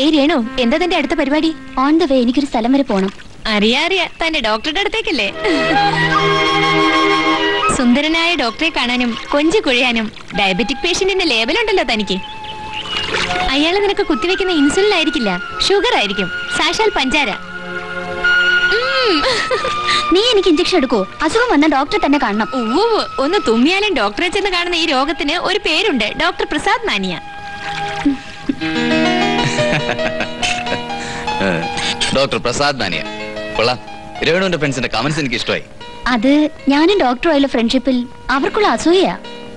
ഏയ് രേണു എന്താ തന്റെ അടുത്ത പരിപാടി ഓൺ ദ വേ എനിക്കൊരു സ്ഥലം വരെ പോണം അറിയാ അറിയാ തന്റെ ഡോക്ടറുടെ അടുത്തേക്കല്ലേ സുന്ദരനായ ഡോക്ടറെ കാണാനും കൊഞ്ചു കുഴയാനും ഡയബറ്റിക് പേഷ്യന്റിന്റെ ലേബലുണ്ടല്ലോ തനിക്ക് അയാള് നിനക്ക് കുത്തിവെക്കുന്ന ഇൻസുലിൻ ആയിരിക്കില്ല ഷുഗർ ആയിരിക്കും സാക്ഷാൽ പഞ്ചാര ഉം. നീ എനിക്ക് ഇഞ്ചക്ഷൻ എടുക്കോ അസുഖം വന്ന ഡോക്ടറെ തന്നെ കാണണം ഉവ്വ് ഒന്ന് തുമ്മിയാലും ഡോക്ടറെ ചെന്ന് കാണുന്ന ഈ രോഗത്തിന് ഒരു പേരുണ്ട് doctor Prasad mania doctor Prasad mania കൊള്ളാം രേണുവിന്റെ ഫ്രണ്ട്സിന്റെ കമന്റ്സ് എനിക്ക് ഇഷ്ടമായി അത് ഞാനും ഡോക്ടറുമായുള്ള ഫ്രണ്ട്ഷിപ്പിൽ അവർക്കുള്ള അസൂയ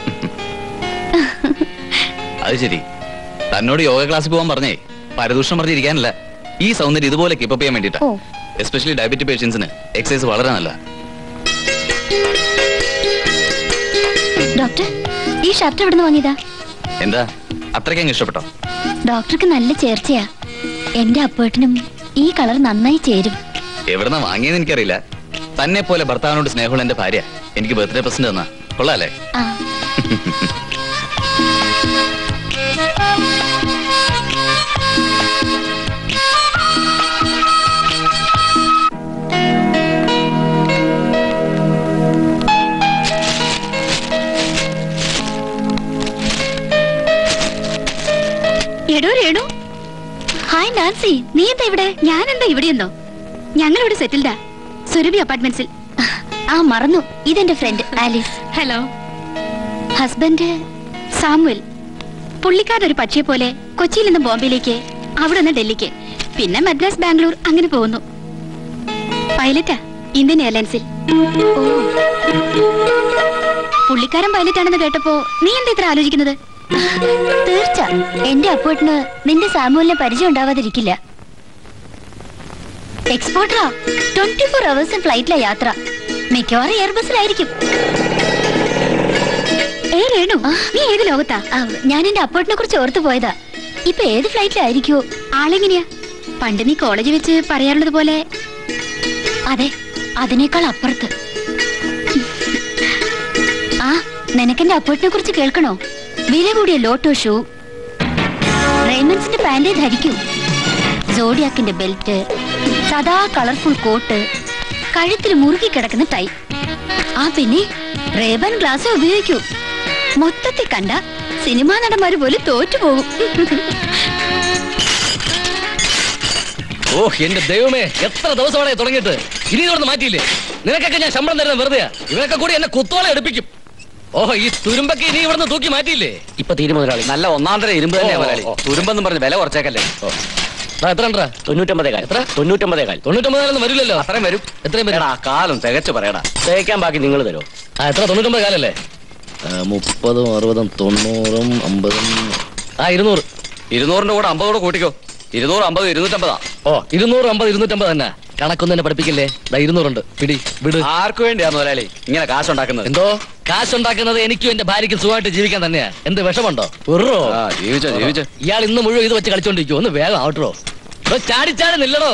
അത് ശരി തന്നോട് യോഗ ക്ലാസ്സിൽ പോകാൻ പറഞ്ഞേ പരദൂഷണം പറഞ്ഞിരിക്കാനല്ല ഈ സൗന്ദര്യം ഇതുപോലെ കീപ്പപ്പ് ചെയ്യാൻ വേണ്ടിട്ടാ ഓ എസ്പെഷ്യലി ഡയബറ്റിക് പേഷ്യൻസിന് എക്സസൈസ് വളരെ നല്ല ഡോക്ടർ ഈ ഷർട്ട് എവിടെ നിന്ന് വാങ്ങിയതാ എന്താ അത്രയ്ക്കങ്ങ് ഇഷ്ടപ്പെട്ടോ ഡോക്ടർക്ക് നല്ല ചേർച്ചയാ എന്റെ അപ്പേട്ടനും ഈ കളർ നന്നായി ചേരും എവിടുന്ന വാങ്ങിയെന്ന് എനിക്കറിയില്ല തന്നെ പോലെ ഭർത്താവിനോട് സ്നേഹമുള്ള എന്റെ ഭാര്യ എനിക്ക് ബർത്ത്ഡേ പ്രസന്റ് തന്നാ കൊള്ളാല്ലേ ആ എടോ രേണു ഹായ് നാൻസി നീ എന്താ ഇവിടെ ഞാൻ എന്താ ഇവിടെയെന്നോ ഞങ്ങൾ ഇവിടെ സെറ്റിൽഡാ സുരഭി അപ്പാർട്ട്മെന്റ്സിൽ ആ മറന്നു ഇതെന്റെ friend Alice hello husband Samuel പുള്ളിക്കാരൻ ഒരു പക്ഷിയെ പോലെ കൊച്ചിയിൽ നിന്ന് ബോംബെയിലേക്ക് അവിടെ നിന്ന് ഡൽഹിക്ക് പിന്നെ മദ്രാസ് ബാംഗ്ലൂർ അങ്ങനെ പോകുന്നു പൈലറ്റാ ഇന്ത്യൻ എയർലൈൻസിൽ പുള്ളിക്കാരൻ പൈലറ്റ് ആണെന്ന് കേട്ടപ്പോ നീ എന്താ ഇത്ര ആലോചിക്കുന്നത് തീർച്ച എന്റെ അപ്പേട്ടന് നിന്റെ സാമൂലിനെ പരിചയം ഉണ്ടാവാതിരിക്കില്ല എക്സ്പോർട്ടറാ ട്വന്റി ഫോർ അവേഴ്സ് ഫ്ലൈറ്റിലെ യാത്ര മിക്കവാറും എയർബസിലായിരിക്കും ഏ രേണു നീ ഏത് ലോകത്താ ആ, ഞാൻ എന്റെ അപ്പേട്ടനെ കുറിച്ച് ഓർത്തു പോയതാ ഇപ്പൊ ഏത് ഫ്ലൈറ്റിലായിരിക്കോ ആളെങ്ങനെയാ പണ്ട് നീ കോളേജ് വെച്ച് പറയാറുള്ളത് പോലെ അതെ അതിനേക്കാൾ അപ്പുറത്ത് ആ നിനക്കെന്റെ അപ്പേട്ടിനെ കുറിച്ച് കേൾക്കണോ വില കൂടിയ ലോട്ടോ ഷൂ റെയ്മൻസിന്റെ പാൻറ്റേ ധരിക്കൂ സോഡിയാക്കിന്റെ ബെൽറ്റ് സദാ കളർഫുൾ കോട്ട് കഴുത്തിൽ മുറുകി കിടക്കുന്ന ടൈ ആ പിന്നെ റേബൻ ഗ്ലാസ് ഉപയോഗിക്കൂ മൊത്തത്തിൽ കണ്ട സിനിമാ നടന്മാര് പോലും തോറ്റുപോകും ഓ എന്റെ ദൈവമേ എത്ര ദിവസമാണ് തുടങ്ങിയിട്ട് ഇനി ഇതൊന്ന് മാറ്റിയില്ലേ നിനക്കൊക്കെ ഞാൻ ശമ്പളം തരുന്നത് വെറുതെ ഇവരൊക്കെ കൂടി എന്നെ കുത്തോളം എടുപ്പിക്കും ഓഹോ ഈ തുരുമ്പൊക്കെ ഇനി ഇവിടുന്ന് തൂക്കി മാറ്റിയില്ലേ ഇപ്പൊ തീരു മുതലാളി നല്ല ഒന്നാം തരം ഇരുമ്പ് തന്നെയാ ഓ, മുതലാളി ഓ. തുരുമ്പെന്നും പറഞ്ഞ് വില കുറച്ചേക്കല്ലേ ദാ എത്ര ഉണ്ടാ തൊണ്ണൂറ്റൊമ്പതേ കാൽ എത്ര? തൊണ്ണൂറ്റൊമ്പതേ കാൽ തൊണ്ണൂറ്റൊമ്പതിനൊന്നും വരില്ലല്ലോ അത്രയും വരും എത്രയും വരും എടാ കാലം തികച്ചു പറയടാ തേക്കാൻ ബാക്കി നിങ്ങൾ തരോ ആ എത്ര തൊണ്ണൂറ്റൊമ്പത് കാലല്ലേ മുപ്പതും അറുപതും തൊണ്ണൂറും അമ്പതും ആ ഇരുന്നൂറ് ഇരുന്നൂറിന്റെ കൂടെ അമ്പതോടെ കൂട്ടിക്കോ ഇരുന്നൂറ് അമ്പത് ഇരുന്നൂറ്റമ്പതാ ഓ ഇരുന്നൂറ് അമ്പത് ഇരുന്നൂറ്റമ്പത് തന്നെ കണക്കൊന്നും തന്നെ പഠിപ്പിക്കില്ലേ ദാ ഇരുന്നൂറുണ്ട് പിടി വിട് ആർക്കു വേണ്ടിയാ മുതലാളി ഇങ്ങനെ കാശുണ്ടാക്കുന്നത് എന്തോ കാശുണ്ടാക്കുന്നത് എനിക്കും എന്റെ ഭാര്യയ്ക്കും സുഖമായിട്ട് ജീവിക്കാൻ തന്നെയാ എന്ത് വിഷമുണ്ടോ ഉറോ ആ ജീവിച്ചോ ജീവിച്ചോ ഇയാൾ ഇന്ന് മുഴുവൻ ഇത് വെച്ച് കളിച്ചോണ്ടിരിക്കുവോ ഒന്ന് വേഗം ആവട്ടോ ചാടി ചാടി നില്ലടോ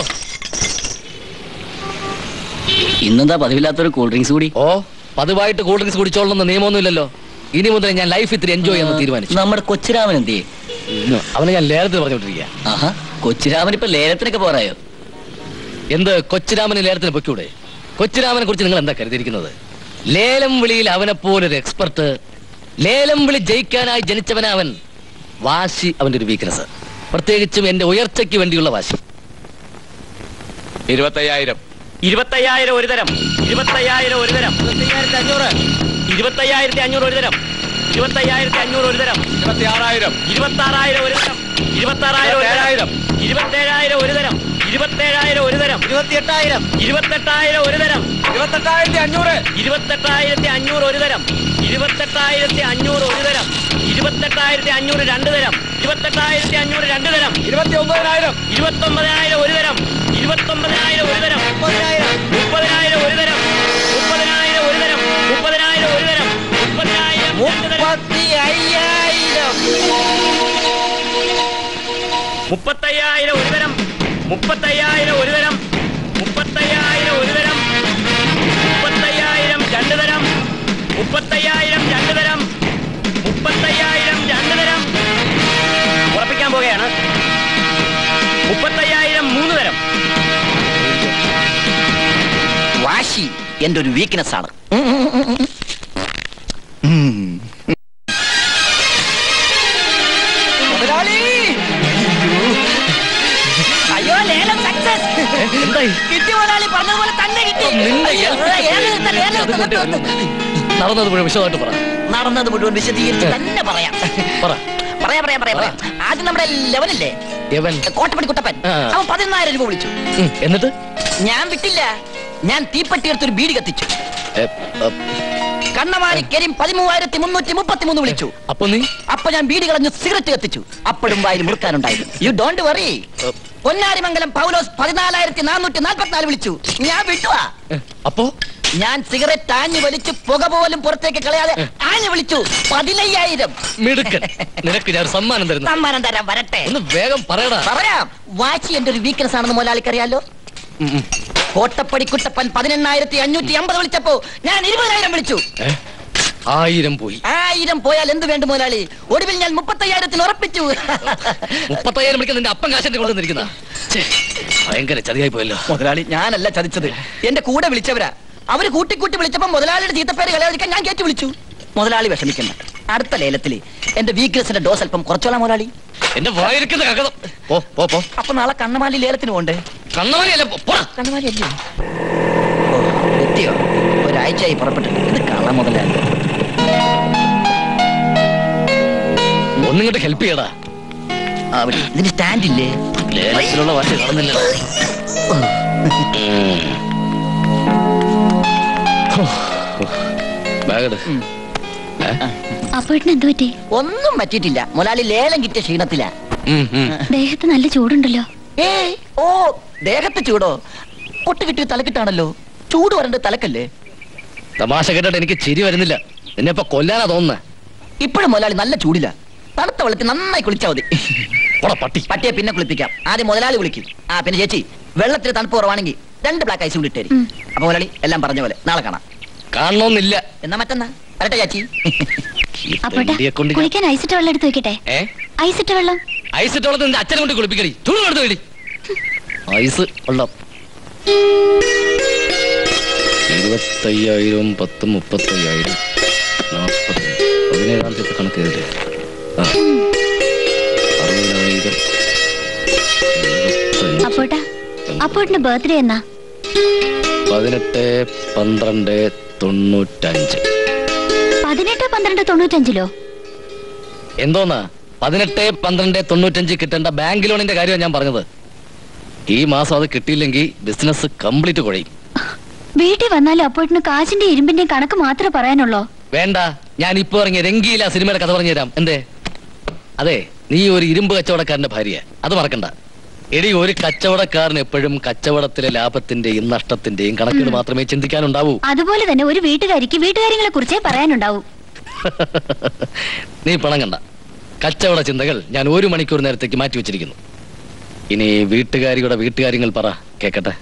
ഇന്നെന്താ പതിവില്ലാത്തൊരു കൂൾ ഡ്രിങ്ക്സ് കൂടി ഓ പതിവായിട്ട് കൂൾ ഡ്രിങ്ക്സ് കുടിച്ചോളണമെന്ന് നിയമമൊന്നുമില്ലല്ലോ ഇനി മുതൽ ഞാൻ ലൈഫ് ഇത്തിരി എൻജോയ് ചെയ്യാൻ തീരുമാനിച്ചു നമ്മുടെ കൊച്ചിരാമൻ എന്തേ ഉം, അവനെ ഞാൻ ലേലത്തിൽ പറഞ്ഞോണ്ടിരിക്കുക ആഹാ കൊച്ചിരാമൻ ഇപ്പൊ ലേലത്തിനൊക്കെ പോരായോ എന്ത് കൊച്ചിരാമന് ലേലത്തിന് പൊയ്ക്കൂടെ കൊച്ചിരാമനെ കുറിച്ച് നിങ്ങൾ എന്താ കരുതിയിരിക്കുന്നത് ലേലം വിളിയിൽ അവനെ പോലൊരു എക്സ്പെർട്ട് ലേലം വിളി ജയിക്കാനായി ജനിച്ചവനാ അവൻ വാശി അവന്റെ ഒരു വീക്ക്നെസ് പ്രത്യേകിച്ചും എന്റെ ഉയർച്ചയ്ക്ക് വേണ്ടിയുള്ള വാശി ഇരുപത്തയ്യായിരം ഇരുപത്തയ്യായിരം ഒരു തരം ഇരുപത്തയ്യായിരം ഒരു തരം അഞ്ഞൂറ് ഇരുപത്തയ്യായിരത്തി അഞ്ഞൂറ് ഒരു തരം ഇരുപത്തയ്യായിരത്തി അഞ്ഞൂറ് ഒരു തരം ഇരുപത്തി ആറായിരം ഇരുപത്താറായിരം ഒരു തരം ഇരുപത്താറായിരം ഒരു തരം ഇരുപത്തേഴായിരം ഒരു തരം ഇരുപത്തേഴായിരം ഒരു തരം ഇരുപത്തിയെട്ടായിരം ഇരുപത്തെട്ടായിരം ഒരു തരം ഇരുപത്തെട്ടായിരത്തി അഞ്ഞൂറ് ഇരുപത്തെട്ടായിരത്തി അഞ്ഞൂറ് ഒരു തരം ഇരുപത്തെട്ടായിരത്തി അഞ്ഞൂറ് ഒരു തരം ഇരുപത്തെട്ടായിരത്തി അഞ്ഞൂറ് രണ്ട് തരം ഇരുപത്തെട്ടായിരത്തി അഞ്ഞൂറ് രണ്ട് തരം ഇരുപത്തി ഒമ്പതിനായിരം ഇരുപത്തൊമ്പതിനായിരം ഒരു തരം ഇരുപത്തൊമ്പതിനായിരം ഒരു തരം മുപ്പതിനായിരം മുപ്പതിനായിരം ഒരു തരം മുപ്പതിനായിരം ഒരു തരം മുപ്പതിനായിരം ഒരു തരം മുപ്പതിനായിരം രണ്ട് തരം. മുപ്പത്തയ്യായിരം ഒരു തരം മുപ്പത്തയ്യായിരം ഒരു തരം മുപ്പത്തയ്യായിരം ഒരു തരം മുപ്പത്തയ്യായിരം രണ്ട് തരം മുപ്പത്തയ്യായിരം രണ്ട് തരം മുപ്പത്തയ്യായിരം രണ്ട് തരം ഉറപ്പിക്കാൻ പോകുകയാണ് എന്റെ ഒരു വീക്ക്നെസ് ആണ് മുതലാളി! അയ്യോ ലേലം സക്സസ് എന്തായി കിട്ടി മുതലാളി പറഞ്ഞതുപോലെ തന്നെ കിട്ടി നിന്റെ അയ്യോ, ഏത് നിർത്തൽ, ഏത് നിർത്തൽ, നിർത്തൽ, നിർത്തൽ. നടന്നത് മുഴുവൻ വിശദമായിട്ട് പറ നടന്നത് മുഴുവൻ വിശദീകരിച്ച് തന്നെ പറയാം പറ പറയാം പറയാം പറയാം പറയാം ആദ്യം നമ്മുടെ ലെവനില്ലേ യവൻ കോട്ടപ്പടി കുട്ടപ്പൻ ആ. അവൻ പതിനായിരം രൂപ വിളിച്ചു ഉം, എന്നിട്ട് ഞാൻ വിട്ടില്ല ഞാൻ തീപ്പെട്ടി എടുത്തൊരു ബീഡി കത്തിച്ചു ഏ, ഏ, കണ്ണമാരി കരീം പതിമൂവായിരത്തി മുന്നൂറ്റി മുപ്പത്തി മൂന്ന് വിളിച്ചു അപ്പൊ നീ അപ്പൊ ഞാൻ ബീഡി കളഞ്ഞു സിഗരറ്റ് കത്തിച്ചു അപ്പോഴും വായിൽ മുറുക്കാനുണ്ടായിരുന്നു you don't worry Ponnarimangalam Paulose പതിനാലായിരത്തി നാനൂറ്റി നാൽപ്പത്തിനാല് വിളിച്ചു ഞാൻ വിട്ടുവാ ഏ, അപ്പോ ഞാൻ സിഗരറ്റ് ആഞ്ഞു വലിച്ചു പുക പോലും പുറത്തേക്ക് കളയാതെ ആഞ്ഞു വിളിച്ചു പതിനയ്യായിരം മിടുക്കൻ നിനക്ക് ഞാൻ ഒരു സമ്മാനം തരുന്നു സമ്മാനം തരാൻ വരട്ടെ ഒന്ന് വേഗം പറയടാ പറയാം വാച്ചി എന്റെ ഒരു വീക്ക്നെസ് ആണെന്ന് മുതലാളിക്കറിയാലോ ഉം, ഉം. കോട്ടപ്പടി കുട്ടപ്പൻ പതിനെണ്ണായിരത്തി അഞ്ഞൂറ്റി അമ്പത് വിളിച്ചപ്പോ ഞാൻ ഇരുപതിനായിരം വിളിച്ചു ഏ, ആയിരം പോയി ആയിരം പോയാൽ എന്ത് വേണ്ട മുതലാളി ഒടുവിൽ ഞാൻ മുപ്പത്തയ്യായിരത്തിന് ഉറപ്പിച്ചു മുപ്പത്തയ്യായിരം മണിക്ക് നിന്റെ അപ്പം കാശന്റെ കൊണ്ടുവന്നിരിക്കുന്ന ഭയങ്കര ചതിയായി പോയല്ലോ മുതലാളി ഞാനല്ല ചതിച്ചത് എന്റെ കൂടെ വിളിച്ചവരാ അവര് കൂട്ടി കൂട്ടി വിളിച്ചപ്പോ മുതലാളിയുടെ ചീത്തപ്പേര് കളയാതിരിക്കാൻ ഞാൻ കയറ്റി വിളിച്ചു മുതലാളി വിഷമിക്കണ്ട അടുത്ത ലേലത്തില് എന്റെ വീക്ക്നെസിന്റെ ഡോസ് അല്പം കുറച്ചോളാം മുതലാളി എന്റെ വായിരിക്കുന്ന കകതം പോ പോ പോ അപ്പൊ നാളെ കണ്ണമാലി ലേലത്തിന് പോണ്ടേ കണ്ണമണിയല്ല പോടാ കണ്ണമാലി അല്ലേ ഓ, എത്തിയോ ഒരാഴ്ചയായി പുറപ്പെട്ടിട്ട് ഇത് കള്ള മുതലാളി ഒന്നിങ്ങോട്ട് ഹെൽപ്പ് ചെയ്യടാ ആ, വിളി. ഇതിന് സ്റ്റാൻഡ് ഇല്ലേ ലേലത്തിലുള്ള വാശി കാണുന്നില്ല ബാഗട് അപ്പോഴത്തിന് എന്തു പറ്റി ഒന്നും പറ്റിയിട്ടില്ല മുതലാളി ലേലം കിട്ടിയ ക്ഷീണത്തിലാ ദേഹത്ത് നല്ല ചൂടുണ്ടല്ലോ ഏയ് ഓ ദേഹത്ത് ചൂടോ പൊട്ട് കിട്ടിയ തലക്കിട്ടാണല്ലോ ചൂട് വരണ്ട തലക്കല്ലേ തമാശ കേട്ടിട്ട് എനിക്ക് ചിരി വരുന്നില്ല നിന്നെ ഇപ്പൊ കൊല്ലാനാ തോന്നുന്നേ ഇപ്പോഴും മുതലാളി നല്ല ചൂടില്ല തണുത്ത വെള്ളത്തിൽ നന്നായി കുളിച്ചാൽ മതി പോടാ പട്ടി പട്ടിയെ പിന്നെ കുളിപ്പിക്കാം ആദ്യം മുതലാളി കുളിക്കും ആ പിന്നെ ചേച്ചി വെള്ളത്തിൽ തണുപ്പ് കുറവാണെങ്കിൽ രണ്ട് ബ്ലാക്ക് ഐസ് കൂടി ഇട്ടേരി ഉം. അപ്പൊ മുതലാളി എല്ലാം പറഞ്ഞ പോലെ നാളെ കാണാം കാണണമെന്നില്ല എന്നാ മറ്റന്നാ വരട്ടെ ചേച്ചി ഈ അപ്പോട്ടാ തെണ്ടിയെ കൊണ്ട് ഞാൻ- കുളിക്കാൻ ഐസിട്ട വെള്ളം എടുത്ത് വെക്കട്ടെ ഏ ഐസിട്ട വെള്ളം ഐസ് ഇട്ടോളത്ത് നിന്റെ അച്ഛനെ കൊണ്ട് കുളിപ്പിക്കടി ചൂട് എടുത്ത് വേടി ഐസ് വെള്ളം ഇരുപത്തയ്യായിരം പത്ത് മുപ്പത്തയ്യായിരം നാൽപ്പത് പതിനേഴാം തീയതി കണക്ക് ചെയ്തില്ലേ ആ അറുപതിനായിരം എഴുപത്തഞ്ച്, അപ്പോട്ടാ അപ്പോട്ടിന്റെ ബർത്ത്ഡേ എന്നാ പതിനെട്ട് പന്ത്രണ്ട് തൊണ്ണൂറ്റഞ്ച് പതിനെട്ട് പന്ത്രണ്ട് തൊണ്ണൂറ്റഞ്ചിലോ എന്തോന്നാ പതിനെട്ട് പന്ത്രണ്ട് തൊണ്ണൂറ്റഞ്ച് കിട്ടേണ്ട ബാങ്ക് ലോണിന്റെ കാര്യമാണ് ഞാൻ പറഞ്ഞത് ഈ മാസം അത് കിട്ടിയില്ലെങ്കിൽ ബിസിനസ് കംപ്ലീറ്റ് കുഴയും വീട്ടിൽ വന്നാലും അപ്പോട്ടിന് കാശിന്റെ ഇരുമ്പിന്റെയും കണക്ക് മാത്രമേ പറയാനുള്ളോ വേണ്ട ഞാൻ ഇപ്പൊ ഇറങ്ങിയ രംഗീല സിനിമയുടെ കഥ പറഞ്ഞു തരാം എന്തേ അതെ നീ ഒരു ഇരുമ്പ് കച്ചവടക്കാരന്റെ ഭാര്യ അത് മറക്കണ്ട എടി ഒരു കച്ചവടക്കാരൻ എപ്പോഴും കച്ചവടത്തിലെ ലാഭത്തിന്റെയും നഷ്ടത്തിന്റെയും കണക്കുകൾ മാത്രമേ ചിന്തിക്കാനുണ്ടാവൂ അതുപോലെ തന്നെ ഒരു വീട്ടുകാരിക്ക് വീട്ടുകാര്യങ്ങളെ കുറിച്ചേ പറയാനുണ്ടാവൂ നീ പണം കണ്ട കച്ചവട ചിന്തകൾ ഞാൻ ഒരു മണിക്കൂർ നേരത്തേക്ക് മാറ്റി വെച്ചിരിക്കുന്നു ഇനി വീട്ടുകാരിയുടെ വീട്ടുകാര്യങ്ങൾ പറ കേക്കട്ടെ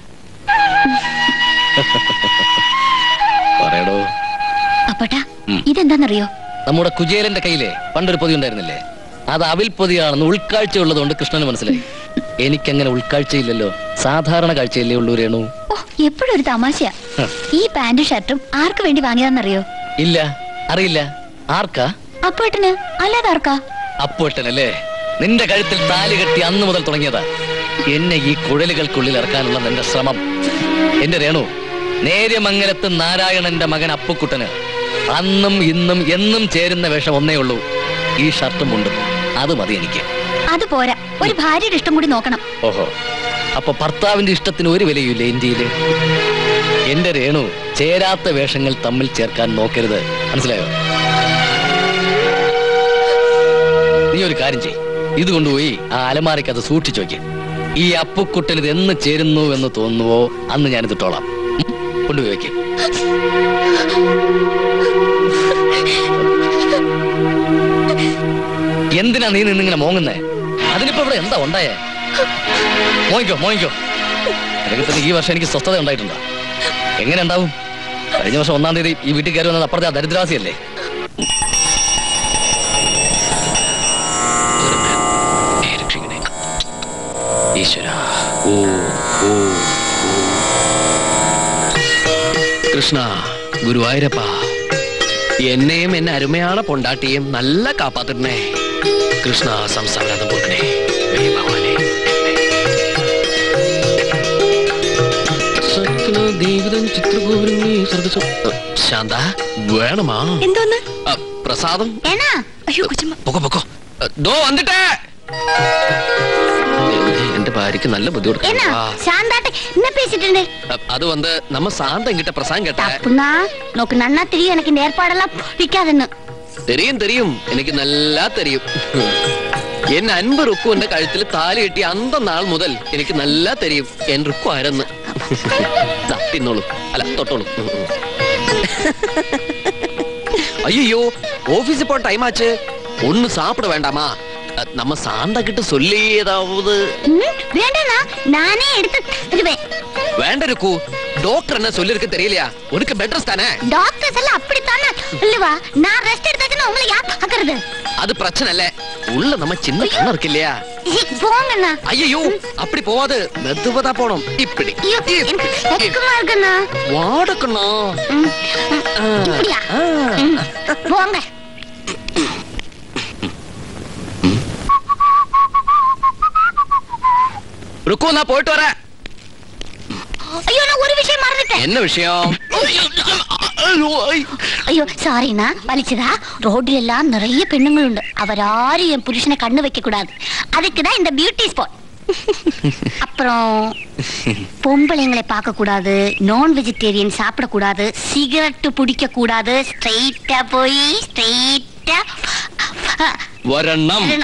പറയടോ അപ്പോട്ടാ ഉം. ഇതെന്താന്നറിയോ നമ്മുടെ കുചേലന്റെ കയ്യിലെ പണ്ടൊരു പൊതി ഉണ്ടായിരുന്നില്ലേ അത് അവിൽ പൊതിയാണെന്ന് ഉൾക്കാഴ്ച ഉള്ളതുകൊണ്ട് കൃഷ്ണന് മനസ്സിലായി എനിക്കങ്ങനെ ഉൾക്കാഴ്ചയില്ലല്ലോ സാധാരണ കാഴ്ചയല്ലേ ഉള്ളൂ രേണു ഓ എപ്പോഴും ഒരു തമാശയാ ഹ. ഈ പാന്റും ഷർട്ടും ആർക്ക് വേണ്ടി വാങ്ങിയതാന്നറിയോ ഇല്ല അറിയില്ല ആർക്കാ അപ്പോട്ടിന് അല്ലാതെ ആർക്കാ അപ്പോട്ടനല്ലേ നിന്റെ കഴുത്തിൽ താലി കെട്ടി അന്ന് മുതൽ തുടങ്ങിയതാ എന്നെ ഈ കുഴലുകൾക്കുള്ളിൽ ഇറക്കാനുള്ള നിന്റെ ശ്രമം എന്റെ രേണു നേര്യമംഗലത്ത് നാരായണന്റെ മകൻ അപ്പുക്കുട്ടന് അന്നും ഇന്നും എന്നും ചേരുന്ന വേഷം ഒന്നേ ഉള്ളൂ ഈ ഷർട്ടും മുണ്ടും അത് മതി എനിക്ക് അത് പോരാ ഒരു ഭാര്യയുടെ ഇഷ്ടം കൂടി നോക്കണം ഓഹോ അപ്പൊ ഭർത്താവിന്റെ ഇഷ്ടത്തിന് ഒരു വിലയുമില്ല ഇന്ത്യയില് എന്റെ രേണു ചേരാത്ത വേഷങ്ങൾ തമ്മിൽ ചേർക്കാൻ നോക്കരുത് മനസ്സിലായോ നീ ഒരു കാര്യം ചെയ് ഇത് കൊണ്ടുപോയി ആ അലമാരയ്ക്ക് അത് സൂക്ഷിച്ചു വെക്ക് ഈ അപ്പുക്കുട്ടൻ ഇത് എന്ന് ചേരുന്നു എന്ന് തോന്നുവോ അന്ന് ഞാനിത് ഇട്ടോളാം ഉം? കൊണ്ടുപോയി വെക്ക് എന്തിനാ നീ നിന്നിങ്ങനെ മോങ്ങുന്നേ അതിനിപ്പോ ഇവിടെ എന്താ ഉണ്ടായേ മോയിക്കോ മോയിക്കോ രംഗത്തിന് ഈ വർഷം എനിക്ക് സ്വസ്ഥത ഉണ്ടായിട്ടുണ്ടോ എങ്ങനെ ഉണ്ടാവും കഴിഞ്ഞ വർഷം ഒന്നാം തീയതി ഈ വീട്ടിൽ കയറി വന്നത് അപ്പുറത്തെ ആ ദരിദ്രാസിയല്ലേ ഈശ്വര ഓ ഓ ഓ. കൃഷ്ണ ഗുരുവായൂരപ്പ എന്നെയും എന്നെ അരുമയാണ് പൊണ്ടാട്ടിയും നല്ല കാപ്പാത്തിരുന്നേ കൃഷ്ണ സംസ്ഥാനം കൊടുക്കണേ ഹേ ഭഗവാനേ സകല ദേവതൻ ചിത്രഗോപുരങ്ങളെ സർവ്വ- ശാന്ത വേണമാ എന്തോന്ന് അ, പ്രസാദം ഏനാ അയ്യോ കൊച്ചമ്മ പൊക്കോ പൊക്കോ അ, ദോ വന്നിട്ടേ ദൈവമേ, എന്റെ ഭാര്യക്ക് നല്ല ബുദ്ധി ஏன்னா കൊടുക്കണം ആ, சாந்தாட்ட என்ன பேசிட்டு இருந்தே അ, അത് വന്ന് നമ്മ സാന്ത എങ്കിட்ட പ്രസാദം കേട്ട தப்புனா நோக்கு நன்னா தெரியும் எனக்கு இந்த ஏற்பாடெல்லாம் பிடிக்காதுன்னு തെരിയും തെരിയും എനിക്ക് നല്ല തെരിയും എൻ അൻപ് റുക്കു എന്റെ കഴുത്തിൽ താലി കെട്ടി അന്ത നാൾ മുതൽ എനിക്ക് നല്ല തെരിയും എൻ റുക്കു ആരെന്ന് ദാ, തിന്നോളൂ അല്ല തൊട്ടോളൂ ഉം, ഉം. ஐயோ ஆபீஸ் போ டைம் ஆச்சு ஒண்ணு சாப்பிட வேண்டாமா அ, நம்ம சாந்தா கிட்ட சொல்லி ஏதாவது ம், வேண்டாண்ணா நானே எடுத்து தருவேன் வேണ്ട இருக்கு டாக்டர் என்ன சொல்லிருக்கு தெரியலையா உனக்கு பெட் ரெஸ்ட் தானே டாக்டர்ஸ் எல்லாம் அப்படித்தானே இல்லவா நான் ரெஸ்ட் எடுத்தாச்சுன்னா உங்களை யார் பாக்குறது அது பிரச்சனை இல்ல உள்ள நம்ம சின்ன கண்ணு இருக்கு இல்லையா போங்கண்ணா ஐயோ அப்படி போவாது மெதுவதா போனோம் இப்படி ஐயோ, எனக்கு வெக்கமா இருக்குண்ணா வாடக்கணும் ம், ம், இப்படியா ம், போங்க ருக்கு நான் போயிட்டு வரேன் ஐயோ நான் ஒரு விஷயம் மறந்துட்டேன் என்ன விஷயம் ஐயோ சாரிண்ணா வலிச்சதா ரோட்ல எல்லாம் நிறைய பெண்ணுங்கள் உண்டு அவர் யாரும் என் புருஷனை கண்ணு வைக்க கூடாது அதுக்கு தான் இந்த பியூட்டி ஸ்பாட் அப்புறம் பொம்பளைங்களை பார்க்க கூடாது நான் வெஜிடேரியன் சாப்பிட கூடாது சிகரெட் பிடிக்க கூடாது ஸ்ட்ரைட்டா போய் ஸ்ட்ரைட்டா ഒരെണ്ണം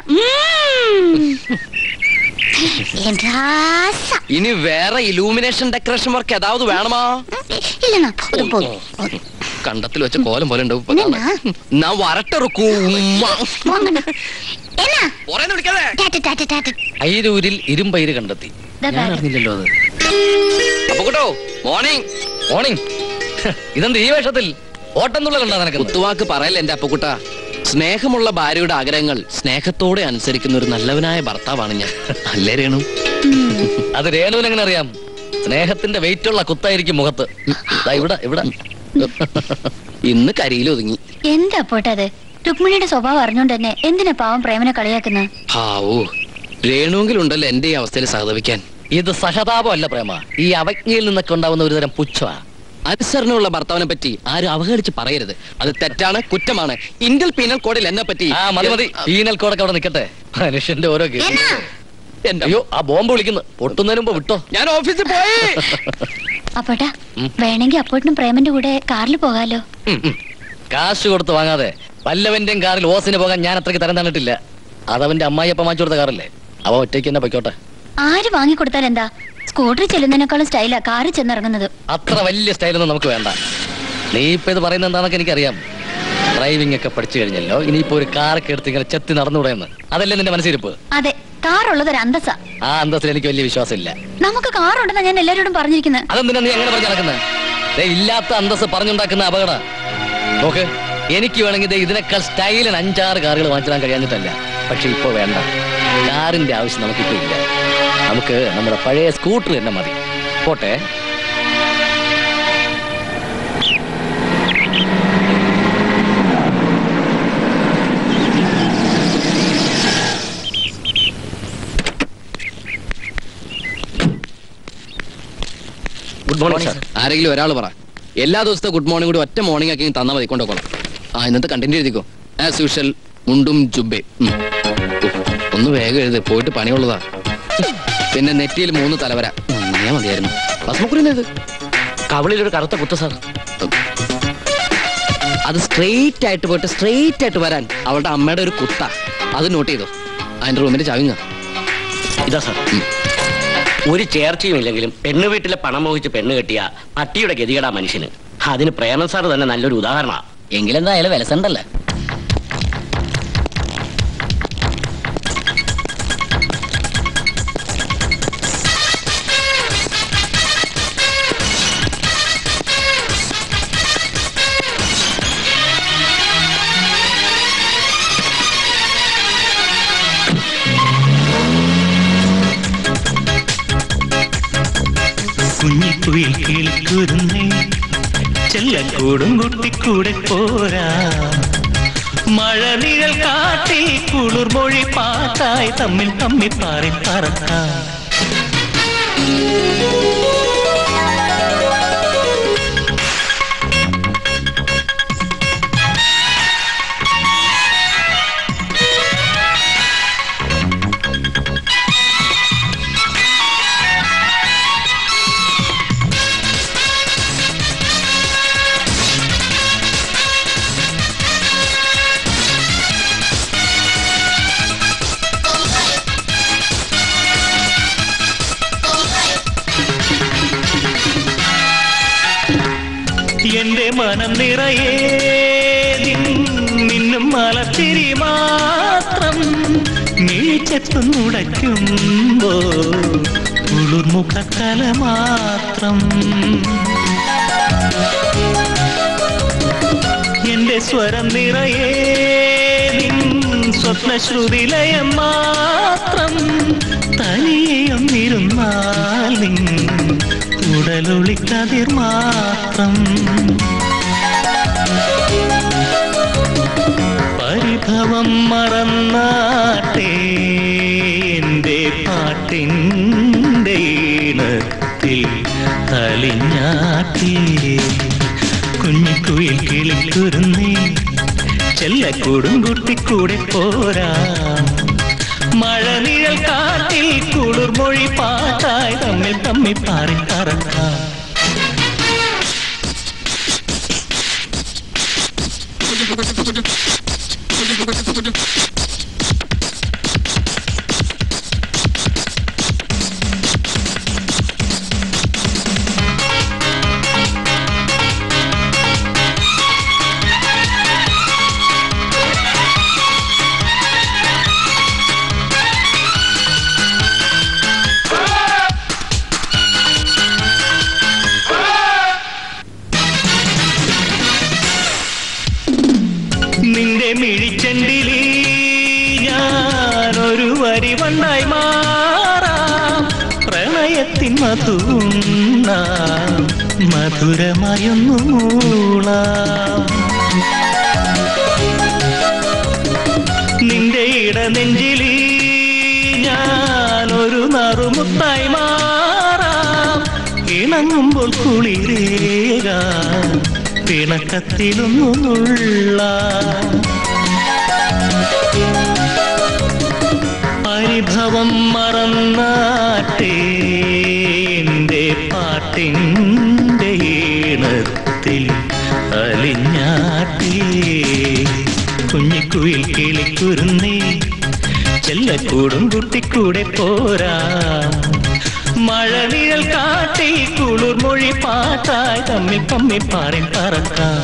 என் ராசா ഇനി വേറെ ഇലൂമിനേഷൻ ഡെക്കറേഷൻ വർക്ക് ഏതാവത് വേണമാ இல்லண்ணா போதும் போதும் போதும். കണ്ടത്തിൽ വെച്ച കോലം പോലെ ഉണ്ടാവും ഇപ്പൊ என்னண்ணா കാണാൻ. ഞാൻ വരട്ടെറുക്കൂ போங்கண்ணா என்ன വിളിക്കാതെ ടാറ്റ ടാറ്റ ടാറ്റ ഐരൂരിൽ ഇരുമ്പയിര് കണ്ടെത്തി ദാ ഞാൻ ബാഗ്. അറിഞ്ഞില്ലല്ലോ അത് അപ്പൊ കേട്ടോ മോർണിംഗ് മോർണിംഗ് ഇതെന്ത് ഈ വേഷത്തിൽ ഓട്ടം തുള്ളലുണ്ടോ നിനക്ക് കുത്തുവാക്ക് പറയല്ല എന്റെ അപ്പക്കുട്ട സ്നേഹമുള്ള ഭാര്യയുടെ ആഗ്രഹങ്ങൾ സ്നേഹത്തോടെ അനുസരിക്കുന്ന ഒരു നല്ലവനായ ഭർത്താവാണ് ഞാൻ അല്ലേ രേണു അത് രേണുവിന് എങ്ങനെ അറിയാം സ്നേഹത്തിന്റെ വെയിറ്റ് ഉള്ള കുത്തായിരിക്കും മുഖത്ത് ദാ ഇവിടെ ഇവിടെ ഇന്ന് കരിയിൽ ഒതുങ്ങി എന്താ പോട്ടെ അത് രുക്മിണിയുടെ സ്വഭാവം അറിഞ്ഞോണ്ട് തന്നെ എന്തിനാ പാവം പ്രേമനെ കളിയാക്കുന്നത് ഹാവൂ രേണുവെങ്കിലുണ്ടല്ലോ എന്റെ ഈ അവസ്ഥയിൽ സഹതപിക്കാൻ ഇത് സഹതാപമല്ല പ്രേമ ഈ അവജ്ഞയിൽ നിന്നൊക്കെ ഉണ്ടാവുന്ന ഒരു തരം പുച്ഛമാ അനുസരണമുള്ള ഭർത്താവിനെ പറ്റി ആരും അവഹേളിച്ച് പറയരുത് അത് തെറ്റാണ് കുറ്റമാണ് ഇന്ത്യൻ പീനൽ കോഡിൽ എന്നെ പറ്റി ആ മതി മതി പീനൽ കോടൊക്കെ അവിടെ നിൽക്കട്ടെ മനുഷ്യന്റെ ഓരോ കേസ്. என்ன എന്റെ അയ്യോ ആ ബോംബ് വിളിക്കുന്നു പൊട്ടുന്നതിന് മുമ്പ് വിട്ടോ ഞാൻ ഓഫീസിൽ പോയി അപ്പോട്ടാ വേണമെങ്കിൽ അപ്പോട്ടിനും പ്രേമന്റെ കൂടെ കാറിൽ പോകാലോ ഉം, ഉം. കാശ് കൊടുത്ത് വാങ്ങാതെ വല്ലവന്റെയും കാറിൽ ഓസിന് പോകാൻ ഞാൻ അത്രയ്ക്ക് തരം തന്നിട്ടില്ല അതവന്റെ അമ്മായിയപ്പ വാങ്ങിച്ചു കൊടുത്ത കാറല്ലേ അവ ഒറ്റയ്ക്ക് തന്നെ പൊയ്ക്കോട്ടെ ആര് വാങ്ങിക്കൊടുത്താൽ എന്താ സ്കൂട്ടറിൽ ചെല്ലുന്നതിനേക്കാളും സ്റ്റൈലാ കാറിൽ ചെന്നിറങ്ങുന്നത് അത്ര വലിയ സ്റ്റൈലൊന്നും നമുക്ക് വേണ്ട നീ ഇപ്പൊ ഇത് പറയുന്നത് എന്താണെന്നൊക്കെ എനിക്കറിയാം ഡ്രൈവിംഗ് ഒക്കെ പഠിച്ചു കഴിഞ്ഞല്ലോ ഇനിയിപ്പോ ഒരു കാറൊക്കെ എടുത്ത് ഇങ്ങനെ ചെത്തി നടന്നുകൂടെയെന്ന് അതല്ലേ നിന്റെ മനസ്സിരിപ്പ് അതെ കാറുള്ളത് ഒരു അന്തസ്സാ ആ അന്തസ്സിൽ എനിക്ക് വലിയ വിശ്വാസമില്ല നമുക്ക് കാറുണ്ടെന്നാ ഞാൻ എല്ലാവരോടും പറഞ്ഞിരിക്കുന്നത് അതെന്തിനാ നീ അങ്ങനെ പറഞ്ഞു നടക്കുന്നത് ദേ, ഇല്ലാത്ത അന്തസ് പറഞ്ഞുണ്ടാക്കുന്ന അപകട നോക്ക് എനിക്ക് വേണമെങ്കിൽ ദേ ഇതിനേക്കാൾ സ്റ്റൈലിന് അഞ്ചാറ് കാറുകൾ വാങ്ങിച്ചിടാൻ കഴിയാഞ്ഞിട്ടല്ല പക്ഷെ ഇപ്പൊ വേണ്ട കാറിന്റെ ആവശ്യം നമുക്കിപ്പോ ഇല്ല നമുക്ക് നമ്മുടെ പഴയ സ്കൂട്ടർ തന്നെ മതി പോട്ടെ ഗുഡ് മോർണിംഗ് സാർ ആരെങ്കിലും ഒരാൾ പറ എല്ലാ ദിവസത്തെ ഗുഡ് മോർണിംഗ് കൂടി ഒറ്റ മോർണിംഗ് ആക്കി തന്നാൽ മതി കൊണ്ടുപോകണം ആ ഇന്നത്തെ കണ്ടന്റ് എഴുതിക്കോ ആസ് യൂഷ്വൽ മുണ്ടും ജുബേ ഉം. ഉഫ്, ഒന്ന് വേഗം എഴുതി പോയിട്ട് പണിയുള്ളതാ പിന്നെ നെറ്റിയിൽ മൂന്ന് തലവര നന്നാ മതിയായിരുന്നു ഭസ്മക്കുരി ഇത് കവിളിലൊരു കറുത്ത കുത്ത സാർ അത് സ്ട്രെയിറ്റ് ആയിട്ട് പോയിട്ട് സ്ട്രെയിറ്റ് ആയിട്ട് വരാൻ അവളുടെ അമ്മയുടെ ഒരു കുത്ത അത് നോട്ട് ചെയ്തോ അതിന്റെ റൂമിന്റെ ചവിങ്ങ ഇതാ സാർ ഒരു ചേർച്ചയും ഇല്ലെങ്കിലും പെണ്ണ് വീട്ടിലെ പണം മോഹിച്ച് പെണ്ണ് കെട്ടിയ പട്ടിയുടെ ഗതികേടാ മനുഷ്യന് അതിന് പ്രേമൻ സാർ തന്നെ നല്ലൊരു ഉദാഹരണമാണ് എങ്കിലെന്താ അയാൾ വിലസണ്ടല്ലേ കുഞ്ഞിക്കുയിൽ കേൾക്കുരുന്നേ ചെല്ലക്കൂടും കുട്ടിക്കൂടെ പോരാ മഴനിഴൽ കാട്ടിൽ കുളിർമൊഴി പാട്ടായി തമ്മിൽ തമ്മിൽ പാറി പറക്കാം എന്റെ മനം നിറയെ നിൻ മിന്നും മലത്തിരി മാത്രം നീച്ചെത്തുന്നുടയ്ക്കുമ്പോ കുളിർമുഖക്കല മാത്രം എന്റെ സ്വരം നിറയെ നിൻ സ്വപ്നശ്രുതിലയം മാത്രം തനിയൊന്നിരുന്നാൽ നിൻ ഉടലൊളിക്കതിർ മാത്രം പരിഭവം മറന്നാട്ടെ എൻ്റെ പാട്ടിൻ്റെ ഈണത്തിൽ അലിഞ്ഞാട്ടേ കുഞ്ഞിക്കുയിൽ കിളിക്കുരുന്നേ ചെല്ലക്കൂടും കുട്ടിക്കൂടെ പോരാ മഴനിഴൽ കാട്ടിൽ കുളിർമൊഴി പാട്ടായി തമ്മിൽ തമ്മിൽ പാറി പറക്കാം നിന്റെ മിഴിച്ചെണ്ടിലി ഞാനൊരു വരി വണ്ടായി മാറാം പ്രണയത്തിൻ മധുണ്ണ മധുരമായൊന്നു മൂളാം നിന്റെ ഇടനെഞ്ചിലി ഞാനൊരു നറുമുത്തായി മാറാം ഇണങ്ങുമ്പോൾ കുളിരേക പിണക്കത്തിലൊന്നു നുള്ളാം പരിഭവം മറന്നാട്ടേ എൻ്റെ പാട്ടിൻ്റെ ഈണത്തിൽ അലിഞ്ഞാട്ടേ കുഞ്ഞിക്കുയിൽ കിളിക്കുരുന്നേ ചെല്ലക്കൂടും കുട്ടിക്കൂടെ പോരാ മഴനിഴൽ കാട്ടി കുളിർമൊഴി പാട്ടായി തമ്മിൽ തമ്മിൽ പാറി പറക്കാം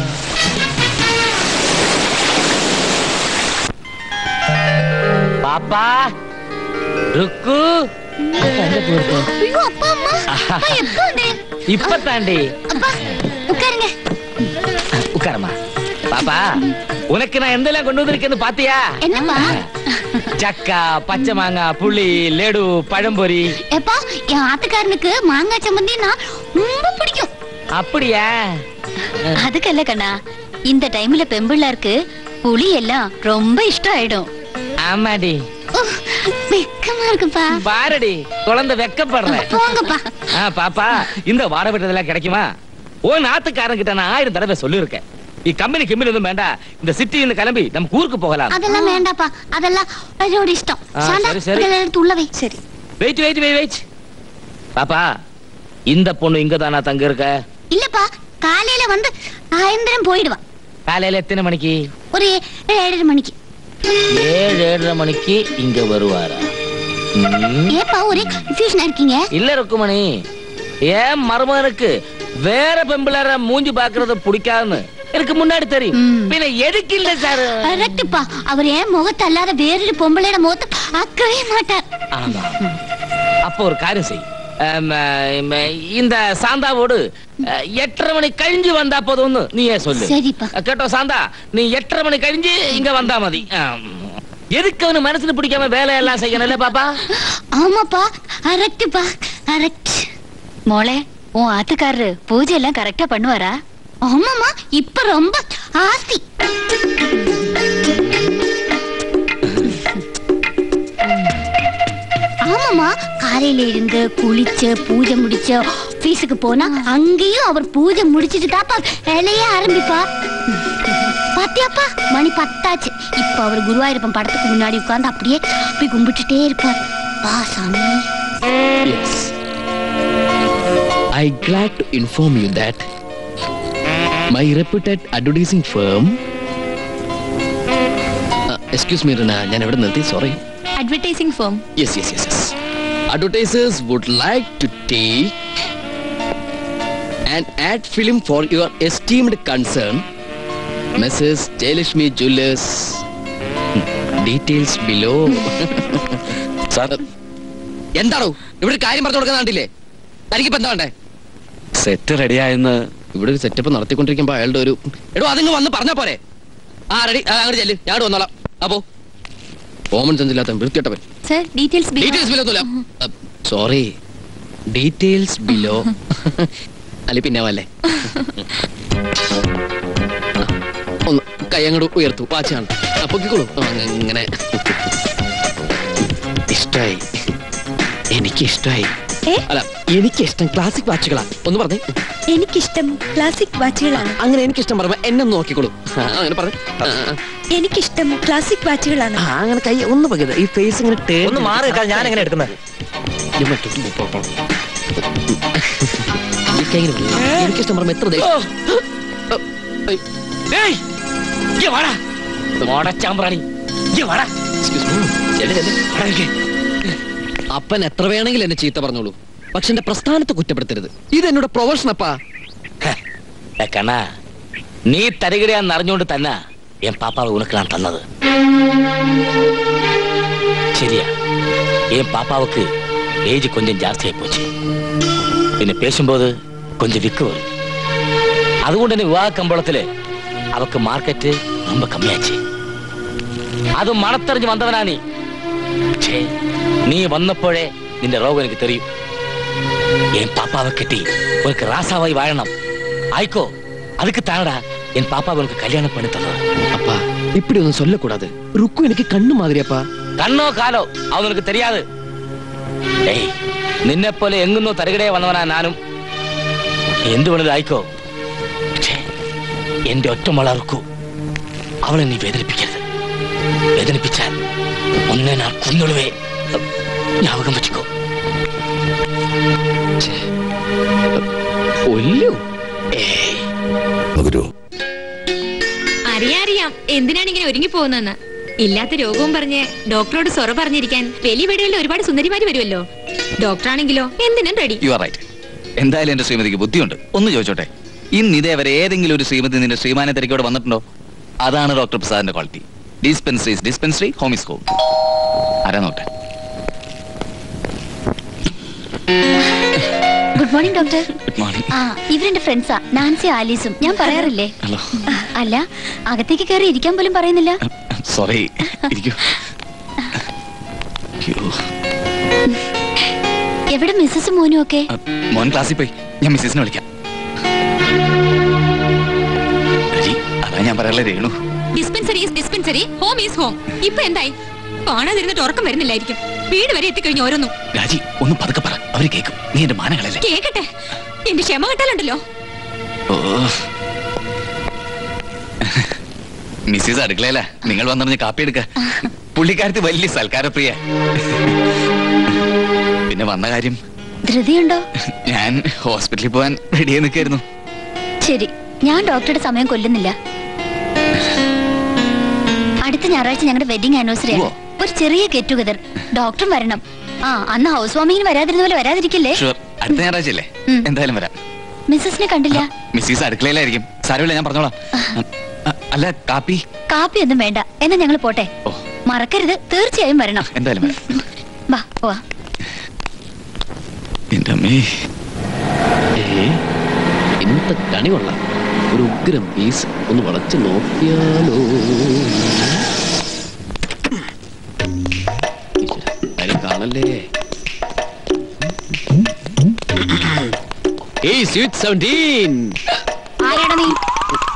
പാപ്പാ ருக்கு ஐயோ அப்பா அம்மா அப்பா எப்போ வந்தேன் இப்ப தாண்டி அப்பா உட்காருங்க உட்காரமா பாப்பா உனக்கு நான் எந்தெல்லாம் கொண்டு வந்திருக்கேன்னு பாத்தியா என்னப்பா சக்கா பச்சை மாங்காய் புளி லெடு பழம்பொரி எப்பா என் ஆத்துக்காரனுக்கு மாங்காய் சம்பந்தினா ரொம்ப பிடிக்கும் அப்படியா அதுக்கல்ல கண்ணா இந்த டைம்ல பெம்பிள்ளாருக்கு புளி எல்லாம் ரொம்ப இஷ்டம் ஆயிடும் ஆமாடி உஃப், வெக்கமா இருக்குப்பா பாரடி குழந்தை வெக்கப்படுறேன் போங்கப்பா ஆ, பாப்பா இந்த வார விட்டதெல்லாம் கிடைக்குமா ஓ நாத்துக்காரன் கிட்ட நான் ஆயிரம் தடவை சொல்லிருக்கேன் நீ கம்பெனி கிம்பெனி எதுவும் வேண்டாம் இந்த சிட்டின்னு கிளம்பி நம்ம ஊருக்கு போகலாம் அதெல்லாம் வேண்டாப்பா அதெல்லாம் அவரோட இஷ்டம் ஆ, சாந்தா சரி, சரி. இதெல்லாம் எடுத்து உள்ள வை சரி வெயிட் வெயிட் வெயிட் வெயிட் பாப்பா இந்த பொண்ணு இங்க தானா தங்க இருக்க இல்லப்பா காலையில வந்து சாயந்தரம் போயிடுவா காலையில எத்தனை மணிக்கு ஒரு ஏழரை மணிக்கு ஏழு ஏழரை மணிக்கு இங்க வருவாரா ம். ஏப்பா ஒரே கன்ஃபியூஷனா இருக்கீங்க இல்ல ருக்குமணி ஏன் மருமகனுக்கு வேற பெம்பிளர மூஞ்சி பாக்குறது பிடிக்காதுன்னு எனக்கு முன்னாடி தெரியும் ம். பின்ன எதுக்கு இல்ல சார் கரெக்ட்ப்பா அவர் ஏன் முகத்தை அல்லாத வேறொரு பொம்பளையோட முகத்தை பார்க்கவே மாட்டார் ஆமா அப்போ ஒரு காரியம் செய் ஆம், ஆம், இந்த சாந்தாவோடு அஹ், எட்டரை மணி கழிஞ்சு வந்தா போதும்னு நீயே சொல்லு சரிப்பா அஹ், கேட்டோ சாந்தா நீ எட்டரை மணி கழிஞ்சு இங்க வந்தா மதி ஆம். எதுக்கு அவனு மனசுல பிடிக்காம வேலையெல்லாம் செய்யணும்ல பாப்பா ஆமாப்பா கரெக்ட்ப்பா கரெக்ட் மோளே உன் ஆத்துக்காரரு பூஜை எல்லாம் கரெக்டா பண்ணுவாரா ஆமாமா இப்ப ரொம்ப ஆஸ்தி ஆமாமா காலையில இருந்து குளிச்சு பூஜை முடிச்சு ஆபீஸுக்கு போனா அங்கேயும் அவர் பூஜை முடிச்சிட்டு தாப்பா வேலையே ஆரம்பிப்பா பாத்தியாப்பா மணி பத்தாச்சு இப்ப அவர் குருவாயூரப்பன் படத்துக்கு முன்னாடி உட்கார்ந்து அப்படியே போய் கும்பிட்டுட்டே இருப்பார் வா சாமி Yes. I glad to inform you that my reputed advertising firm uh, excuse me Rina ഞാൻ എവിടെ നിർത്തി sorry advertising form yes yes yes yes advertisers would like to take an ad film for your esteemed concern Mrs. Jayalakshmi Jewelers details below sir എന്താണോ ഇവിടെ ഒരു കാര്യം പറഞ്ഞു കൊടുക്കാൻ കണ്ടില്ലേ തനിക്കിപ്പോ എന്താ വേണ്ടേ സെറ്റ് റെഡിയായെന്ന് ഇവിടെ ഒരു സെറ്റപ്പ് നടത്തിക്കൊണ്ടിരിക്കുമ്പോ അയാളുടെ ഒരു എടോ അതിങ്ങ് വന്ന് പറഞ്ഞാ പോരെ ആ റെഡി അങ്ങോട്ട് ചെല്ല് ഞാൻ ഇവിടെ വന്നോളാം അപ്പോ കോമൺ സെൻസ് ഇല്ലാത്ത വൃത്തിയിട്ടവൻ സർ ഡീറ്റെയിൽസ് ഡീറ്റെയിൽസ് ബിലോ ഒന്നുമില്ല സോറി ഡീറ്റെയിൽസ് ബിലോ അല്ലെ പിന്നെ വല്ലേ ഒന്ന് കൈ അങ്ങോട്ട് ഉയർത്തു വാച്ചാണ് അപ്പൊക്കിക്കോളൂ അങ്ങനെ ഇഷ്ടായി എനിക്ക് ഇഷ്ടായി ഏ? അല്ല എനിക്ക് ഇഷ്ടം ക്ലാസിക് വാച്ചുകളാ ഒന്ന് പറഞ്ഞേ എനിക്കിഷ്ടം ക്ലാസിക് വാച്ചുകളാണ് അങ്ങനെ എനിക്ക് ഇഷ്ടം പറയുമ്പോ എന്നെ ഒന്ന് നോക്കിക്കോളൂ ആ, അങ്ങനെ പറഞ്ഞു എനിക്കിഷ്ടം ക്ലാസിക് വാച്ചുകളാണ് അങ്ങനെ കൈ ഒന്ന് പകരുത് ഈ ഫേസ് ഇങ്ങനെ turn ഒന്ന് മാറി നിൽക്കാൻ ഞാൻ എങ്ങനെ എടുക്കുന്നത് ഞാൻ മറ്റൊരു മുമ്പ് പോ, പോ. ഈ കൈ ഇങ്ങനെ പിടി. എനിക്കിഷ്ടം പറയുമ്പോ എത്ര ദേഷ്യം മോടച്ചാമ്പ്രാണി വാടാ Excuse me. ചെല്ല്, ചെല്ല്. അപ്പൻ എത്ര വേണമെങ്കിലും എന്നെ ചീത്ത പറഞ്ഞോളൂ പക്ഷെ എന്റെ പ്രസ്ഥാനത്തെ കുറ്റപ്പെടുത്തരുത് ഇത് എന്നോട് പ്രൊഫഷൻ അപ്പാ ഏ, കണ്ണാ നീ തരികിടയാന്ന് അറിഞ്ഞുകൊണ്ട് തന്നെ എൻ പാപ്പാവ് ഉനക്ക് ഞാൻ തന്നത് ശരിയാ என் பாப்பாவுக்கு ஏஜ் கொஞ்சம் ஜாஸ்தியாகி போச்சு என்ன பேசும்போது கொஞ்சம் விக்கு வரும் അതുകൊണ്ട് തന്നെ വിവാഹ കമ്പോളത്തില് അവക്ക് മാർക്കറ്റ് ரொம்ப കമ്മിയാச்சு അത് മണത്തെറിഞ്ഞ് വന്നവനാ നീ ഛേ, നീ വന്നപ്പോഴേ നിന്റെ രോഗം എനിക്ക് തെറിയും എൻ പാപ്പാവെ കെട്ടി ഉനക്ക് ராசாவாய் வாழணும் ஆய்க்கோ அதுக்கு தானடா என் பாப்பாவை உனக்கு கல்யாணம் பண்ணி தந்தது அப்பா இப்படி ஒன்னும் சொல்லக்கூடாது ருக்கு எனக்கு கண்ணு மாதிரி அப்பா കണ്ണോ കാലോ അവനക്ക് തെരിയാതെ ഏയ് നിന്നെ പോലെ എങ്ങുന്നോ തരകിടയെ വന്നവനാ ഞാനും എന്ത് വേണത് ആയിക്കോ പക്ഷേ എന്റെ ഒറ്റ വളർക്കൂ അവളെ നീ വേദനിപ്പിക്കരുത് വേദനിപ്പിച്ചാൽ ഒന്നെ ഞാൻ കുന്നുളുവേ ஞாபகம் വെച്ചിക്കോ ഒല്ലു ഗുരു അറിയാം അറിയാം എന്തിനാണ് ഇങ്ങനെ ഒരുങ്ങി പോകുന്നതെന്ന് ഇല്ലാത്ത രോഗവും പറഞ്ഞ് ഡോക്ടറോട് സൊറ പറഞ്ഞിരിക്കാൻ വലിയ വീടുകളിൽ ഒരുപാട് സുന്ദരിമാര് വരുമല്ലോ ഡോക്ടറാണെങ്കിലോ എന്തിനും റെഡി യു ആർ റൈറ്റ് എന്തായാലും എന്റെ ശ്രീമതിക്ക് ബുദ്ധിയുണ്ട് ഒന്ന് ചോദിച്ചോട്ടെ ഇന്ന് ഇതേവരെ ഏതെങ്കിലും ഒരു ശ്രീമതി നിന്റെ ശ്രീമാനെ തിരക്കോടെ വന്നിട്ടുണ്ടോ അതാണ് ഡോക്ടർ പ്രസാദിന്റെ quality dispensary dispensary home is home ആരാ നോട്ടെ good morning doctor good morning ആ ഇവരെന്റെ ഫ്രണ്ട്സാ നാൻസി ആലീസും ഞാൻ പറയാറില്ലേ ഹലോ അല്ല അകത്തേക്ക് കയറി ഇരിക്കാൻ പോലും പറയുന്നില്ല സോറി ഇരിക്കൂ അയ്യോ, എവിടെ മിസ്സസ് മോനും ഒക്കെ അ, മോൻ ക്ലാസ്സിൽ പോയി ഞാൻ മിസ്സിസിനെ വിളിക്കാം രജി, അതാ ഞാൻ പറയാനുള്ള Renu dispensary is dispensary home is home ഇപ്പൊ എന്തായി കാണാതിരുന്നിട്ട് ഉറക്കം വരുന്നില്ലായിരിക്കും വീട് വരെ എത്തിക്കഴിഞ്ഞു ഓരോന്നും രാജി ഒന്ന് പതുക്കെ പറ അവര് കേൾക്കും നീ എന്റെ മാനങ്ങളല്ലേ കേക്കട്ടെ എന്റെ ക്ഷമ കിട്ടാലുണ്ടല്ലോ ഓ മിസ്സിസ് അടുക്കളയല്ല നിങ്ങൾ വന്നിറങ്ങി കാപ്പി എടുക്ക പുള്ളിക്കാരത്തി വലിയ സൽക്കാരപ്രിയ പിന്നെ വന്ന കാര്യം ധൃതിയുണ്ടോ ഞാൻ ഹോസ്പിറ്റലിൽ പോകാൻ റെഡിയായി നിൽക്കായിരുന്നു ശരി ഞാൻ ഡോക്ടറുടെ സമയം കൊല്ലുന്നില്ല അടുത്ത ഞായറാഴ്ച ഞങ്ങളുടെ വെഡിങ് ആനിവേഴ്സറി ആണ് ഉവ്വോ. ഒരു ചെറിയ ഗെറ്റ് ടുഗദർ ഡോക്ടറും വരണം ആ അന്ന് ഹൗസ് വാമിങ്ങിന് വരാതിരുന്ന പോലെ വരാതിരിക്കില്ലേ ഷുവർ അടുത്ത ഞായറാഴ്ച അല്ലേ ഉം. എന്തായാലും വരാം മിസ്സസിനെ കണ്ടില്ല മിസ്സിസ് അടുക്കളയിലായിരിക്കും സാരമില്ല ഞാൻ പറഞ്ഞോളാം അ- അല്ല കാപ്പി കാപ്പി ഒന്നും വേണ്ട എന്നാ ഞങ്ങൾ പോട്ടെ ഓ മറക്കരുത് തീർച്ചയായും വരണം എന്തായാലും വരാം വാ പോവാ എന്റെ അമ്മേ ഏ ഇന്നത്തെ കണി കൊള്ളാം ഒരു ഉഗ്രം പീസ് ഒന്ന് വളച്ച് നോക്കിയാലോ ഈശ്വരാ, ആരും കാണല്ലേ ഏയ് സ്വീറ്റ് സെവൻറ്റീൻ ആരാടാ നീ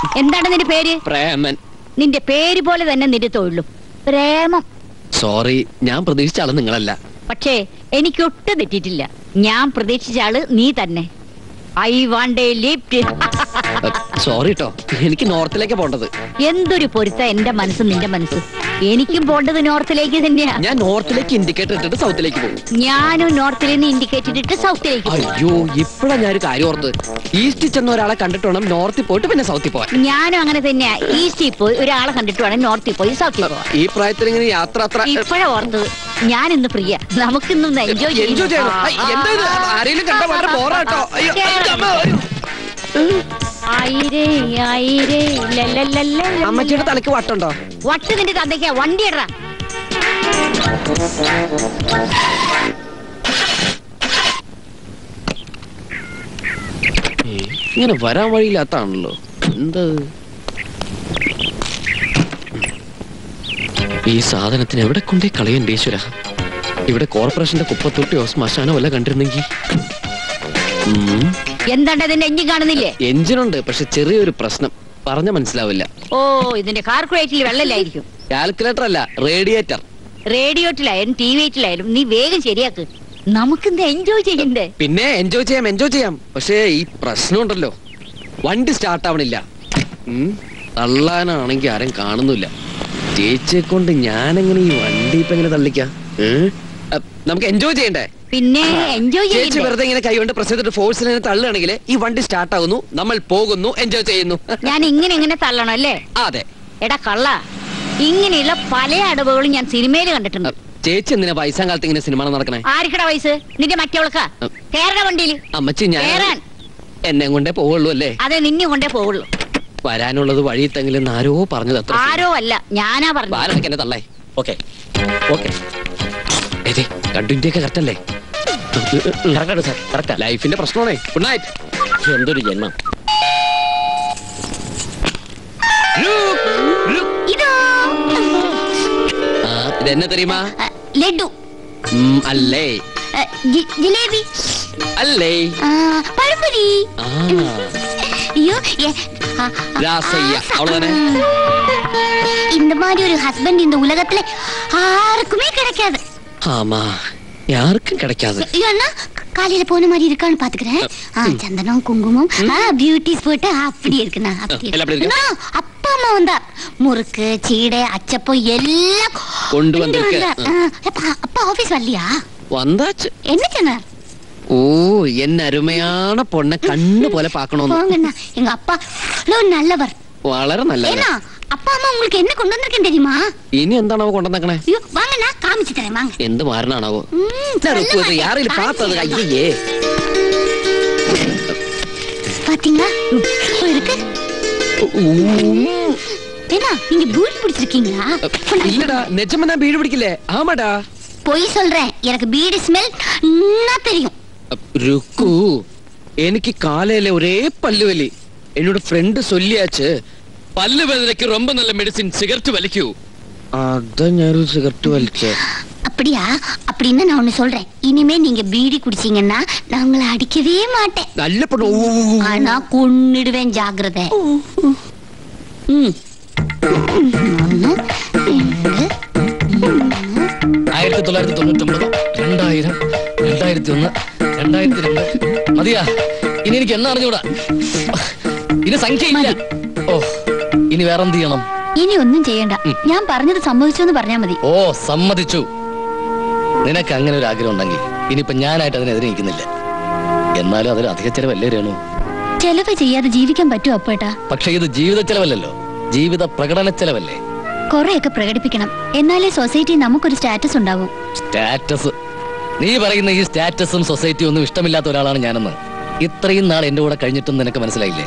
എന്താണ് നിന്റെ പേര് പ്രേമൻ നിന്റെ പേര് പോലെ തന്നെ നിന്റെ തൊഴിലും പ്രേമം സോറി ഞാൻ പ്രതീക്ഷിച്ച ആള് നിങ്ങളല്ല പക്ഷേ എനിക്കൊട്ടും തെറ്റിയിട്ടില്ല ഞാൻ പ്രതീക്ഷിച്ച ആള് നീ തന്നെ I want a lift sorry കേട്ടോ എനിക്ക് നോർത്തിലേക്ക് പോണ്ടത് എന്തൊരു പൊരുത്ത എന്റെ മനസ്സ് നിന്റെ മനസ്സ് എനിക്കും പോണ്ടത് നോർത്തിലേക്ക് തന്നെയാ ഞാൻ നോർത്തിലേക്ക് ഇൻഡിക്കേറ്റർ ഇട്ടിട്ട് സൗത്തിലേക്ക് പോകും ഞാനും നോർത്തിൽ നിന്ന് ഇൻഡിക്കേറ്റ് ഇട്ടിട്ട് സൗത്തിലേക്ക് പോകും. അയ്യോ ഇപ്പഴാ ഞാനൊരു കാര്യം ഓർത്ത് ഈസ്റ്റിൽ ചെന്ന ഒരാളെ കണ്ടിട്ട് വേണം നോർത്തിൽ പോയിട്ട് പിന്നെ സൗത്തിൽ പോവാൻ ഞാനും അങ്ങനെ തന്നെയാ ഈസ്റ്റിൽ പോയി ഒരാളെ കണ്ടിട്ട് വേണം നോർത്തിൽ പോയി സൗത്തിൽ പോവാൻ ഈ പ്രായത്തിൽ ഇങ്ങനെ യാത്ര അത്ര ഇപ്പഴാ ഓർത്തത് ഞാൻ ഇന്ന് പ്രിയ നമുക്കിന്ന് എൻജോയ് എൻജോയ് ചെയ്യണം ഐ, എന്താ ഇത്? ആരേലും കണ്ടാ വളരെ ബോറാട്ടോ അയ്യോ അയ്യോ, അമ്മ, അയ്യോ. ആയിരേ ആയിരേ ലല്ലല്ലല്ല അമ്മച്ചിയുടെ തലക്ക് വട്ടുണ്ടോ വട്ട് നിന്റെ തന്തയ്ക്കാ വണ്ടി ഇടറാ ഇങ്ങനെ വരാൻ വഴിയില്ലാത്താണല്ലോ എന്താ ഇത്? ഈ സാധനത്തിന് എവിടെ കൊണ്ടേ കളയണ്ട ഈശ്വര ഇവിടെ കോർപ്പറേഷന്റെ കുപ്പത്തൊട്ടിയോ ശ്മശാനോ വല്ല കണ്ടിരുന്നെങ്കിൽ ഉം. എന്താണ്ട് അതിന്റെ എഞ്ചിൻ കാണുന്നില്ലേ എഞ്ചിനുണ്ട് പക്ഷെ ചെറിയൊരു പ്രശ്നം പറഞ്ഞ മനസ്സിലാവില്ല ഓ ഇതിന്റെ കാർക്കുലേറ്ററിൽ വെള്ളമില്ലായിരിക്കും കാൽക്കുലേറ്റർ അല്ല റേഡിയേറ്റർ റേഡിയോട്ടിലായാലും ടി വിയിലായാലും നീ വേഗം ശരിയാക്ക് നമുക്കിന്ന് എൻജോയ് ചെയ്യണ്ടേ പിന്നെ എൻജോയ് ചെയ്യാം എൻജോയ് ചെയ്യാം പക്ഷേ ഈ പ്രശ്നമുണ്ടല്ലോ വണ്ടി സ്റ്റാർട്ട് ആവണില്ല ഉം. തള്ളാനാണെങ്കി ആരും കാണുന്നില്ല ചേച്ചിയെ കൊണ്ട് ഞാനെങ്ങനെ ഈ വണ്ടി ഇപ്പൊ എങ്ങനെ തള്ളിക്കാം ഏ? അ, നമുക്ക് എൻജോയ് ചെയ്യണ്ടേ പിന്നെ എൻജോയ് ചേച്ചി ചെയ്യണ്ടേ വെറുതെ ഇങ്ങനെ കൈകൊണ്ട് പ്രസ് ചെയ്തിട്ട് ഫോഴ്സിൽ ഇങ്ങനെ തള്ളുകയാണെങ്കിൽ ഈ വണ്ടി സ്റ്റാർട്ട് ആകുന്നു നമ്മൾ പോകുന്നു എൻജോയ് ചെയ്യുന്നു ഞാൻ ഇങ്ങനെ ഇങ്ങനെ തള്ളണം അല്ലേ ആ, അതെ എടാ കള്ള ഇങ്ങനെയുള്ള പല അടവുകളും ഞാൻ സിനിമയിൽ അ, കണ്ടിട്ടുണ്ട് ചേച്ചി എന്തിനാ വയസ്സാം കാലത്ത് ഇങ്ങനെ സിനിമ നടക്കണേ ആർക്കടാ വയസ്സ് നിന്റെ മറ്റവൾക്കാ ഉം. കേരള വണ്ടിയിൽ അമ്മച്ചി ഞാൻ കേറാൻ എന്നെ കൊണ്ടേ പോവുള്ളൂ അല്ലേ അതെ നിന്നെ കൊണ്ടേ പോവുള്ളൂ വരാനുള്ളത് വഴി തെങ്കിലും ആരോ പറഞ്ഞത് അത്ര ആരോ അല്ല ഞാനാ പറഞ്ഞു ആരൊക്കെ എന്നെ തള്ളേ ഓക്കെ ഓക്കെ ഏതേ രണ്ടിന്റെ ഒക്കെ കറക്റ്റ് അല്ലേ കറക്റ്റാണ് സാർ കറക്റ്റാ ലൈഫിന്റെ പ്രശ്നമാണേ ഗുഡ് നൈറ്റ് എന്തൊരു ജന്മം ഇതോ ആ ഇതെന്നെ തെരയുമാ അ, ലഡു ഉം, അല്ലേ അ, ജി- ജിലേബി അല്ലേ ആ, പഴംപൊരി ആ ஐயோ ஏ, ஆ, ராசையா, அவ்வளவுதானே? இந்த மாதிரி ஒரு ஹஸ்பண்ட் இந்த உலகத்துல யாருக்குமே கிடைக்காது ஆமா யாருக்கும் கிடைக்காது ஏன்னா காலையில போன மாதிரி இருக்கான்னு பாத்துக்கிறேன் ஆ, சந்தனம் குங்குமம் பியூட்டிஸ் போட்டு அப்படி இருக்குண்ணா அப்படி எல்லாம் அப்படி இருக்கு? அண்ணா, அப்பா அம்மா வந்தா முறுக்கு சீடை அச்சப்பம் எல்லாம் கொண்டு வந்திருக்கு. வந்தார். ஆ, அப்பா அப்பா ஆபீஸ் வரலையா வந்தாச்சு என்ன சொன்னார் ஓ என் அருமையான பொண்ணை கண்ணு போல பாக்கணும்னு போங்கண்ணா எங்க அப்பா அவ்வளவு நல்லவர் വളരെ നല്ലത് ஏன்னா அப்பா அம்மா உங்களுக்கு என்ன கொண்டு வந்திருக்கேன் தெரியுமா ഇനി എന്താണാവോ കൊണ്ടുവന്നേക്കണേ ஐயோ வாங்கண்ணா காமிச்சு தரேன் வாங்க എന്ത് മാറണാണാവോ ம், சொல்லுங்க. யாரையும் பார்த்தது காமிச்சு ஐயே பாத்தீங்களா இப்போ இருக்கு ஏன்னா நீங்க பூரி பிடிச்சிருக்கீங்களா இல்லடா நிஜமா நான் வீடு பிடிக்கல ஆமாடா பொய் சொல்றேன் எனக்கு பீடி ஸ்மெல் நல்லா தெரியும் ருக்கு എനിക്ക് കാലയിലെ ഒരേ പല്ലുവലി എന്നോട് ഫ്രണ്ട് ചൊല്ലിയാച്ച് പല്ല് വേദനയ്ക്ക് ரொம்ப നല്ല മെഡിസിൻ സിഗരറ്റ് വലിക്കൂ അതാ ഞാൻ സിഗരറ്റ് വലിച്ചേ அப்படியா அப்படின்னா நான் ஒண்ணு சொல்றேன் இனிமே நீங்க பீடி குடிச்சீங்கன்னா நான் உங்களை அடிக்கவே மாட்டேன் നല്ല പെണ്ണു ഊ, ഊ, ഊ. ஆனா கொன்னுடுவேன் ஜாக்கிரதை ம். ஒண்ணு ரெண்டு ആയിരത്തി തൊള്ളായിരത്തി തൊണ്ണൂറ്റി ഒമ്പത് രണ്ടായിരം രണ്ടായിരത്തി ഒന്ന് രണ്ടായിരത്തി രണ്ട് മതിയാ ഇനി എനിക്ക് എന്നാ അറിഞ്ഞൂടാ ഇനി സംഖ്യ ഇല്ല ഓ ഇനി വേറെന്ത് ചെയ്യണം ഇനി ഒന്നും ചെയ്യണ്ട ഞാൻ പറഞ്ഞത് സമ്മതിച്ചു എന്ന് പറഞ്ഞാ മതി ഓ സമ്മതിച്ചു നിനക്ക് അങ്ങനെ ഒരു ആഗ്രഹം ഉണ്ടെങ്കിൽ ഇനിയിപ്പൊ ഞാനായിട്ട് അതിനെതിരെ നിൽക്കുന്നില്ല എന്നാലും അതൊരു അധിക ചെലവല്ലേ രേണു ചെലവ് ചെയ്യാതെ ജീവിക്കാൻ പറ്റുമോ അപ്പേട്ടാ പക്ഷെ ഇത് ജീവിത ചെലവല്ലല്ലോ ജീവിത പ്രകടന ചെലവല്ലേ കുറെയൊക്കെ പ്രകടിപ്പിക്കണം എന്നാലേ സൊസൈറ്റി നമുക്കൊരു സ്റ്റാറ്റസ് ഉണ്ടാവും സ്റ്റാറ്റസ് നീ പറയുന്ന ഈ സ്റ്റാറ്റസും സൊസൈറ്റിയും ഒന്നും ഇഷ്ടമില്ലാത്ത ഒരാളാണ് ഞാനെന്ന് ഇത്രയും നാൾ എന്റെ കൂടെ കഴിഞ്ഞിട്ടും നിനക്ക് മനസ്സിലായില്ലേ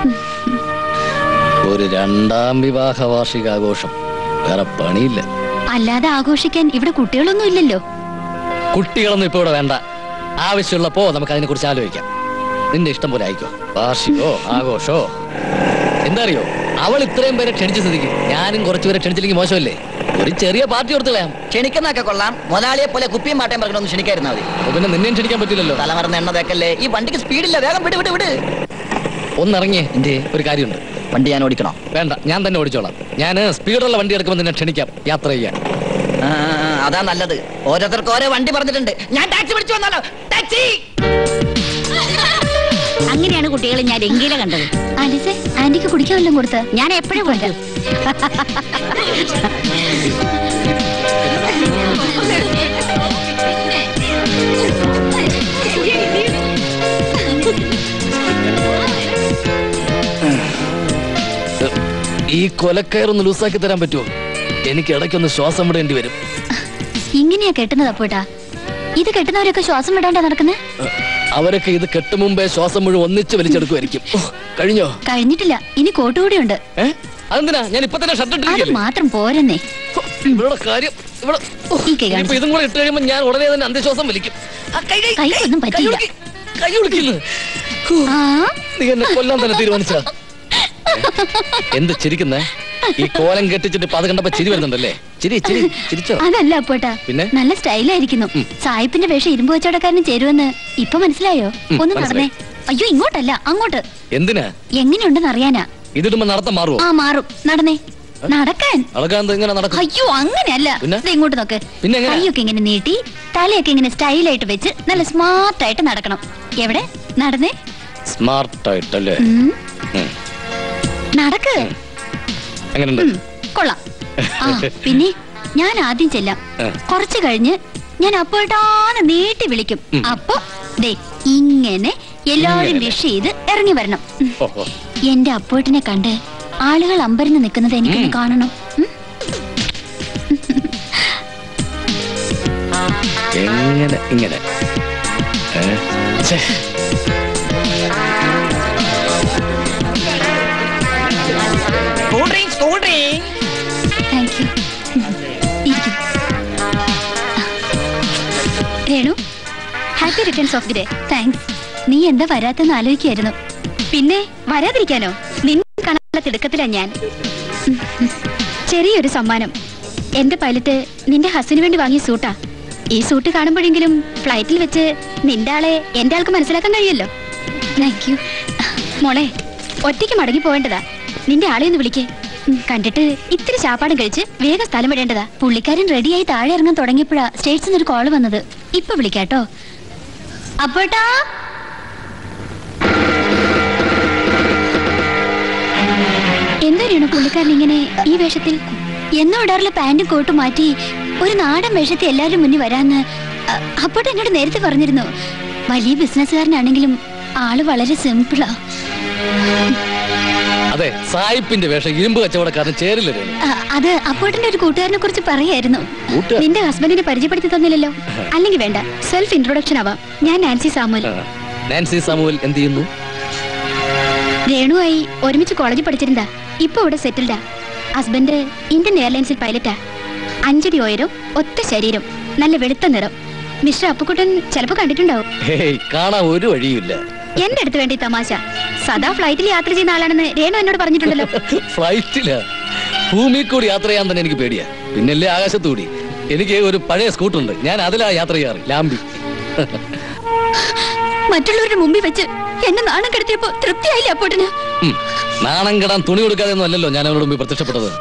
ഒരു രണ്ടാം വിവാഹ വാർഷികാഘോഷം വേറെ പണിയില്ല അല്ലാതെ ആഘോഷിക്കാൻ ഇവിടെ കുട്ടികളൊന്നും ഇല്ലല്ലോ കുട്ടികളൊന്നും ഇപ്പൊ ഇവിടെ വേണ്ട ആവശ്യമുള്ളപ്പോ നമുക്ക് അതിനെ കുറിച്ച് ആലോചിക്കാം നിന്റെ ഇഷ്ടം പോലെ ആയിക്കോ വാർഷികോ ആഘോഷോ എന്താ അറിയോ അവൾ ഇത്രയും പേരെ ക്ഷണിച്ച സ്ഥിതിക്ക് ഞാനും കുറച്ചുപേരെ ക്ഷണിച്ചില്ലെങ്കിൽ മോശമല്ലേ ഒരു ചെറിയ പാർട്ടി കൊടുത്തു കളയാം ക്ഷണിക്കുന്നൊക്കെ കൊള്ളാം മുതലാളിയെ പോലെ കുപ്പിയും മാട്ടയും പറഞ്ഞൊന്ന് ക്ഷണിക്കായിരുന്നാ മതി അപ്പൊ പിന്നെ നിന്നെയും ക്ഷണിക്കാൻ പറ്റില്ലല്ലോ തലമറന്ന എണ്ണ തേക്കല്ലേ ഈ വണ്ടിക്ക് സ്പീഡില്ല വേഗം വിട് വിട് വിട് ഒന്നിറങ്ങിയേ എന്റെ ഒരു കാര്യമുണ്ട് വണ്ടി ഞാൻ ഓടിക്കണോ വേണ്ട ഞാൻ തന്നെ ഓടിച്ചോളാം ഞാൻ സ്പീഡുള്ള വണ്ടി എടുക്കുമ്പോൾ നിന്നെ ക്ഷണിക്കാം യാത്ര ചെയ്യാൻ ആ, അതാ നല്ലത് ഓരോരുത്തർക്ക് ഓരോ വണ്ടി പറഞ്ഞിട്ടുണ്ട് ഞാൻ ടാക്സി പിടിച്ചു വന്നാലോ ടാക്സി അങ്ങനെയാണ് കുട്ടികളെ ഞാൻ എങ്കിലെ കണ്ടത് ആലിസേ ആന്റിക്ക് കുടിക്കാൻ വല്ലതും കൊടുത്ത് ഞാൻ എപ്പോഴും കൊടുത്തു ഈ കൊലക്കയറൊന്ന് ലൂസാക്കി തരാൻ പറ്റുമോ എനിക്ക് ഇടയ്ക്കൊന്ന് ശ്വാസം വിടേണ്ടി വരും ഇങ്ങനെയാ കെട്ടുന്നത് അപ്പോട്ടാ ഇത് കെട്ടുന്നവരൊക്കെ ശ്വാസം വിടാണ്ടാ നടക്കുന്നത് അവരൊക്കെ ഇത് കെട്ടു മുമ്പേ ശ്വാസം മുഴുവൻ ഒന്നിച്ച് വലിച്ചെടുക്കുമായിരിക്കും ഓ, കഴിഞ്ഞോ കഴിഞ്ഞിട്ടില്ല ഇനി കോട്ടുകൂടിയുണ്ട് ഏ അതെന്തിനാ ഞാൻ ഇപ്പൊ തന്നെ ഷർട്ട് അത് ഇട്ടിരിക്കല്ലേ മാത്രം പോരെന്നേ ഇവരുടെ കാര്യം ഇവിടെ ഓ, ഈ കൈ ഇനിയിപ്പോ ഇതും കൂടെ ഇട്ട് കഴിയുമ്പോൾ ഞാൻ ഉടനെ തന്നെ അന്ത്യശ്വാസം വലിക്കും ആ, കൈ, കൈ, കൈ, കൈക്കൊന്നും കൈ പറ്റിയില്ല. ഒടുക്കി, കൈ ഒടുക്കിന്ന് ആ നീ എന്നെ കൊല്ലാൻ തന്നെ തീരുമാനിച്ച എന്ത് ചിരിക്കുന്നേ ഈ കോലം കെട്ടിച്ചിട്ട് ഇപ്പൊ അത് കണ്ടപ്പോ ചിരി വരുന്നുണ്ടല്ലേ ചിരി ചിരി ചിരിച്ചോ അതല്ല അപ്പോട്ടാ പിന്നെ? നല്ല സ്റ്റൈലായിരിക്കുന്നു സായിപ്പിന്റെ വേഷം ഇരുമ്പ് കച്ചവടക്കാരന് ചേരുവെന്ന് ഇപ്പൊ മനസ്സിലായോ ഉം, ഒന്ന് നടന്നേ മനസ്സിലായി. അയ്യോ ഇങ്ങോട്ടല്ല അങ്ങോട്ട് എന്തിനാ എങ്ങനെയുണ്ടെന്ന് അറിയാനാ ഇതിടുമ്പോ നടത്തം മാറുവോ ആ മാറും നടന്നേ നടക്കാൻ അളകാന്ത് ഇങ്ങനെ നടക്കും അയ്യോ അങ്ങനെയല്ല പിന്നെ? ദേ ഇങ്ങോട്ട് നോക്ക് പിന്നെ എങ്ങനെയാ? കൈയൊക്കെ ഇങ്ങനെ നീട്ടി തലയൊക്കെ ഇങ്ങനെ സ്റ്റൈലായിട്ട് വെച്ച് നല്ല സ്മാർട്ട് ആയിട്ട് നടക്കണം എവിടെ നടന്നേ സ്മാർട്ട് ആയിട്ടല്ലേ ഉം, ഉം. നടക്ക് എങ്ങനെയുണ്ട് ഉം, കൊള്ളാം ആ പിന്നെ ഞാൻ ആദ്യം ചെല്ലാം ആ. കുറച്ച് കഴിഞ്ഞ് ഞാൻ അപ്പോഴാണ് നീട്ടി വിളിക്കും ഉം. അപ്പൊ ദേ ഇങ്ങനെ എല്ലാവരും ഇങ്ങനെ. വിഷ് ചെയ്ത് ഇറങ്ങി വരണം ഉം. ഓഹോ എന്റെ അപ്പോട്ടിനെ കണ്ട് ആളുകൾ അമ്പരന്ന് നിൽക്കുന്നത് എനിക്കൊന്ന് ഉം. കാണണം ഉം. എങ്ങനെ ഇങ്ങനെ ഏ? ഛേ. Cool drinks cool drink thank you ഇരിക്കും Renu happy returns of the day thanks നീ എന്താ വരാത്തെന്ന് ആലോചിക്കായിരുന്നു പിന്നെ വരാതിരിക്കാനോ നിന്നെ കാണാനുള്ള തിടുക്കത്തിലാ ഞാൻ ചെറിയൊരു സമ്മാനം എന്റെ പൈലറ്റ് നിന്റെ ഹസ്സിന് വേണ്ടി വാങ്ങിയ സൂട്ടാ ഈ സൂട്ട് കാണുമ്പോഴെങ്കിലും ഫ്ലൈറ്റിൽ വെച്ച് നിന്റെ ആളെ എന്റെ ആൾക്ക് മനസ്സിലാക്കാൻ കഴിയുമല്ലോ താങ്ക് യു മോളെ ഒറ്റയ്ക്ക് മടങ്ങി പോവേണ്ടതാ നിന്റെ ആളെ ഒന്ന് വിളിക്കേ ഉം, കണ്ടിട്ട് ഇത്തിരി ചാപ്പാടും കഴിച്ച് വേഗം സ്ഥലം വിടേണ്ടതാ പുള്ളിക്കാരൻ റെഡിയായി താഴെ ഇറങ്ങാൻ തുടങ്ങിയപ്പോഴാ സ്റ്റേറ്റ്സിൽ ഒരു കോള് വന്നത് ഇപ്പൊ വിളിക്കാട്ടോ അപ്പോട്ടാ എന്തായിരുന്നു പുള്ളിക്കാരൻ ഇങ്ങനെ ഈ വേഷത്തിൽ എന്നോ ഇടാറുള്ള പാന്റും കോട്ടും മാറ്റി ഒരു നാടൻ വേഷത്തിൽ എല്ലാവരും മുന്നിൽ വരാന്ന് അ- അപ്പോട്ട് എന്നോട് നേരത്തെ പറഞ്ഞിരുന്നു വലിയ ബിസിനസ്സുകാരനാണെങ്കിലും ആള് വളരെ സിമ്പിളാ അതെ സായിപ്പിന്റെ വേഷം ഇരുമ്പ് കച്ചവടക്കാരൻ ചേരില്ല രേണു. ആ, അത് അപ്പോട്ടിന്റെ ഒരു കൂട്ടുകാരനെ കുറിച്ച് പറയായിരുന്നു കൂട്ടുകാരൻ? നിന്റെ ഹസ്ബൻഡിനെ പരിചയപ്പെടുത്തി തന്നില്ലല്ലോ അല്ലെങ്കിൽ വേണ്ട സെൽഫ് ഇൻട്രൊഡക്ഷൻ ആവാം ഞാൻ നാൻസി സാമുൽ ആ. നാൻസി സാമുവൽ എന്ത് ചെയ്യുന്നു രേണുവായി ഒരുമിച്ച് കോളേജിൽ പഠിച്ചിരുന്നാ ഇപ്പൊ ഇവിടെ സെറ്റിൽഡാ ഹസ്ബൻഡ് ഇന്ത്യൻ എയർലൈൻസിൽ പൈലറ്റാ അഞ്ചടി ഉയരം ഒറ്റ ശരീരം നല്ല വെളുത്ത നിറം മിസ്റ്റർ അപ്പുക്കുട്ടൻ ചിലപ്പോ കണ്ടിട്ടുണ്ടാവും ഹേയ് കാണാൻ ഒരു വഴിയുമില്ല എന്റെ അടുത്ത് വേണ്ടി തമാശ സദാ ഫ്ലൈറ്റിൽ യാത്ര ചെയ്യുന്ന ആളാണെന്ന് രേണു എന്നോട് പറഞ്ഞിട്ടുണ്ടല്ലോ ഫ്ലൈറ്റില് ഭൂമി കൂടി യാത്ര ചെയ്യാൻ തന്നെ എനിക്ക് പേടിയാ പിന്നല്ലേ ആകാശത്തൂടി എനിക്ക് ഒരു പഴയ സ്കൂട്ടറുണ്ട് ഞാൻ അതിലാ യാത്ര ചെയ്യാറ് ലാംബി മറ്റുള്ളവരുടെ മുമ്പിൽ വെച്ച് എന്നെ നാണം കെടുത്തിയപ്പോ തൃപ്തിയായില്ലേ അപ്പോട്ടിന് ഉം. നാണം കെടാൻ തുണി കൊടുക്കാതെ ഒന്നും അല്ലല്ലോ ഞാൻ അവനോട് മുമ്പിൽ പ്രത്യക്ഷപ്പെട്ടത്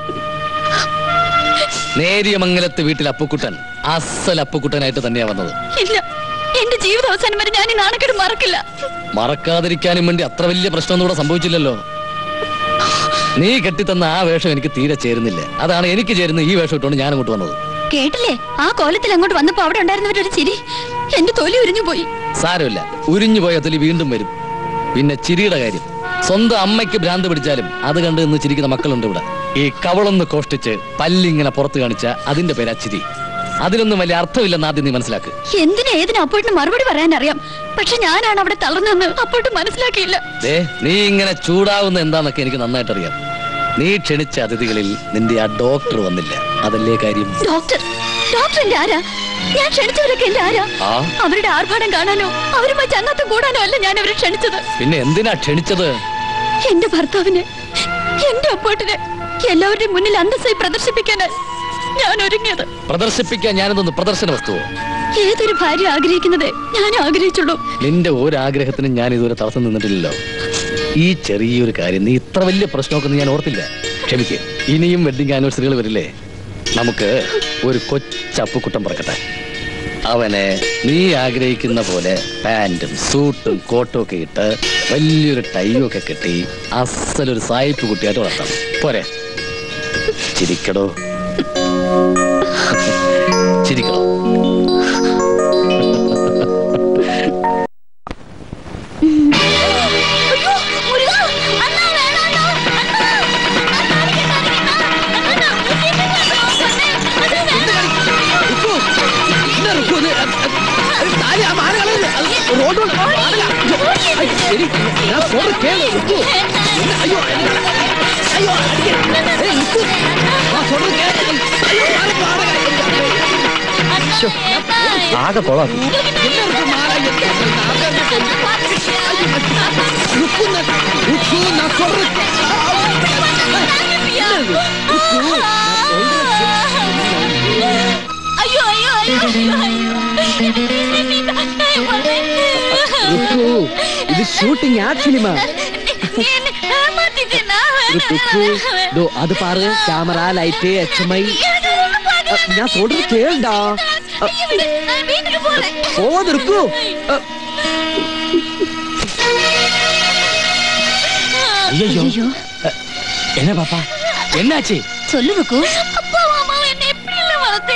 നേരിയ മംഗലത്ത് വീട്ടിൽ അപ്പുക്കുട്ടൻ അസൽ അപ്പുക്കുട്ടനായിട്ട് തന്നെയാ വന്നത് ഇല്ല എന്റെ ജീവിത അവസാനം വരെ ഞാൻ ഈ നാണക്കേട് മറക്കില്ല മറക്കാതിരിക്കാനും വേണ്ടി അത്ര വലിയ പ്രശ്നമൊന്നും ഇവിടെ സംഭവിച്ചില്ലല്ലോ നീ കെട്ടിത്തന്ന ആ വേഷം എനിക്ക് തീരെ ചേരുന്നില്ല അതാണ് എനിക്ക് ചേരുന്ന ഈ വേഷം ഇട്ടുകൊണ്ട് ഞാൻ അങ്ങോട്ട് വന്നത് കേട്ടില്ലേ ആ കോലത്തിൽ അങ്ങോട്ട് വന്നപ്പോ അവിടെ ഉണ്ടായിരുന്നവരൊരു ചിരി എന്റെ തൊലി ഉരിഞ്ഞു പോയി സാരമില്ല ഉരിഞ്ഞു പോയ തൊലി വീണ്ടും വരും പിന്നെ ചിരിയുടെ കാര്യം സ്വന്തം അമ്മയ്ക്ക് ഭ്രാന്ത് പിടിച്ചാലും അത് കണ്ട് ഇന്ന് ചിരിക്കുന്ന മക്കളുണ്ട് ഇവിടെ ഈ കവളൊന്ന് കോഷ്ടിച്ച് പല്ലിങ്ങനെ പുറത്ത് കാണിച്ച അതിന്റെ പേരാ ചിരി അതിലൊന്നും വലിയ അർത്ഥമില്ലെന്ന് ആദ്യം നീ മനസ്സിലാക്ക് എന്തിനാ ഏതിനാ അപ്പോട്ടിന് മറുപടി പറയാൻ അറിയാം പക്ഷെ ഞാനാണ് അവിടെ തളർന്നെന്ന് അപ്പോട്ട് മനസ്സിലാക്കിയില്ല ദേ നീ ഇങ്ങനെ ചൂടാവുന്ന എന്താന്നൊക്കെ എനിക്ക് നന്നായിട്ട് അറിയാം നീ ക്ഷണിച്ച അതിഥികളിൽ നിന്റെ ആ ഡോക്ടർ വന്നില്ല അതല്ലേ കാര്യം ഡോക്ടർ ഡോക്ടർ എന്റെ ആരാ ഞാൻ ക്ഷണിച്ചവരൊക്കെ എന്റെ ആരാ ആ അവരുടെ ആർഭാടം കാണാനോ അവരുമായി ചങ്ങാത്തം കൂടാനോ അല്ല ഞാൻ അവരെ ക്ഷണിച്ചത് പിന്നെ എന്തിനാ ക്ഷണിച്ചത് എന്റെ ഭർത്താവിനെ എന്റെ അപ്പോട്ടിനെ എല്ലാവരുടെയും മുന്നിൽ അന്തസ്സായി പ്രദർശിപ്പിക്കാനായി ഞാൻ ഒരുങ്ങിയത് പ്രദർശിപ്പിക്കാൻ ഞാനതൊന്ന് പ്രദർശന വസ്തുവോ ഏതൊരു ഭാര്യ ആഗ്രഹിക്കുന്നത് ഞാൻ ആഗ്രഹിച്ചുള്ളൂ നിന്റെ ഒരാഗ്രഹത്തിനും ഞാൻ ഇതുവരെ തടസ്സം നിന്നിട്ടില്ലല്ലോ ഈ ചെറിയൊരു കാര്യം നീ ഇത്ര വലിയ പ്രശ്നമൊക്കെ നീ ഞാൻ ഓർത്തില്ല ക്ഷമിക്കുക ഇനിയും വെഡിങ് ആനിവേഴ്സറികൾ വരില്ലേ നമുക്ക് ഒരു കൊച്ചപ്പുക്കുട്ടം പറക്കട്ടെ അവനെ നീ ആഗ്രഹിക്കുന്ന പോലെ പാന്റും സൂട്ടും കോട്ടും ഒക്കെ ഇട്ട് വലിയൊരു ടൈയും ഒക്കെ കെട്ടി അസലൊരു സായിപ്പ് കുട്ടിയായിട്ട് വളർത്താം പോരെ ചിരിക്കടോ ചിരിക്കടോ ആകെ കൊളാക്കി അയ്യോ അയ്യോ റുക്കു, ഇത് ഷൂട്ടിംഗ് ആഡ് ഫിലിമ ദോ അത് പാரு camera light H M I ഞാൻ சொல்றது കേൾടാ வீட்டுக்கு போறேன் போவாது ருக்கு ஐயோ என்ன பாப்பா என்னாச்சு சொல்லு ருக்கு அப்பா அம்மா என்ன எப்படி எல்லாம் வளர்த்து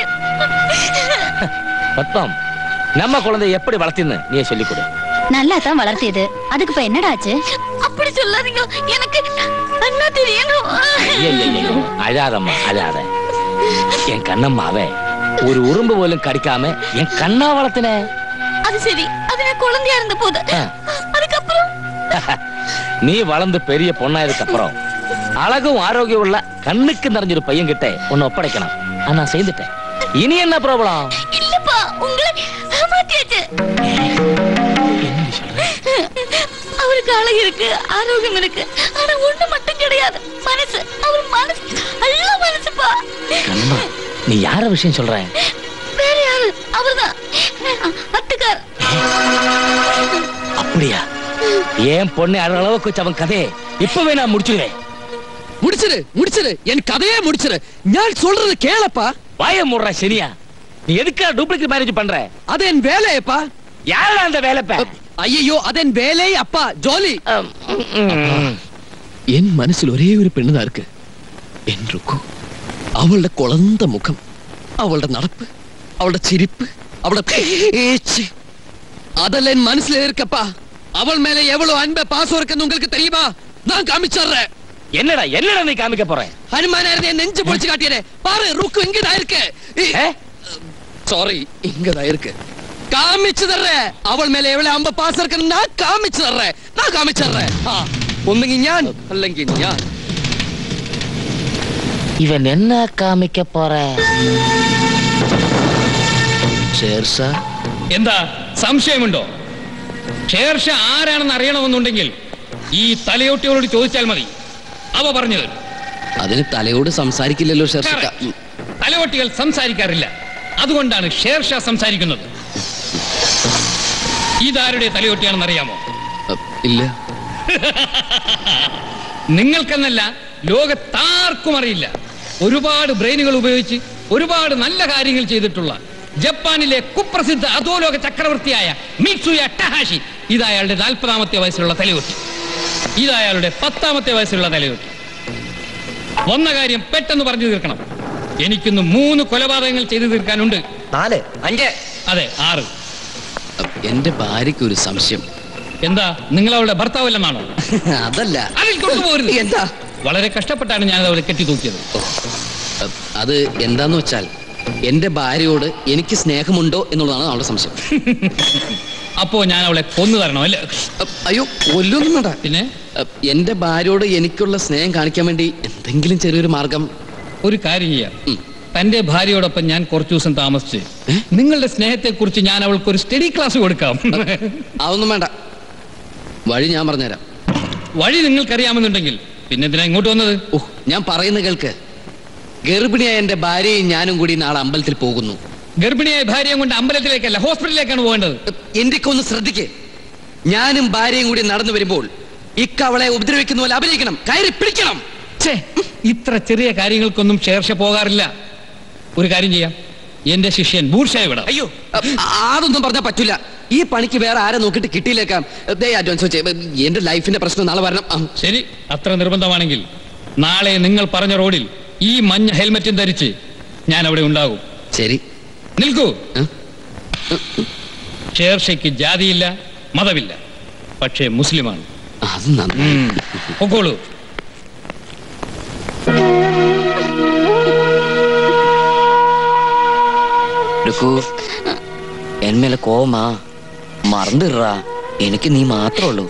பத்மம் நம்ம குழந்தை எப்படி வளர்த்தின்னு நீ சொல்லிக் கொடு நல்லா தான் வளர்த்தியது அதுக்கு இப்ப என்னடா ஆச்சு அப்படி சொல்லாதீங்க எனக்கு அண்ணா தெரியணும் ஐயோ அழாதம்மா அழாத என் கண்ணம்மாவே ஒரு உறும்பு போலும் கடிக்காம என் கண்ணா வளர்த்தின அது சரி அது நான் குழந்தையா இருந்த போது ஆ. அதுக்கப்புறம் நீ வளர்ந்து பெரிய பொண்ணாயதுக்கு அப்புறம் அழகும் ஆரோக்கியம் உள்ள கண்ணுக்கு நிறைஞ்சொரு பையன் கிட்ட உன்னை ஒப்படைக்கணும் ஆனா நான் செய்துட்டேன் இனி என்ன ப்ராப்ளம் இல்லப்பா உங்களை ஏமாத்தியாச்சு அவருக்கு அழகு இருக்கு ஆரோக்கியம் இருக்கு ஆனா ஒண்ணு மட்டும் கிடையாது மனசு அவர் மனசு நல்ல மனசுப்பா கண்ணம்மா நீ யார விஷயம் சொல்ற வேற யாரு அவர்தான் அத்துக்கார் அப்படியா ஏன் பொண்ணு அழகு அளவுக்கு வச்ச அவன் கதையை இப்பவே நான் முடிச்சுடுவேன் முடிச்சிரு முடிச்சிரு என் கதையே முடிச்சிரு நான் சொல்றது கேளப்பா வாய மூடுற சரியா நீ எதுக்கா டூப்ளிகேட் மேரேஜ் பண்ற அது என் வேலையப்பா யாரா அந்த வேலை അയ്യോ അതെൻ വേലേ അപ്പ ജോലി എൻ മനസ്സിൽ ഒരേ ഒരു പെണ്ണുതാ ഇருக்கு എൻ റുക്കു അവളുടെ കുളന്ത മുഖം അവളുടെ നടപ്പ് അവളുടെ ചിരിപ്പ് അവളുടെ പേച്ച് அதெல்லாம் என் மனசுல இருக்கப்பா அவள் மேல எவ்வளவு அன்ப பாசம் இருக்குன்னு உங்களுக்கு தெரியுமா நான் காமிச்சிடுறேன் என்னடா என்னடா நீ காமிக்க போற ஹனுமானா இருந்து என் நெஞ்சு பொழிச்சு காட்டியதே பாரு ருக்கு இங்கதான் இருக்கு சாரி இங்கதான் இருக்கு காமிச்சு தர்றேன் அவள் மேல எவ்வளவு அம்ப பாசம் இருக்குன்னு நான் காமிச்சு தர்றேன் நான் காமிச்சு தர்றேன் ആ, ഒന്നെങ്കിൽ ഞാൻ അല്ലെങ്കിൽ ഞാൻ இவன் என்ன காமிக்க போற ഷേർഷാ എന്താ സംശയമുണ്ടോ ഷേർഷ ആരാണെന്ന് അറിയണമെന്നുണ്ടെങ്കിൽ ഈ തലയോട്ടിയോട് ചോദിച്ചാൽ മതി അവ പറഞ്ഞു തരും അതിന് തലയോട് സംസാരിക്കില്ലല്ലോ ഷേർഷ Correct. തലയോട്ടികൾ സംസാരിക്കാറില്ല അതുകൊണ്ടാണ് ഷേർഷ സംസാരിക്കുന്നത് ഇതാരുടെ തലയോട്ടിയാണെന്ന് അറിയാമോ ഇല്ല നിങ്ങൾക്കെന്നല്ല ലോകത്താർക്കും അറിയില്ല ഒരുപാട് ബ്രെയിനുകൾ ഉപയോഗിച്ച് ഒരുപാട് നല്ല കാര്യങ്ങൾ ചെയ്തിട്ടുള്ള ജപ്പാനിലെ കുപ്രസിദ്ധ അധോലോക ചക്രവർത്തിയായ മിത്സുയ ടഹാഷി ഇത് അയാളുടെ നാൽപ്പതാമത്തെ വയസ്സിലുള്ള തലയോട്ടി ഇത് അയാളുടെ പത്താമത്തെ വയസ്സിലുള്ള തലയോട്ടി വന്ന കാര്യം പെട്ടെന്ന് പറഞ്ഞു തീർക്കണം എനിക്കിന്ന് മൂന്ന് കൊലപാതകങ്ങൾ ചെയ്തു തീർക്കാനുണ്ട് നാല് അഞ്ച് അതെ ആറ് എന്റെ ഭാര്യയ്ക്ക് ഒരു സംശയം എന്താ നിങ്ങൾ അവളുടെ ഭർത്താവല്ലെന്നാണോ അതല്ല അതിൽ കൊണ്ടുപോകരുത് എന്താ വളരെ കഷ്ടപ്പെട്ടാണ് ഞാൻ അവളെ കെട്ടി തൂക്കിയത് അത് എന്താന്ന് വെച്ചാൽ എന്റെ ഭാര്യയോട് എനിക്ക് സ്നേഹമുണ്ടോ എന്നുള്ളതാണ് അവളുടെ സംശയം അപ്പോ ഞാൻ അവളെ കൊന്നു തരണം അല്ലേ അയ്യോ കൊല്ലൊന്നും വേണ്ട പിന്നെ എന്റെ ഭാര്യയോട് എനിക്കുള്ള സ്നേഹം കാണിക്കാൻ വേണ്ടി എന്തെങ്കിലും ചെറിയൊരു മാർഗം ഒരു കാര്യം ചെയ്യാം തന്റെ ഭാര്യയോടൊപ്പം ഞാൻ കുറച്ചു ദിവസം താമസിച്ച് നിങ്ങളുടെ സ്നേഹത്തെ കുറിച്ച് ഞാൻ അവൾക്ക് ഒരു സ്റ്റഡി ക്ലാസ് കൊടുക്കാം അതൊന്നും വേണ്ട വഴി ഞാൻ പറഞ്ഞുതരാം വഴി നിങ്ങൾക്കറിയാമെന്നുണ്ടെങ്കിൽ പിന്നെ എന്തിനാ ഇങ്ങോട്ട് വന്നത് ഓ ഞാൻ പറയുന്ന കേൾക്ക് ഗർഭിണിയായ എന്റെ ഭാര്യയും ഞാനും കൂടി നാളെ അമ്പലത്തിൽ പോകുന്നു ഗർഭിണിയായ ഭാര്യയും കൊണ്ട് അമ്പലത്തിലേക്കല്ല ഹോസ്പിറ്റലിലേക്കാണ് പോകേണ്ടത് എന്റെ ഒന്ന് ശ്രദ്ധിക്ക് ഞാനും ഭാര്യയും കൂടി നടന്നു വരുമ്പോൾ ഇക്ക അവളെ ഉപദ്രവിക്കുന്ന പോലെ അഭിനയിക്കണം കയറി പിടിക്കണം ഛേ, ഇത്ര ചെറിയ കാര്യങ്ങൾക്കൊന്നും ശേർഷ പോകാറില്ല ഒരു കാര്യം ചെയ്യാം എന്റെ ശിഷ്യൻ ബൂർഷയെ വിടാം അയ്യോ അ- അതൊന്നും പറഞ്ഞാൽ പറ്റൂല ഈ പണിക്ക് വേറെ ആരെ നോക്കിയിട്ട് കിട്ടിയില്ലേക്കാം ദേ അഡ്വാൻസ് വെച്ചേ എന്റെ ലൈഫിന്റെ പ്രശ്നം നാളെ വരണം ആ. ശരി അത്ര നിർബന്ധമാണെങ്കിൽ നാളെ നിങ്ങൾ പറഞ്ഞ റോഡിൽ ഈ മഞ്ഞ ഹെൽമറ്റും ധരിച്ച് ഞാൻ അവിടെ ഉണ്ടാകും ശരി നിൽക്കൂ ഏ? ഷേർഷയ്ക്ക് ജാതിയില്ല മതമില്ല പക്ഷേ മുസ്ലിമാണ് അത് നന്നായി ഉം. പൊക്കോളൂ രുക്കു എന്മേലെ കോമാ മറന്നിடுறா എനിക്ക് നീ മാത്രമേ ഉള്ളൂ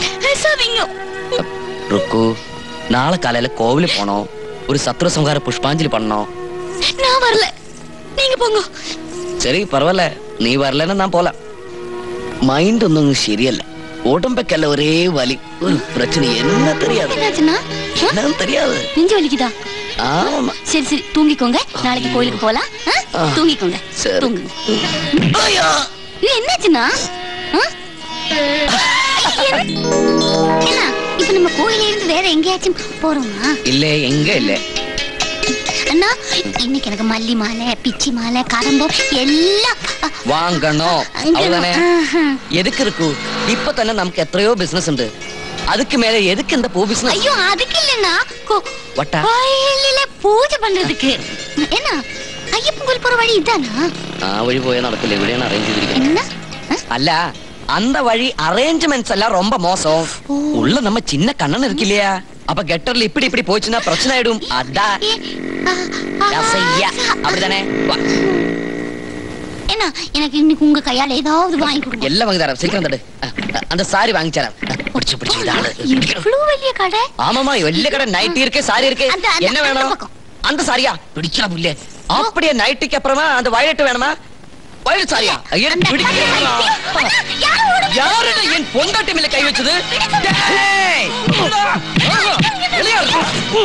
ருக்கு നാളെ കാലയിல கோவிலுக்கு போனோம் ஒரு சத்ரு சம்ஹார புஷ்பாஞ்சலி பண்ணோம் நான் வரல நீங்க போங்க சரி பரவாயில்ல നീ വരലെന്ന് ഞാൻ പോലാം മൈൻഡ് ഒന്നും ശരിയല്ല ഉടമ്പക്കല്ല ഒരേ വലി ഒരു പ്രശ്നം എന്നാ தெரியாது என்னாச்சுன்னா ஆ? என்னன்னு தெரியாது நெஞ்சு வலிக்குதா ஆமா சரி சரி தூங்கிக்கோங்க நாளைக்கு கோயிலுக்கு போலாம் ஆ? ஆ. தூங்கிக்கோங்க சரி. தூங்குங்க ஐயோ இது என்னாச்சுன்னா ஆ? என்ன என்ன, இப்ப நம்ம கோயில இருந்து வேற எங்கேயாச்சும் போறோமா ഇല്ല എങ്ക ഇല്ല அண்ணா இன்னைக்கு எனக்கு மல்லி மாலை பிச்சி மாலை கரம்பம் எல்லாம் அ, വാങ്ങണോ அங்க- അവളെ ஆஹா. എതുക്ക് ഇരിക്കൂ ഇപ്പൊ തന്നെ നമുക്ക് എത്രയോ ബിസിനസ് ഉണ്ട് அதுக்கு மேல எதுக்கு இந்த பூ பிசினஸ் ஐயோ அதுக்கு இல்லைன்னா கோ- வட்டா? கோயிலில பூஜை பண்றதுக்கு என்ன ஐயப்பன் கோயில் போற வழி இதானா ആ വഴി പോയാൽ നടക്കില്ല എവിടെയാണ് അറേഞ്ച് ചെയ്തിരിക്കുന്നത് என்ன ஆ? അല്ല அந்த வழி அரேஞ்ச்மெண்ட்ஸ் எல்லாம் ரொம்ப மோசம் உள்ள நம்ம சின்ன கண்ணன் இருக்கு இல்லையா அப்ப கெட்டர்ல இப்படி இப்படி போச்சுன்னா பிரச்சனை ஆயிடும் அதான் ஏ, ஆ, ஆ, ரசையா. அப்படிதானே வா. என்ன எனக்கு இன்னைக்கு உங்க கையால ஏதாவது வாங்கி கொடுங்க எல்லாம் வாங்கி தரேன் சீக்கிரம் தடு அஹ், அஹ், அந்த சாரி வாங்கி தரேன் அஹ், பிடிச்சு பிடிச்சு இதாளு இவ்வளவு വലിയ கடை ஆமாமா வெளிய கடை நைட்டி இருக்கு சாரி இருக்கு அந்த- அந்த- என்ன அந்த வேணும் பக்கம். அந்த சாரியா பிடிக்கலாம் இல்ல அப்படியே நைட்டிக்கு அப்புறமா அந்த வயலட் வேணுமா வயலட் சாரியா ஐயா அந்த பிடிக்கல யாரும் ஓட யாருடா என் பொண்டாட்டி மேல கை வச்சது டேய்! ஆஹா, வெளியே வா.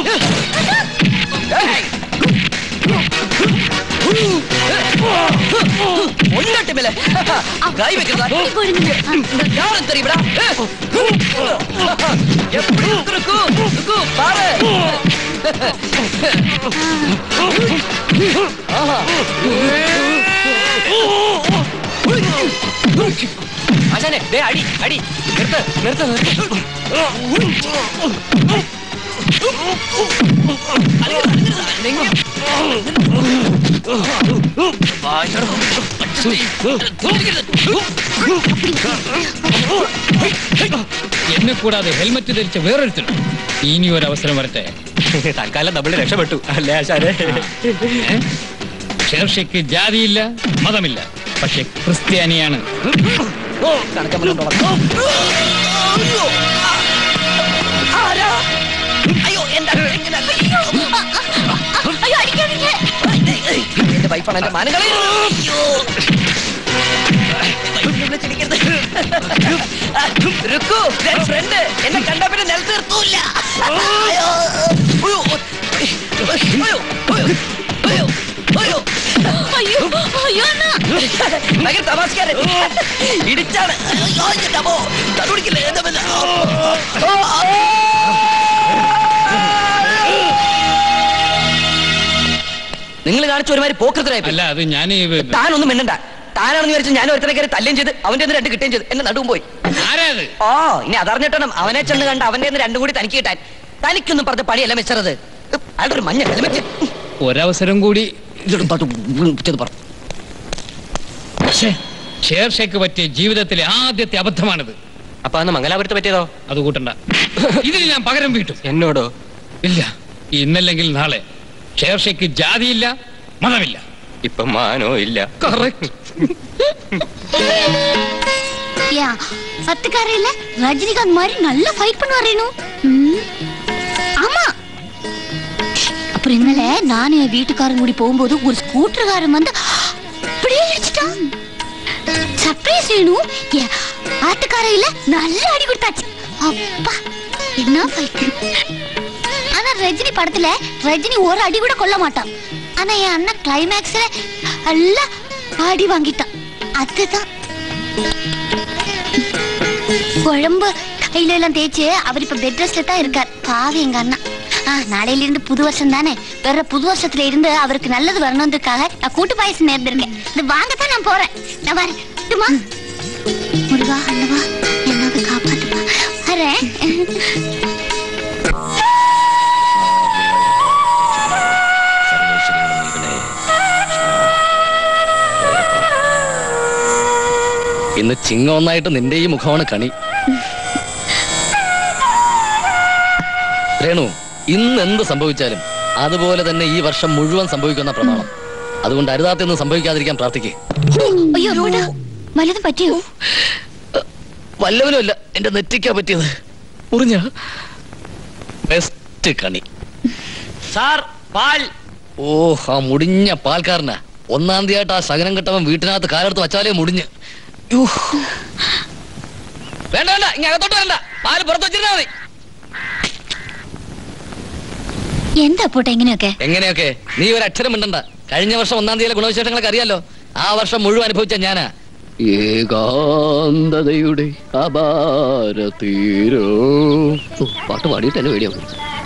டேய்! பொண்டாட்டி மேல கை வைக்கிறதா யாரும் தெரியுமா எப்படி இருக்கும் ருக்கு, பாரு ஆஹா. ஆசானே டேய் அடி அடி நிறுத்து நிறுத்து நிறுத்து എന്നെ കൂടാതെ ഹെൽമറ്റ് ധരിച്ച വേറൊരുത്തരും ഇനി ഒരു അവസരം വരട്ടെ തൽക്കാലം നമ്മൾ രക്ഷപ്പെട്ടു അല്ലേ ആശാനെ ഷേർഷയ്ക്ക് ജാതിയില്ല മതമില്ല പക്ഷെ ക്രിസ്ത്യാനിയാണ് കണക്കം വന്നുകൊണ്ടോളാം. ആരാ? അയ്യോ എന്താ ഇങ്ങനെ? അയ്യോ. ஐயோ அடிக்காதீங்க എന്റെ വൈഫാണ് എന്റെ മാനം കളയുന്നു. അയ്യോ. വൈഫിനെ വിളിച്ചിരിക്കരുത്. രുക്കു, ഞാൻ friend. എന്നെ കണ്ട പിന്നെ നിലത്ത് നിർത്തൂല്ല. അയ്യോ. അയ്യോ. അയ്യോ. അയ്യോ. അയ്യോ. അയ്യോ. ஐயோ ஐயோ அண்ணா ഭയങ്കര തമാശക്കാരൻ ഇടിച്ചാണ് അയ്യോ, എന്റെ അമ്മോ. തലകുടിക്കില്ലേ? എന്താ പിന്നെ? ഓ, ഓ. നിങ്ങൾ കാണിച്ച ഒരുമാതിരി പോക്കൃതരായി അല്ല അത് ഞാൻ താനൊന്നും മിണ്ടണ്ട താനാണെന്ന് വിചാരിച്ചു ഞാൻ ഒരുത്തനെ കയറി തല്ലുകയും ചെയ്ത് അവന്റെ കയ്യിന്ന് രണ്ട് കിട്ടുകയും ചെയ്ത് എന്നെ നടുവും പോയി ആരാത് ഓ ഇനി അതറിഞ്ഞിട്ടണം അവനെ ചെന്ന് കണ്ട് അവന്റെ കയ്യിന്ന് രണ്ടും കൂടി തനിക്ക് കിട്ടാൻ തനിക്കൊന്നും പറഞ്ഞ പണിയല്ല മെച്ചറത് അയാളുടെ ഒരു മഞ്ഞ ഹെൽമെറ്റ് ഒരവസരം കൂടി ചെന്ന് പറഞ്ഞു ശ്ശേ, ഷേർഷയ്ക്ക് പറ്റിയ ജീവിതത്തിലെ ആദ്യത്തെ അബദ്ധമാണിത് അപ്പൊ അന്ന് മംഗലാപുരത്ത് പറ്റിയതോ അത് കൂട്ടണ്ട ഇതിന് ഞാൻ പകരം വീട്ടും എന്നോടോ ഇല്ല ഇന്നല്ലെങ്കിൽ നാളെ ഷേർഷയ്ക്ക് ജാതിയില്ല മതമില്ല ഇപ്പൊ മാനോ ഇല്ല കറക്റ്റ് யா சத்துக்காரையில ரஜினிகாந்த் மாதிரி நல்லா ஃபைட் பண்ணுவாரு ரேணு ம். ஆமா அப்புறம் இന്നലെ நானும் என் வீட்டுக்காரன் கூடி போகும்போது ஒரு ஸ்கூட்டர்காரன் வந்து அப்படியே இடிச்சிட்டான் சர்ப்ரைஸ் ரேணு என் ஆட்டுக்காரையில நல்ல அடி கொடுத்தாச்சு அப்பா என்ன ஃபைட் ஆனா ரஜினி படத்துல ரஜினி ஒரு அடி கூட கொல்ல மாட்டான் ஆனா என் அண்ணன் கிளைமேக்ஸ்ல எல்லாம் அடி வாங்கிட்டான் அதுதான் குழம்பு தைலம் எல்லாம் தேய்ச்சு அவர் இப்ப பெட் ரெஸ்ட்ல தான் இருக்கார் பாவி எங்க அண்ணா ஆ நாளையில இருந்து புது வருஷம் தானே வர்ற புது வருஷத்துல இருந்து அவருக்கு நல்லது வரணுன்றதுக்காக நான் கூட்டு பாயசம் நேர்ந்திருக்கேன் இது வாங்கத்தான் நான் போறேன் நான் வரேன் இதுமா முருகா அல்லவா என்னோட காப்பாத்துமா வரேன் ഇന്ന് ചിങ്ങ ഒന്നായിട്ട് നിന്റെ ഈ മുഖമാണ് കണി രേണു ഇന്ന് എന്ത് സംഭവിച്ചാലും അതുപോലെ തന്നെ ഈ വർഷം മുഴുവൻ സംഭവിക്കുന്ന പ്രമാണം അതുകൊണ്ട് അരുതാത്തൊന്നും സംഭവിക്കാതിരിക്കാൻ പ്രാർത്ഥിക്കേ അയ്യോ റോഡ വല്ലതും പറ്റിയോ വല്ലവനുമല്ല എന്റെ നെറ്റിക്കാ പറ്റിയത് മുറിഞ്ഞ ബെസ്റ്റ് കണി സാർ പാൽ ഓ ആ മുടിഞ്ഞ പാൽക്കാരനാ ഒന്നാം തീയതി ആ ശകനം കെട്ടവൻ വീട്ടിനകത്ത് കാലെടുത്ത് വച്ചാലേ മുടിഞ്ഞ് യ്യോ. വേണ്ട വേണ്ട ഇങ്ങനെ അകത്തോട്ട് വേണ്ട പാല് പുറത്ത് വെച്ചിരുന്നാ മതി എന്താ പോട്ടെ എങ്ങനെയൊക്കെ എങ്ങനെയൊക്കെ നീ ഒരു അക്ഷരം മിണ്ടണ്ട കഴിഞ്ഞ വർഷം ഒന്നാം തീയതിയിലെ ഗുണവിശേഷങ്ങളൊക്കെ അറിയാലോ ആ വർഷം മുഴുവൻ അനുഭവിച്ച ഞാനാ ഏകാന്തതയുടെ അപാര തീരോ ഓ, പാട്ട് പാടിയിട്ട് എന്നെ പേടിയാവും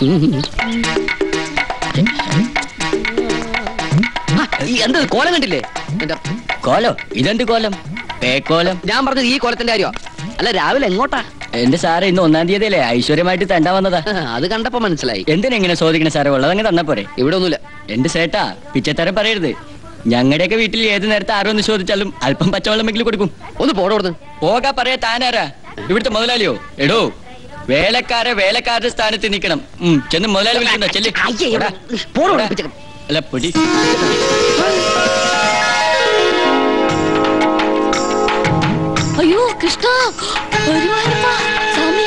എന്ത് കോലം കണ്ടില്ലേ കോലോ ഇതെന്ത് കോലം പേക്കോലം ഞാൻ പറഞ്ഞത് ഈ കോലത്തിന്റെ കാര്യോ അല്ല രാവിലെ എങ്ങോട്ടാ എന്റെ സാറ് ഇന്ന് ഒന്നാം തീയതിയല്ലേ ഐശ്വര്യമായിട്ട് തണ്ടാ വന്നതാ അത് കണ്ടപ്പോ മനസ്സിലായി എന്തിനെങ്ങനെ ചോദിക്കണ സാറേ ഉള്ളതങ്ങ് തന്നാ പോരെ ഇവിടെ ഒന്നുമില്ല എന്റെ സേട്ടാ പിച്ചത്തരം പറയരുത് ഞങ്ങളുടെയൊക്കെ വീട്ടിൽ ഏത് നേരത്തെ ആരോന്ന് ചോദിച്ചാലും അല്പം പച്ചവെള്ളമെങ്കിലും കൊടുക്കും ഒന്ന് പോടോടുന്ന് പോകാ പറയാ താനാരാ ഇവിടുത്തെ മുതലാളിയോ എടോ വേലക്കാരെ വേലക്കാരുടെ സ്ഥാനത്ത് നിൽക്കണം ഉം, ചെന്ന് മുതലാളി വിളിക്കണ്ടോ ചെല്ലി ഓടാ. ഓടാ. അല്ല പൊടി ஐயோ கிருஷ்ணா வருவாருப்பா சாமி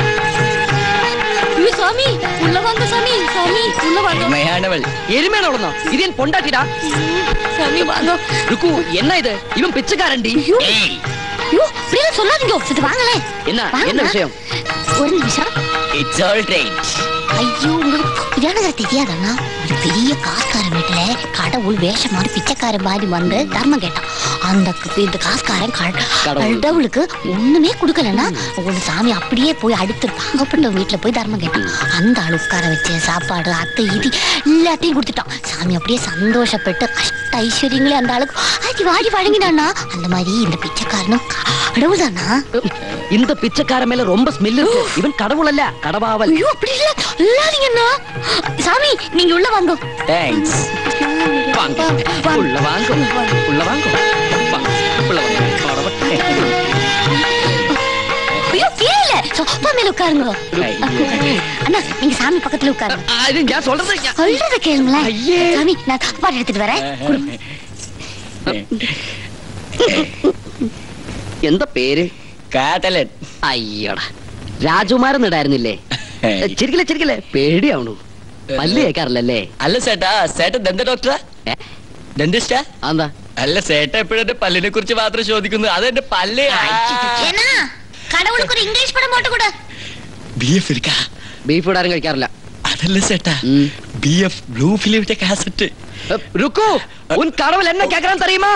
ஐயோ சாமி உள்ள வாங்க சாமி சாமி உள்ள வாங்க അമ്മയാണവൾ എരുമേണോളന്നോ ഇത് ഞാൻ പൊണ്ടാട്ടിടാ சாமி வாங்க ருக்கு என்ன இது இவன் பிச்சைக்காரன்டி ஐயோ ஐயோ இப்படியெல்லாம் சொல்லாதீங்க சரி வாங்களேன் என்ன வாங்க. என்ன விஷயம் ஒரு நிமிஷம் ഇറ്റ്സ് ഓൾ റൈറ്റ് ஐயோ உங்களுக்கு புரியானதா தெரியாதாண்ணா ஒரு பெரிய காஸ்காரன் வீட்டுல கடவுள் வேஷம் மாதிரி பிச்சைக்காரன் மாதிரி வந்து தர்மம் கேட்டான் அந்த கு- இந்த காஸ்காரன் கட- கடவுளுக்கு ஒண்ணுமே கொடுக்கலன்னா ஒரு சாமி அப்படியே போய் அடுத்து பாகப்பட்ட வீட்டுல போய் தர்மம் கேட்டான் அந்த ஆள் உட்கார வச்சு சாப்பாடு அத்தை இது எல்லாத்தையும் கொடுத்துட்டான் சாமி அப்படியே சந்தோஷப்பட்டு கஷ்ட ஐஸ்வர்யங்களே அந்த ஆளுக்கு ஆக்கி வாடி வழங்கினான்னா அந்த மாதிரி இந்த பிச்சைக்காரனும் கடவுள் தானா இந்த பிச்சைக்காரன் மேல ரொம்ப ஸ்மெல் இருக்கு இவன் கடவுள் அல்ல கடவாவல் ஐயோ அப்படி இல்ல இல்லாதீங்கண்ணா சாமி நீங்க உள்ள வாங்க താങ്ക്സ് வாங்க உள்ள வாங்க உள்ள வாங்க வாங்க. உள்ள வாங்க ஐயோ கீழே இல்ல சொப்பா மேல உட்காருங்க அண்ணா நீங்க சாமி பக்கத்துல உட்காருங்க அது நான் சொல்றது ஞா- சொல்றத கேளுங்களேன் சாமி நான் சாப்பாடு எடுத்துட்டு வரேன் கொடுங்க. എന്താ പേര് കാതലൻ അയ്യടാ രാജകുമാരൻ ഇടായിരുന്നില്ലേ ചിരിക്കില്ല ചിരിക്കില്ല പേടിയാവണു പല്ല് കേൾക്കാറില്ലല്ലേ അല്ല സേട്ടാ സേട്ടൻ ദന്ത ഡോക്ടറാ ഡെന്റിസ്റ്റാ എന്താ അല്ല സേട്ട എപ്പോഴും എന്റെ പല്ലിനെ കുറിച്ച് മാത്രം ചോദിക്കുന്നു അത് എന്റെ പല്ല് ஏன்னா கடவுளுக்கு ஒரு இங்கிலீஷ் படம் போட்டு கொடு ബി എഫ് എടുക്കാ ബീഫ് ഇടാരും കഴിക്കാറില്ല അതല്ല സേട്ടാ ഉം. ബി എഫ് ബ്ലൂ ഫിലിമിന്റെ കാസറ്റ് ருக்கு உன் கடவுள் என்ன கேக்குறான் தெரியுமா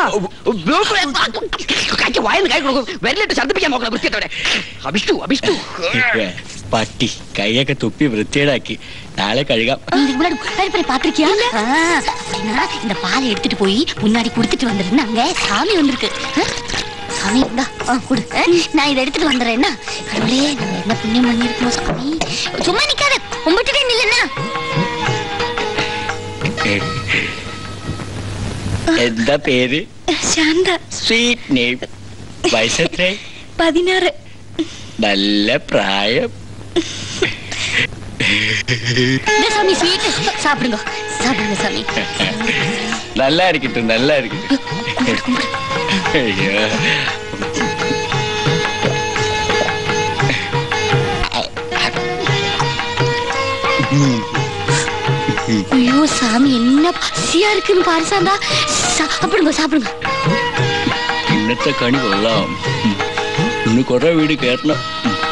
கைக்கு வாயின்னு கை கொடுக்கும் வெள்ளிட்டு சந்திப்பிക്കാൻ നോക്കണം വൃത്തിയോടെ അഭിഷ്ടു അഭിഷ്ടു പട്ടി കൈയൊക്കെ തുപ്പി വൃത്തിയേടാക്കി നാളെ കഴുകാം நீ இதுக்கு முன்னாடி பேர் பாத்திருக்கியா அப்படின்னா இந்த பாலை எடுத்துட்டு போய் முன்னாடி குடுத்துட்டு வந்துருன்னு அங்க சாமி வந்திருக்கு ஆ? சாமி இந்தா ஆ, குடு ஆ, நான் இதை எடுத்துட்டு வந்துடுறேன் என்ன கடவுளே நம்ம என்ன புண்ணியம் பண்ணிருக்கோம் சாமி சும்மா நிக்காத கும்பிட்டுட்டே நில்லுன்னா എന്താ പേര് ശാന്ത സ്വീറ്റ് നെയിം വയസ്സെത്രേ പതിനാറ് നല്ല പ്രായം இந்த சாமி ஸ்வீட் சாப்பிடுங்க சாப்பிடுங்க சாமி நல்லா இருக்கட்டும் நல்லா இருக்கட்டும் கும்பிடு கும்பிடு ஐயோ. ஐயோ சாமி என்ன பசியா இருக்குன்னு பாரு சாந்தா சாப்பிடுங்க சாப்பிடுங்க ഇന്നത്തെ കണി കൊള്ളാം ഇന്ന് കുറെ വീട് കേട്ടണം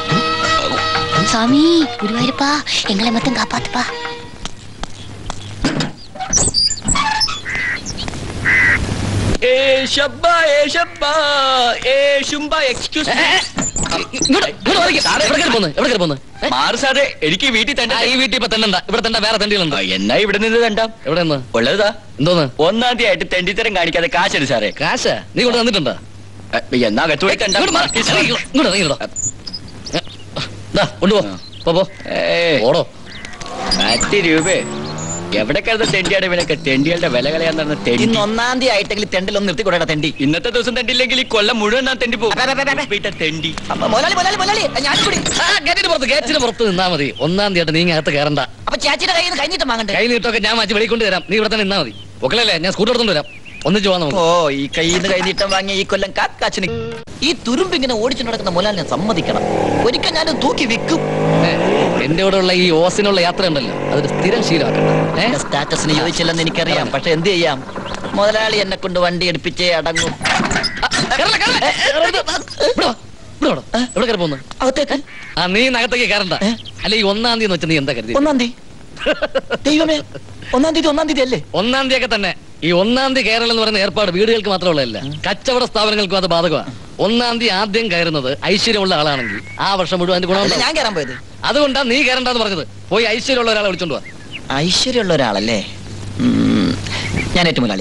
சாமி குருவாயிருப்பா எங்களை மட்டும் காப்பாத்துப்பா ഏ എക്സ്ക്യൂസ് ഇങ്ങോട്ട് ഇങ്ങോട്ട് മാറിക്ക്. എവിടെ കയറി പോന്ന്? എവിടെ കയറി പോന്ന്? ഏ? മാറ് സാറേ എനിക്ക് വീട്ടിൽ ആ, തന്നെ ഈ വീട്ടിൽ ഇപ്പൊ തെണ്ടണ്ട ഇവിടെ തെണ്ട വേറെ തെണ്ടികളുണ്ട് എന്നാ ഇവിടെ നിന്ന് തണ്ടാം എവിടെ നിന്ന് ഉള്ളതാ എന്തോന്ന് ഒന്നാം തീയതി ആയിട്ട് തെണ്ടിത്തരം കാണിക്കാതെ കാശെടു സാറേ കാശ നീ കൊണ്ട് തന്നിട്ടുണ്ടോ എ, എന്നാ കത്തുപോയി ഇങ്ങോട്ട് മാറ്. ഇങ്ങോട്ട് ഇങ്ങോട്ട് ഇങ്ങോട്ട് ഏ, ദാ, കൊണ്ടുപോ പോ, പോ ഓടോ പത്ത് രൂപ എവിടെ കിടന്ന തെണ്ടിയാണ് ഇവനൊക്കെ തെണ്ടികളുടെ വില കളയാൻ നടന്ന തെണ്ടി ഇന്ന് ഒന്നാം തീയതി ആയിട്ടെങ്കിൽ തെണ്ടിലൊന്ന് നിർത്തി കൊടേടാ തെണ്ടി ഇന്നത്തെ ദിവസം തെണ്ടില്ലെങ്കിൽ ഈ കൊല്ലം മുഴുവൻ ഞാൻ തെണ്ടി പോകും അപ്പ, അപ്പ, അപ്പ, അപ്പ. ഉപ്പിട്ട തെണ്ടി അപ്പൊ മുതലാളി മുതലാളി മുതലാളി ഞാൻ കൂടി ആ ഗേറ്റിന് പുറത്ത് ഗേറ്റിന് പുറത്ത് നിന്നാ മതി ഒന്നാം തീയതി നീ അകത്ത് കയറണ്ട അപ്പൊ ചേച്ചിയുടെ കയ്യിൽ നിന്ന് കഴിഞ്ഞിട്ട് വാങ്ങണ്ടേ കൈ നീട്ടൊക്കെ ഞാൻ മാറ്റി വെളിക്കൊണ്ട് തരാം നീ ഇവിടെ തന്നെ നിന്നാ മതി ഒക്കലല്ലേ ഞാൻ സ്കൂട്ടർ എടുത്തോണ്ട് വരാം ഒന്നിച്ച് പോവാൻ നമുക്ക് ഓ ഈ കയ്യിൽ നിന്ന് കൈനീട്ടം വാങ്ങിയ ഈ കൊല്ലം കാക്കാച്ചിന് ഈ തുരുമ്പ് ഇങ്ങനെ ഓടിച്ചു നടക്കുന്ന മുലാലിനെ സമ്മതിക്കണം ഒരിക്കൽ ഞാൻ തൂക്കി വിൽക്കും ഏ, എന്റെ കൂടെ ഉള്ള ഈ ഓസിനുള്ള യാത്ര ഉണ്ടല്ലോ അതൊരു സ്ഥിരം ശീലമാക്കണ്ട ഏ? എന്റെ സ്റ്റാറ്റസിന് യോജിച്ചില്ലെന്ന് എനിക്കറിയാം പക്ഷെ എന്ത് ചെയ്യാം മുതലാളി എന്നെ കൊണ്ട് വണ്ടി എടുപ്പിച്ചേ അടങ്ങും കേറല്ല, കേറല്ല. ഏ, ഇവിടെ വാ, ഇവിടെ വാ, ഇവിടെ വാടോ. എവിടെ കയറി പോന്ന് അകത്തേക്ക് ആ നീ നഗത്തേക്ക് കയറണ്ട അല്ല ഈ ഒന്നാം തീയതി വെച്ച് നീ എന്താ കരുതി ഒന്നാം തീയതി ദൈവമേ ഒന്നാം തീയതി ഒന്നാം തീയതി അല്ലേ ഒന്നാം തീയതി ഒക്കെ തന്നെ ഈ ഒന്നാം തീയതി കയറൽ എന്ന് പറയുന്ന ഏർപ്പാട് വീടുകൾക്ക് മാത്രമുള്ളതല്ല കച്ചവട സ്ഥാപനങ്ങൾക്കും അത് ബാധകമാണ് ഒന്നാം തീയതി ആദ്യം കയറുന്നത് ഐശ്വര്യമുള്ള ആളാണെങ്കിൽ ആ വർഷം മുഴുവൻ അതിന്റെ അതല്ലേ ഗുണമുണ്ടാവും ഞാൻ കയറാൻ പോയത് അതുകൊണ്ടാ നീ കയറണ്ടെന്ന് പറഞ്ഞത് പോയി ഐശ്വര്യമുള്ള ഒരാളെ വിളിച്ചോണ്ട് വാ ഐശ്വര്യമുള്ള ഒരാളല്ലേ ഉം, ഞാൻ ഏറ്റവും മുതലാളി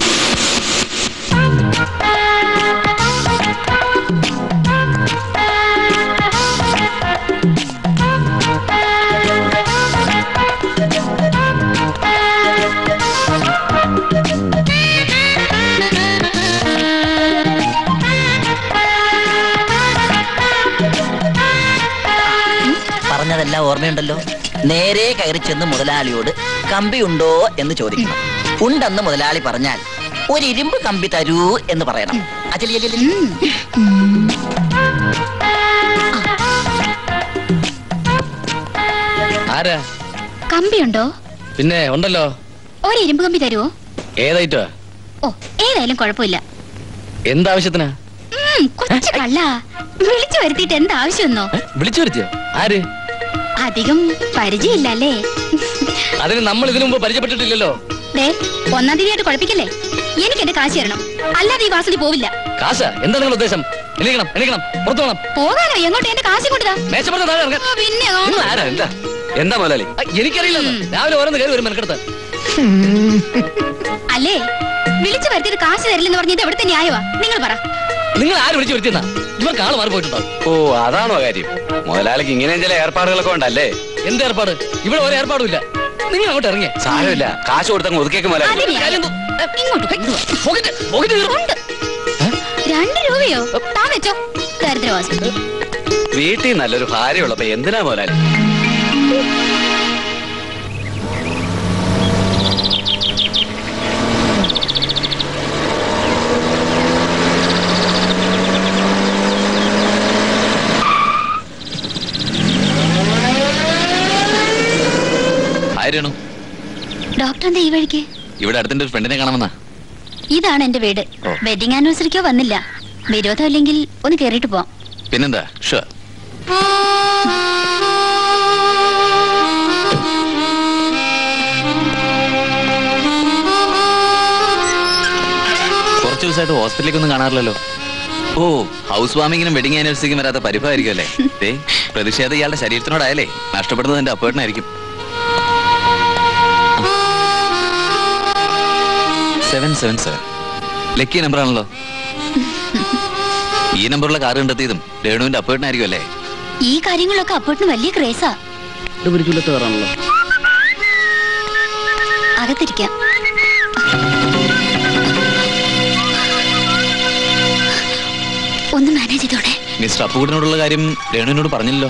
പറഞ്ഞതെല്ലാം ഓർമ്മയുണ്ടല്ലോ നേരെ കയറി ചെന്ന് മുതലാളിയോട് കമ്പി ഉണ്ടോ എന്ന് ചോദിക്കണം ഉണ്ടെന്ന് മുതലാളി പറഞ്ഞാൽ ഒരു ഇരുമ്പ് കമ്പി തരൂ എന്ന് പറയണം അജലി, അജലി, അജലി. ആരാ കമ്പിയുണ്ടോ പിന്നെ ഉണ്ടല്ലോ ഒരു ഇരുമ്പ് കമ്പി തരുവോ ഏതായിട്ടോ ഓ ഏതായാലും കുഴപ്പമില്ല എന്താവശ്യത്തിനാ ഉം, കൊച്ചു കള്ള വിളിച്ചു വരുത്തിയിട്ട് എന്താ ആവശ്യമൊന്നോ ഏ? വിളിച്ചു വരുത്തിയോ ആര് അധികം പരിചയമില്ല അല്ലേ അതിന് നമ്മൾ ഇതിനു മുമ്പ് പരിചയപ്പെട്ടിട്ടില്ലല്ലോ ദേ ഒന്നാം തീയതിയായിട്ട് കുഴപ്പിക്കല്ലേ എനിക്ക് എന്റെ കാശ് തരണം അല്ലാതെ ഈ വാസതി പോവില്ല കാശ എന്താ നിങ്ങളുടെ ഉദ്ദേശം എണീക്കണം എണീക്കണം പുറത്തു വേണം പോകാനോ എങ്ങോട്ട് എന്റെ കാശ് കൊണ്ടുതാ മേശപ്പുറത്ത് താഴെ ഇറങ്ങാൻ പിന്നെ നിങ്ങൾ ആരാ എന്താ എന്താ മുതലാളി ആ, എനിക്കറിയില്ല രാവിലെ ഓരോന്ന് കയറി വരും മെനക്കെടുത്ത് അല്ലേ വിളിച്ചു വരുത്തിയത് കാശ് തരില്ലെന്ന് പറഞ്ഞത് എവിടുത്തെ ന്യായവാ നിങ്ങൾ പറ നിങ്ങൾ ആര് വിളിച്ചു വരുത്തിയെന്നാ ഇവർക്ക് ആള് മാറി പോയിട്ടുണ്ടാവും ഓ അതാണോ കാര്യം മുതലാളിക്ക് ഇങ്ങനെ ചില ഏർപ്പാടുകളൊക്കെ ഉണ്ടല്ലേ എന്ത് ഏർപ്പാട് ഇവിടെ ഒരു ഏർപ്പാടും ഇല്ല നിങ്ങൾ അങ്ങോട്ട് ഇറങ്ങിയ സാരമില്ല കാശ് കൊടുത്തങ്ങ് ഒതുക്കേക്ക് മുതലാളി അത് ന്യായം. ഇങ്ങോട്ട് കൊണ്ടുവാ. ഉണ്ട്. രണ്ട് രൂപയോ താൻ വെച്ചോ ദരിദ്രവാസി വീട്ടിൽ നല്ലൊരു ഭാര്യ ഉള്ളപ്പോ എന്തിനാ മുതലാളി ആയിരുന്നു ഡോക്ടർ എന്താ ഈ വഴിക്ക് ഇവിടെ അടുത്തിന്റെ ഒരു ഫ്രണ്ടിനെ കാണാമെന്നാ ഇതാണ് എന്റെ വീട് ഓ. വെഡിങ് ആനിവേഴ്സറിക്കോ വന്നില്ല വിരോധം ഇല്ലെങ്കിൽ ഒന്ന് കേറിയിട്ട് പോവാം പിന്നെന്താ ഷുവർ കുറച്ച് ദിവസമായിട്ട് ഹോസ്പിറ്റലിലേക്കൊന്നും കാണാറില്ലല്ലോ ഓ ഹൗസ് വാമിങ്ങിനും വെഡിങ് ആനിവേഴ്സറിക്കും വരാത്ത പരിഭവമായിരിക്കും അല്ലേ ദേ പ്രതിഷേധം ഇയാളുടെ ശരീരത്തിനോടായാലേ നഷ്ടപ്പെടുന്നത് എന്റെ അപ്പേട്ടനായിരിക്കും seven seven seven lucky number ആണല്ലോ ഈ നമ്പറുള്ള കാർ കണ്ടെത്തിയതും രേണുവിന്റെ അപ്പേട്ടനായിരിക്കും അല്ലേ ഈ കാര്യങ്ങളൊക്കെ അപ്പോട്ടിന് വലിയ ക്രേസാ പിടിച്ചില്ലത്ത് കയറാണല്ലോ അകത്തിരിക്കാം ഒന്ന് മാനേജ് ചെയ്തോടെ മിസ്റ്റർ അപ്പുകുട്ടനോടുള്ള കാര്യം രേണുവിനോട് പറഞ്ഞില്ലല്ലോ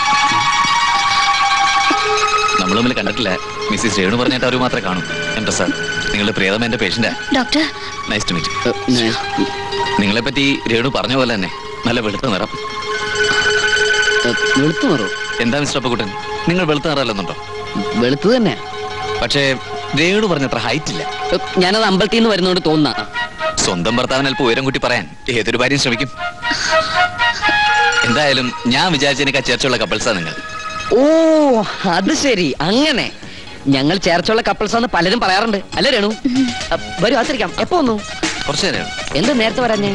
നമ്മൾ തമ്മിൽ കണ്ടിട്ടില്ല മിസ്സിസ് രേണു പറഞ്ഞിട്ട് അവർ മാത്രമേ കാണൂ എം പ്രസാദ് നിങ്ങളുടെ പ്രിയതമ എന്റെ പേഷ്യന്റാ ഡോക്ടർ നൈസ് ടു മീറ്റ് നിങ്ങളെ പറ്റി രേണു പറഞ്ഞ പോലെ തന്നെ നല്ല വെളുത്ത നിറം വെളുത്തു മാറോ എന്താ മിസ്റ്റർ അപ്പുകുട്ടൻ നിങ്ങൾ വെളുത്ത നിറമല്ലെന്നുണ്ടോ വെളുത്തു തന്നെ പക്ഷേ രേണു പറഞ്ഞത്ര ഹൈറ്റ് ഇല്ല ഞാനത് അമ്പലത്തിൽ നിന്ന് വരുന്നോണ്ട് തോന്നുന്ന സ്വന്തം ഭർത്താവിന് അല്പം ഉയരം കൂട്ടി പറയാൻ ഏതൊരു ഭാര്യയും ശ്രമിക്കും എന്തായാലും ഞാൻ വിചാരിച്ചതിനേക്കാൾ ചേർച്ചയുള്ള കപ്പിൾസാ നിങ്ങൾ ഓ അത് ശരി അങ്ങനെ ഞങ്ങൾ ചേർച്ചുള്ള കപ്പിൾസ് ആണെന്ന് പലരും പറയാറുണ്ട് അല്ലേ രേണു അ, വരൂ ആശ്രയിക്കാം എപ്പോ വന്നു കുറച്ചു നേരം എന്ത് നേരത്തെ വരാഞ്ഞേ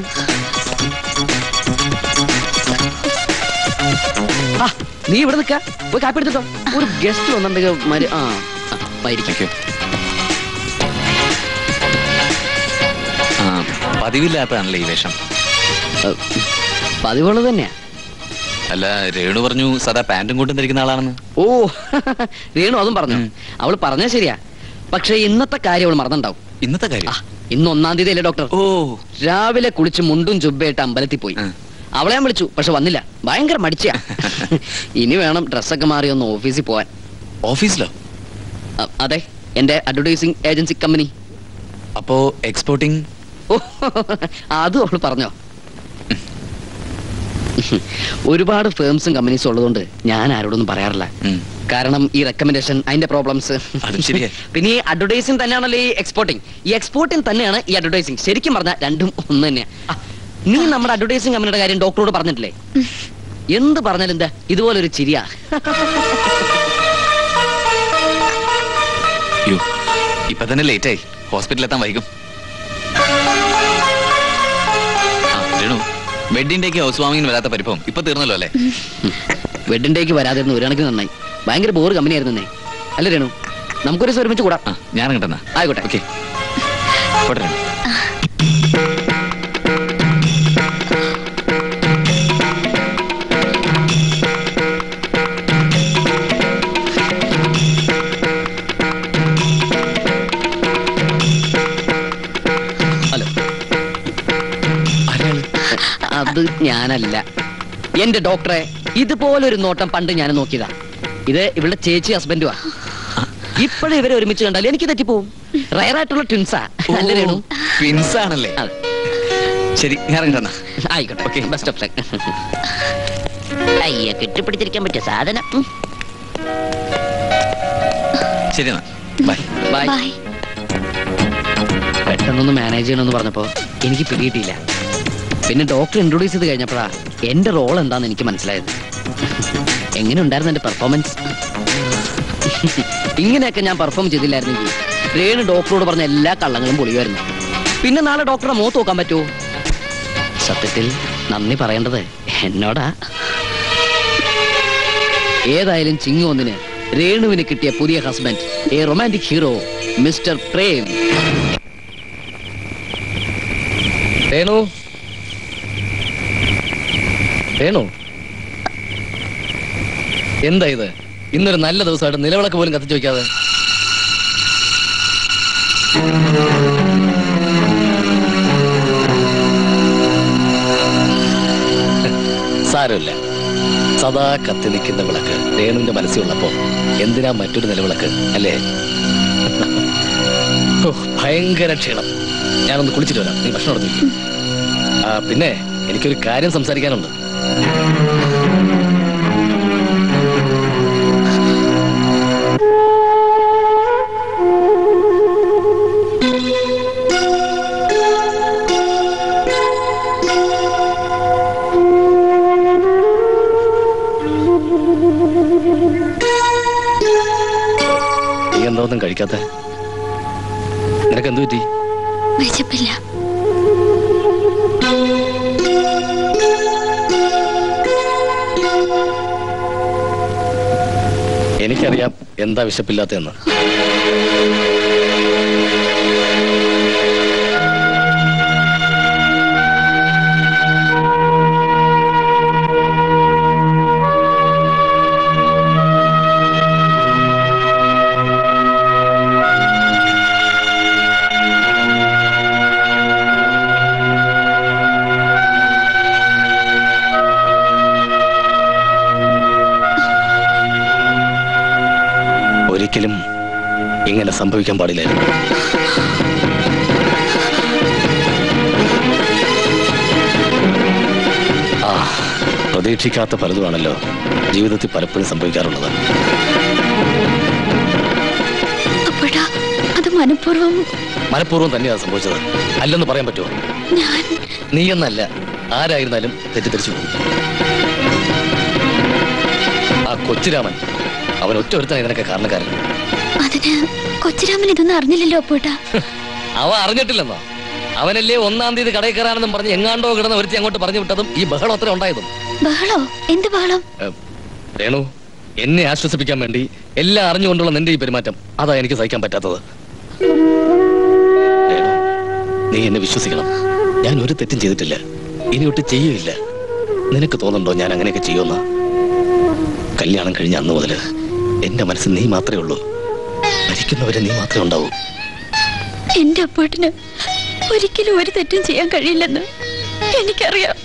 ആ, നീ ഇവിടെ നിൽക്ക പോയി കാപ്പി എടുത്തിട്ടോ ഒരു ഗസ്റ്റ് വന്നിട്ടുണ്ടെങ്കിൽ മരി ആ ആ, വായിരിക്കും. ആ പതിവില്ലാത്തതാണല്ലേ ഈ വേഷം ഏ, പതിവുള്ളത് തന്നെയാ അല്ല രേണു പറഞ്ഞു സദാ പാന്റും കൊണ്ടും ധരിക്കുന്ന ആളാണെന്ന് ഓ രേണു അതും പറഞ്ഞു അവള് പറഞ്ഞാ ശരിയാ പക്ഷെ ഇന്നത്തെ കാര്യം അവൾ മറന്നുണ്ടാവും ഇന്നത്തെ കാര്യം ഇന്ന് ഒന്നാം തീയതി അല്ലേ ഡോക്ടർ ഓ രാവിലെ കുളിച്ച് മുണ്ടും ചുബയായിട്ട് അമ്പലത്തിൽ പോയി അവളെ ഞാൻ വിളിച്ചു പക്ഷെ വന്നില്ല ഭയങ്കര മടിച്ചാ ഇനി വേണം ഡ്രസ്സൊക്കെ മാറി ഒന്ന് ഓഫീസിൽ പോവാൻ ഓഫീസിലോ അ- അതെ എന്റെ അഡ്വർടൈസിംഗ് ഏജൻസി കമ്പനി അപ്പോ എക്സ്പോർട്ടിംഗ് ഓ അതും അവൾ പറഞ്ഞോ ഒരുപാട് ഫേംസും കമ്പനീസും ഉള്ളതുകൊണ്ട് ഞാൻ ആരോടൊന്നും പറയാറില്ല കാരണം ഈ റെക്കമെൻഡേഷൻ അതിന്റെ പ്രോബ്ലംസ് അതും ശരിയാ. പിന്നെ ഈ അഡ്വർടൈസിംഗ് തന്നെയാണല്ലോ ഈ എക്സ്പോർട്ടിംഗ് ഈ എക്സ്പോർട്ടിംഗ് തന്നെയാണ് ഈ അഡ്വർടൈസിംഗ് ശരിക്കും പറഞ്ഞാൽ രണ്ടും ഒന്ന് തന്നെയാ ആ, നീ നമ്മുടെ അഡ്വർടൈസിംഗ് കമ്പനിയുടെ കാര്യം ഡോക്ടറോട് പറഞ്ഞിട്ടില്ലേ എന്ത് പറഞ്ഞാലും എന്താ ഇതുപോലെ ഒരു ചിരിയാ യോ ഇപ്പൊ തന്നെ ലേറ്റ് ആയി ഹോസ്പിറ്റലിൽ എത്താൻ വൈകും ആ, രേണു വെഡിങ് ഡേക്ക് ഹൗസ് വാമിങ്ങിന് വരാത്ത പരിഭവം ഇപ്പൊ തീർന്നല്ലോ അല്ലേ വെഡിങ് ഡേക്ക് വരാതിരുന്നു ഒരു കണക്കിന് നന്നായി ഭയങ്കര ബോറ് കമ്പനി ആയിരുന്നേ അല്ലേ രേണു നമുക്കൊരു ദിവസം ഒരുമിച്ച് കൂടാം ഞാൻ കണ്ടെന്നാ ആയിക്കോട്ടെ ഓക്കെ പോട്ടെ രേണു ഹലോ അത് ഞാനല്ല എന്റെ ഡോക്ടറെ ഇതുപോലൊരു നോട്ടം പണ്ട് ഞാൻ നോക്കിയതാ ഇത് ഇവളുടെ ചേച്ചി ഹസ്ബൻഡുവാ ഇപ്പോഴും ഇവരെ ഒരുമിച്ച് കണ്ടാൽ എനിക്ക് തെറ്റിപ്പോവും റയറായിട്ടുള്ള ട്വിൻസാ അല്ലേ രേണു ട്വിൻസ് ആണല്ലേ ശരി ഞാൻ ഇറങ്ങിട്ടെന്നാ ആയിക്കോട്ടെ ഓക്കെ ബെസ്റ്റ് ഓഫ് ലക്ക് അയ്യ കെട്ടിപ്പിടിച്ചിരിക്കാൻ പറ്റിയ സാധനം ഉം. ശരി എന്നാ ബൈ ബൈ ബൈ പെട്ടെന്നൊന്ന് മാനേജ് ചെയ്യണമെന്ന് പറഞ്ഞപ്പോ എനിക്ക് പിടിയിട്ടില്ല പിന്നെ ഡോക്ടർ ഇൻട്രൊഡ്യൂസ് ചെയ്ത് കഴിഞ്ഞപ്പോഴാ എന്റെ റോൾ എന്താന്ന് എനിക്ക് മനസ്സിലായത് എങ്ങനെ ഉണ്ടായിരുന്നു എന്റെ പെർഫോമൻസ് ഇങ്ങനെയൊക്കെ ഞാൻ പെർഫോം ചെയ്തില്ലായിരുന്നെങ്കിൽ രേണു ഡോക്ടറോട് പറഞ്ഞ എല്ലാ കള്ളങ്ങളും പൊളിയുമായിരുന്നു പിന്നെ നാളെ ഡോക്ടറെ മുഖത്ത് നോക്കാൻ പറ്റുമോ സത്യത്തിൽ നന്ദി പറയേണ്ടത് എന്നോടാ ഏതായാലും ചിങ്ങു ഒന്നിന് രേണുവിന് കിട്ടിയ പുതിയ husband a romantic hero mister Prem Renu Renu എന്താ ഇത് ഇന്നൊരു നല്ല ദിവസമായിട്ട് നിലവിളക്ക് പോലും കത്തിച്ചു വെക്കാതെ സാരമില്ല സദാ കത്തി നിൽക്കുന്ന വിളക്ക് രേണുവിന്റെ മനസ്സിലുള്ളപ്പോ എന്തിനാ മറ്റൊരു നിലവിളക്ക് അല്ലേ ഓ, ഭയങ്കര ക്ഷീണം ഞാനൊന്ന് കുളിച്ചിട്ട് വരാം നീ ഭക്ഷണം എടുത്തു വെക്ക്. ആ പിന്നെ എനിക്കൊരു കാര്യം സംസാരിക്കാനുണ്ട് നീ എന്താ ഒന്നും കഴിക്കാത്ത നിനക്ക് എന്തു പറ്റി വിശപ്പില്ല എനിക്കറിയാം എന്താ വിശപ്പില്ലാത്തതെന്ന് ഒരിക്കലും ഇങ്ങനെ സംഭവിക്കാൻ പാടില്ലായിരുന്നു ആ പ്രതീക്ഷിക്കാത്ത പലതുമാണല്ലോ ജീവിതത്തിൽ പലപ്പോഴും സംഭവിക്കാറുള്ളത് അപ്പോഴാ അത് മനഃപൂർവ്വം മനഃപൂർവ്വം തന്നെയാണ് സംഭവിച്ചത് അല്ലെന്ന് പറയാൻ പറ്റുമോ ഞാൻ നീ എന്നല്ല ആരായിരുന്നാലും തെറ്റിദ്ധരിച്ചു പോകും ആ കൊച്ചുരാമൻ അവൻ ഒറ്റ ഒരുത്തന ഇതിനൊക്കെ കാരണക്കാരൻ അതിന് കൊച്ചുരാമൻ ഇതൊന്നും അറിഞ്ഞില്ലല്ലോ അപ്പോട്ടാ അവ അറിഞ്ഞിട്ടില്ലെന്നോ അവനല്ലേ ഒന്നാം തീയതി കടയിൽ കയറാനെന്നും പറഞ്ഞ് എങ്ങാണ്ടോ കിടന്ന് ഒരുത്തി അങ്ങോട്ട് പറഞ്ഞു വിട്ടതും ഈ ബഹളം അത്ര ഉണ്ടായതും ബഹളോ എന്ത് ബഹളം ഏ, രേണു എന്നെ ആശ്വസിപ്പിക്കാൻ വേണ്ടി എല്ലാം അറിഞ്ഞുകൊണ്ടുള്ള നിന്റെ ഈ പെരുമാറ്റം അതാ എനിക്ക് സഹിക്കാൻ പറ്റാത്തത് രേണു, നീ എന്നെ വിശ്വസിക്കണം ഞാൻ ഒരു തെറ്റും ചെയ്തിട്ടില്ല ഇനി ഒട്ട് ചെയ്യുകയില്ല നിനക്ക് തോന്നുന്നുണ്ടോ ഞാൻ അങ്ങനെയൊക്കെ ചെയ്യുമെന്ന് കല്യാണം കഴിഞ്ഞ അന്ന് മുതല് എന്റെ മനസ്സിൽ നീ മാത്രമേ ഉള്ളൂ മരിക്കുന്നവരെ നീ മാത്രമേ ഉണ്ടാവൂ എന്റെ അപ്പൂട്ടിന് ഒരിക്കലും ഒരു തെറ്റും ചെയ്യാൻ കഴിയില്ലെന്ന് എനിക്കറിയാം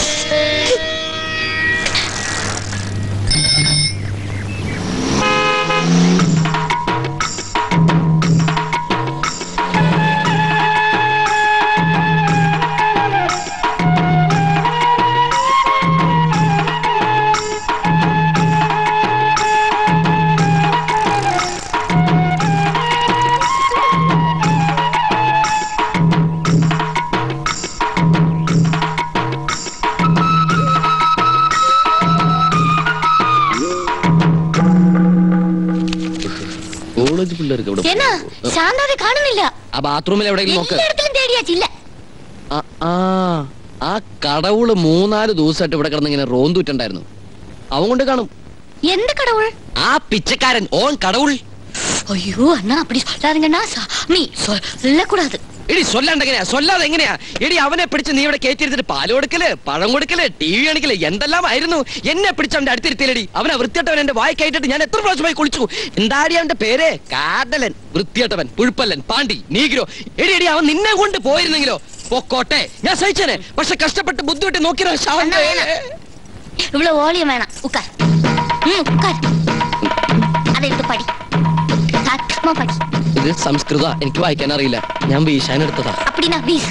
കോളേജ് പിള്ളേർക്ക് ഇവിടെ എന്നാ ശാന്താതെ കാണുന്നില്ല ആ ബാത്റൂമിൽ എവിടെയെങ്കിലും നോക്ക് എല്ലായിടത്തിലും തേടിയാച്ചില്ല ആ, ആ ആ കടവുള് മൂന്നാല് ദിവസമായിട്ട് ഇവിടെ കിടന്ന് ഇങ്ങനെ റോന്തൂറ്റുണ്ടായിരുന്നു അവൻ കൊണ്ട് കാണും എന്ത് കടവുൾ ആ പിച്ചക്കാരൻ ഓൻ കടവുൾ ஐயோ அண்ணா அப்படி சொல்லாதீங்கண்ணா சாமி சொல்லக்கூடாது എടി സൊല്ലാണ്ട് എങ്ങനെയാ സൊല്ലാതെ എങ്ങനെയാ എടി അവനെ പിടിച്ച് നീ ഇവിടെ കയറ്റിരുത്തിട്ട് പാല് കൊടുക്കല് പഴം കൊടുക്കല് ടി വി കാണിക്കല് എന്തെല്ലാം ആയിരുന്നു എന്നെ പിടിച്ച് അവന്റെ അടുത്തിരുത്തിയിലടി അവനെ വൃത്തിയട്ടവൻ എന്റെ വായി കയറ്റിട്ട് ഞാൻ എത്ര പ്രാവശ്യമായി കുളിച്ചു എന്താടി അവന്റെ പേര് കാതലൻ വൃത്തിയട്ടവൻ പുഴുപ്പല്ലൻ പാണ്ടി നീഗ്രോ എടി എടി അവൻ നിന്നെ കൊണ്ട് പോയിരുന്നെങ്കിലോ പൊക്കോട്ടെ ഞാൻ സഹിച്ചേനെ പക്ഷെ കഷ്ടപ്പെട്ട് ബുദ്ധിമുട്ടി നോക്കിയ அண்ணா, வேணாம். இவ்வளவு ஓலியம் வேணாம் உட்கார் ம், உட்கார் அதை எடுத்து படி சத்தமா படி ഇത് സംസ്കൃത എനിക്ക് വായിക്കാൻ അറിയില്ല ഞാൻ വീശാൻ എടുത്തതാ அப்படின்னா வீஸ்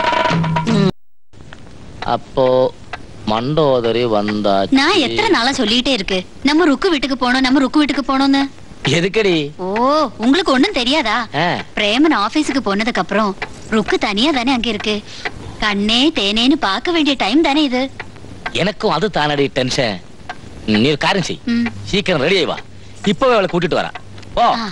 அப்போ மண்டோதரி வந்தா நான் எத்தனை நாளா சொல்லிட்டே இருக்கு நம்ம ருக்கு வீட்டுக்கு போனோம் நம்ம ருக்கு வீட்டுக்கு போனோம்னு எதுக்கடி ஓ உங்களுக்கு ஒண்ணும் தெரியாதா ஆ, பிரேமன் ஆபீஸுக்கு போனதுக்கு அப்புறம் ருக்கு தனியா தானே அங்க இருக்கு கண்ணே தேனேன்னு பார்க்க வேண்டிய டைம் தானே இது எனக்கும் அது தானடி டென்ஷன் நீ ஒரு காரியம் செய் ம். சீக்கிரம் ரெடி ஆயி வா இப்பவே அவளை கூட்டிட்டு வரேன் ஓ ஆ.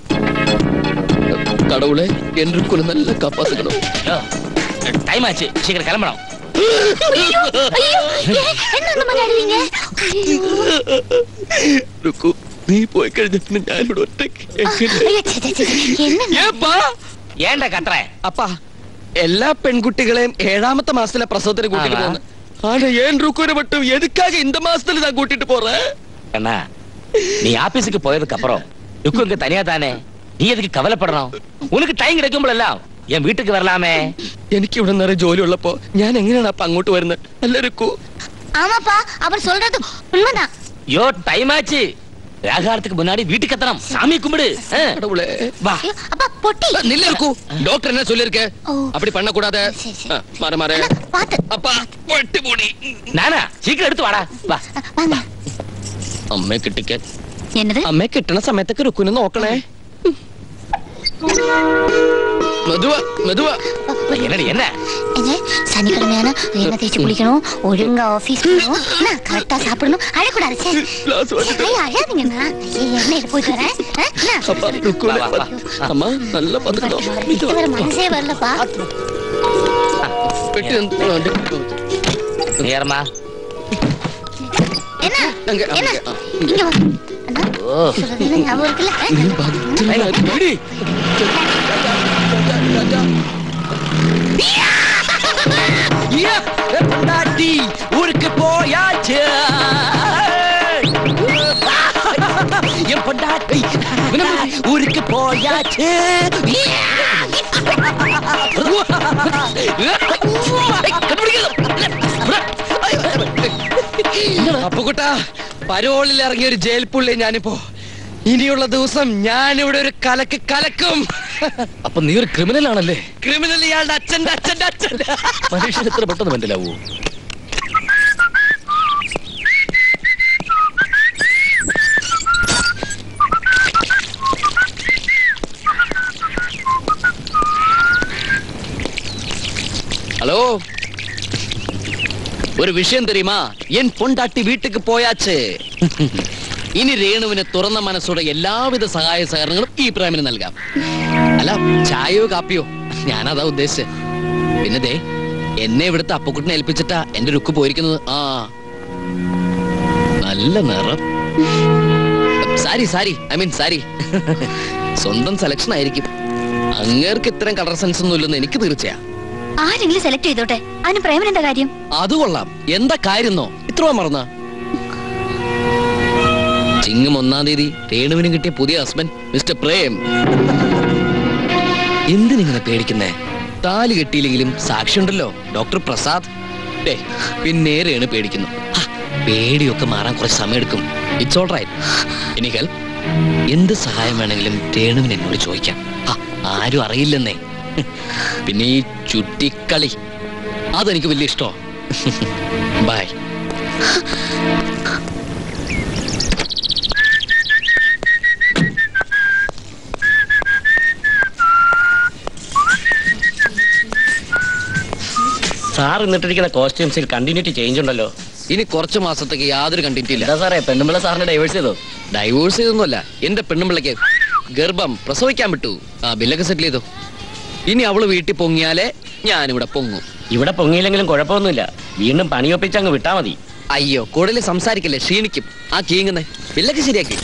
കടവുളെ എന്റെ നല്ല കാപ്പാത്തുക്കണം டைம் ஆச்சு சீக்கிரம் கிளம்பணும் ஐயோ, ஐயோ, ஏன், என்ன அந்த மாதிரி ஆடுவீங்க ஐயோ. രുക്കു, നീ പോയി കഴിഞ്ഞ ഞാനിവിടെ ഒറ്റയ്ക്ക് എങ്ങനെ? ஐயோ, ச்சே, ச்சே, ச்சே, என்ன ഏപ്പാ? ஏன்டா கத்துற അപ്പാ എല്ലാ പെൺകുട്ടികളെയും ഏഴാമത്തെ മാസത്തിലെ പ്രസവത്തിന് കൂട്ടിട്ട് ആണോ? പോകുന്നു ஆனா ஏன் ருக்குரை மட்டும் எதுக்காக இந்த மாசத்துல தான் கூட்டிட்டு போறேன் அண்ணா நீ ஆபீஸுக்கு போயதுக்கு அப்புறம் ருக்கு இங்க தனியா தானே நீ எதுக்கு கவலைப்படணும் உனக்கு டைம் கிடைக்கும்போதெல்லாம் என் வீட்டுக்கு வரலாமே എനിക്ക് ഇവിടെ നിറയെ ജോലി ഉള്ളപ്പോ ഞാൻ എങ്ങനെയാണ് അപ്പൊ അങ്ങോട്ട് വരുന്നത് അല്ല രുക്കു ஆமாப்பா அவர் சொல்றது உண்மைதான் யோ டைம் ஆச்சு வியாகாரத்துக்கு முன்னாடி வீட்டுக்கு எத்தனம் சாமி கும்பிடு ஆ. கடவுளே வா ஐயோ, அப்பா பொட்டி நில்ல ருக்கு டாக்டர் என்ன சொல்லிருக்க ஓ. அப்படி பண்ண கூடாது சரி, சரி. மாற மாற அண்ணா, பாத்து அப்பா പൊട്ടി പോടി நானா சீக்கிரம் எடுத்து வாடா வா வாங்க അമ്മയെ കിട്ടിക്ക என்னது അമ്മയെ കിട്ടണ സമയത്തൊക്കെ രുക്കുനെ നോക്കണേ മെതുവാ മെതുവാ என்னடி என்ன ஏங்க, சனிக்கிழமையான எண்ணெய் தேய்ச்சி குளிக்கணும் ஒழுங்கா ஆபீஸ் போகணும் என்ன, கரெக்டா சாப்பிடணும் அழக்கூடாது சே. ഗ്ലാസ് വാങ്ങിട്ട് ஐயா, அழாதீங்கண்ணா ஐயா, எண்ணெயில போயிட்டு வரேன் ஆ, என்ன? അപ്പ രുക്കുനെ വാ, വാ, വാ. അമ്മ നല്ല പതുക്കോ இது வர மனசே வரலப்பா പെട്ടി എന്ത് വേണ്ട? நேரமா என்ன அங்க, என்ன அங்க, ஆ. இங்க வா அண்ணா, ஓ சொல்றதெல்லாம் ஞாபகம் இருக்குல்ல ஆ? നീ ഭദ്രനായി ഇടി. யா, ஏ பொண்டாட்டி, ஊருக்கு போயாச்சு என் பொண்டாட்டி ஊருக்கு போயாச்சு അപ്പുകുട്ടാ പരോളിൽ ഇറങ്ങിയ ഒരു ജയിൽ പുള്ളി ഞാനിപ്പോ ഇനിയുള്ള ദിവസം ഞാനിവിടെ ഒരു കലക്ക് കലക്കും അപ്പൊ നീ ഒരു ക്രിമിനൽ ആണല്ലേ ക്രിമിനൽ ഇയാളുടെ അച്ഛന്റെ അച്ഛന്റെ അച്ഛൻ മനുഷ്യൻ എത്ര പെട്ടെന്ന് മനസ്സിലാവൂ ஹலோ ഒരു വിഷയം தெரியுமா എൻ പൊണ്ടാട്ടി വീട്ടിക്ക് പോയാച്ച് ഇനി രേണുവിന് തുറന്ന മനസ്സോടെ എല്ലാവിധ സഹായ സഹകരണങ്ങളും ഈ പ്രേമിന് നൽകാം അല്ല ചായയോ കാപ്പിയോ ഞാനതാ ഉദ്ദേശിച്ചത് പിന്നെ ദേ എന്നെ ഇവിടുത്തെ അപ്പക്കുട്ടിനെ ഏൽപ്പിച്ചിട്ടാ എന്റെ രുക്ക് പോയിരിക്കുന്നത് ആ നല്ല നിറം സാരി സാരി ഐ മീൻ സാരി സ്വന്തം സെലക്ഷൻ ആയിരിക്കും അങ്ങേർക്ക് ഇത്തരം കളർ സെൻസ് ഒന്നും ഇല്ലെന്ന് എനിക്ക് തീർച്ചയാ ആരെങ്കിലും സെലക്ട് ചെയ്തോട്ടെ അതിന് പ്രേമൻ എന്താ കാര്യം അത് കൊള്ളാം എന്താ കാര്യന്നോ ഇത്ര മറന്ന ചിങ്ങം ഒന്നാം തീയതി രേണുവിനും കിട്ടിയ പുതിയ ഹസ്ബൻഡ് മിസ്റ്റർ പ്രേം എന്തിനിങ്ങനെ പേടിക്കുന്നേ താലി കെട്ടിയില്ലെങ്കിലും സാക്ഷിയുണ്ടല്ലോ ഡോക്ടർ പ്രസാദ് ദേ, പിന്നെ രേണു പേടിക്കുന്നു ഹാ, പേടിയൊക്കെ മാറാൻ കുറച്ച് സമയം എടുക്കും ഇറ്റ്സ് ഓൾ റൈറ്റ് ഇനി ഹെൽപ്പ് എന്ത് സഹായം വേണമെങ്കിലും രേണുവിന് എന്നോട് ചോദിക്കാം ഹാ, ആരും അറിയില്ലെന്നേ പിന്നെ ഈ ചുറ്റിക്കളി അതെനിക്ക് വലിയ ഇഷ്ടോ ബൈ സാർ ഇന്നിട്ടിരിക്കുന്ന കോസ്റ്റ്യൂംസിൽ കണ്ടിന്യൂറ്റി ചേഞ്ച് ഉണ്ടല്ലോ ഇനി കുറച്ച് മാസത്തേക്ക് യാതൊരു കണ്ടിന്യൂറ്റി ഇല്ല എന്താ സാറേ പെണ്ണുമ്പിള്ള സാറിനെ ഡൈവേഴ്സ് ചെയ്തോ ഡൈവോഴ്സ് ചെയ്തൊന്നുമല്ല എന്റെ പെണ്ണുമ്പിള്ളക്ക് ഗർഭം പ്രസവിക്കാൻ വിട്ടു ആ ബില്ലൊക്കെ സെറ്റിൽ ചെയ്തു ഇനി അവള് വീട്ടിൽ പൊങ്ങിയാലേ ഞാനിവിടെ പൊങ്ങും ഇവിടെ പൊങ്ങിയില്ലെങ്കിലും കുഴപ്പമൊന്നുമില്ല വീണ്ടും പണിയൊപ്പിച്ച് അങ്ങ് വിട്ടാ മതി അയ്യോ കൂടുതൽ സംസാരിക്കല്ലേ ക്ഷീണിക്കും ആ കീങ്ങുന്നേ ബില്ലൊക്കെ ശരിയാക്കി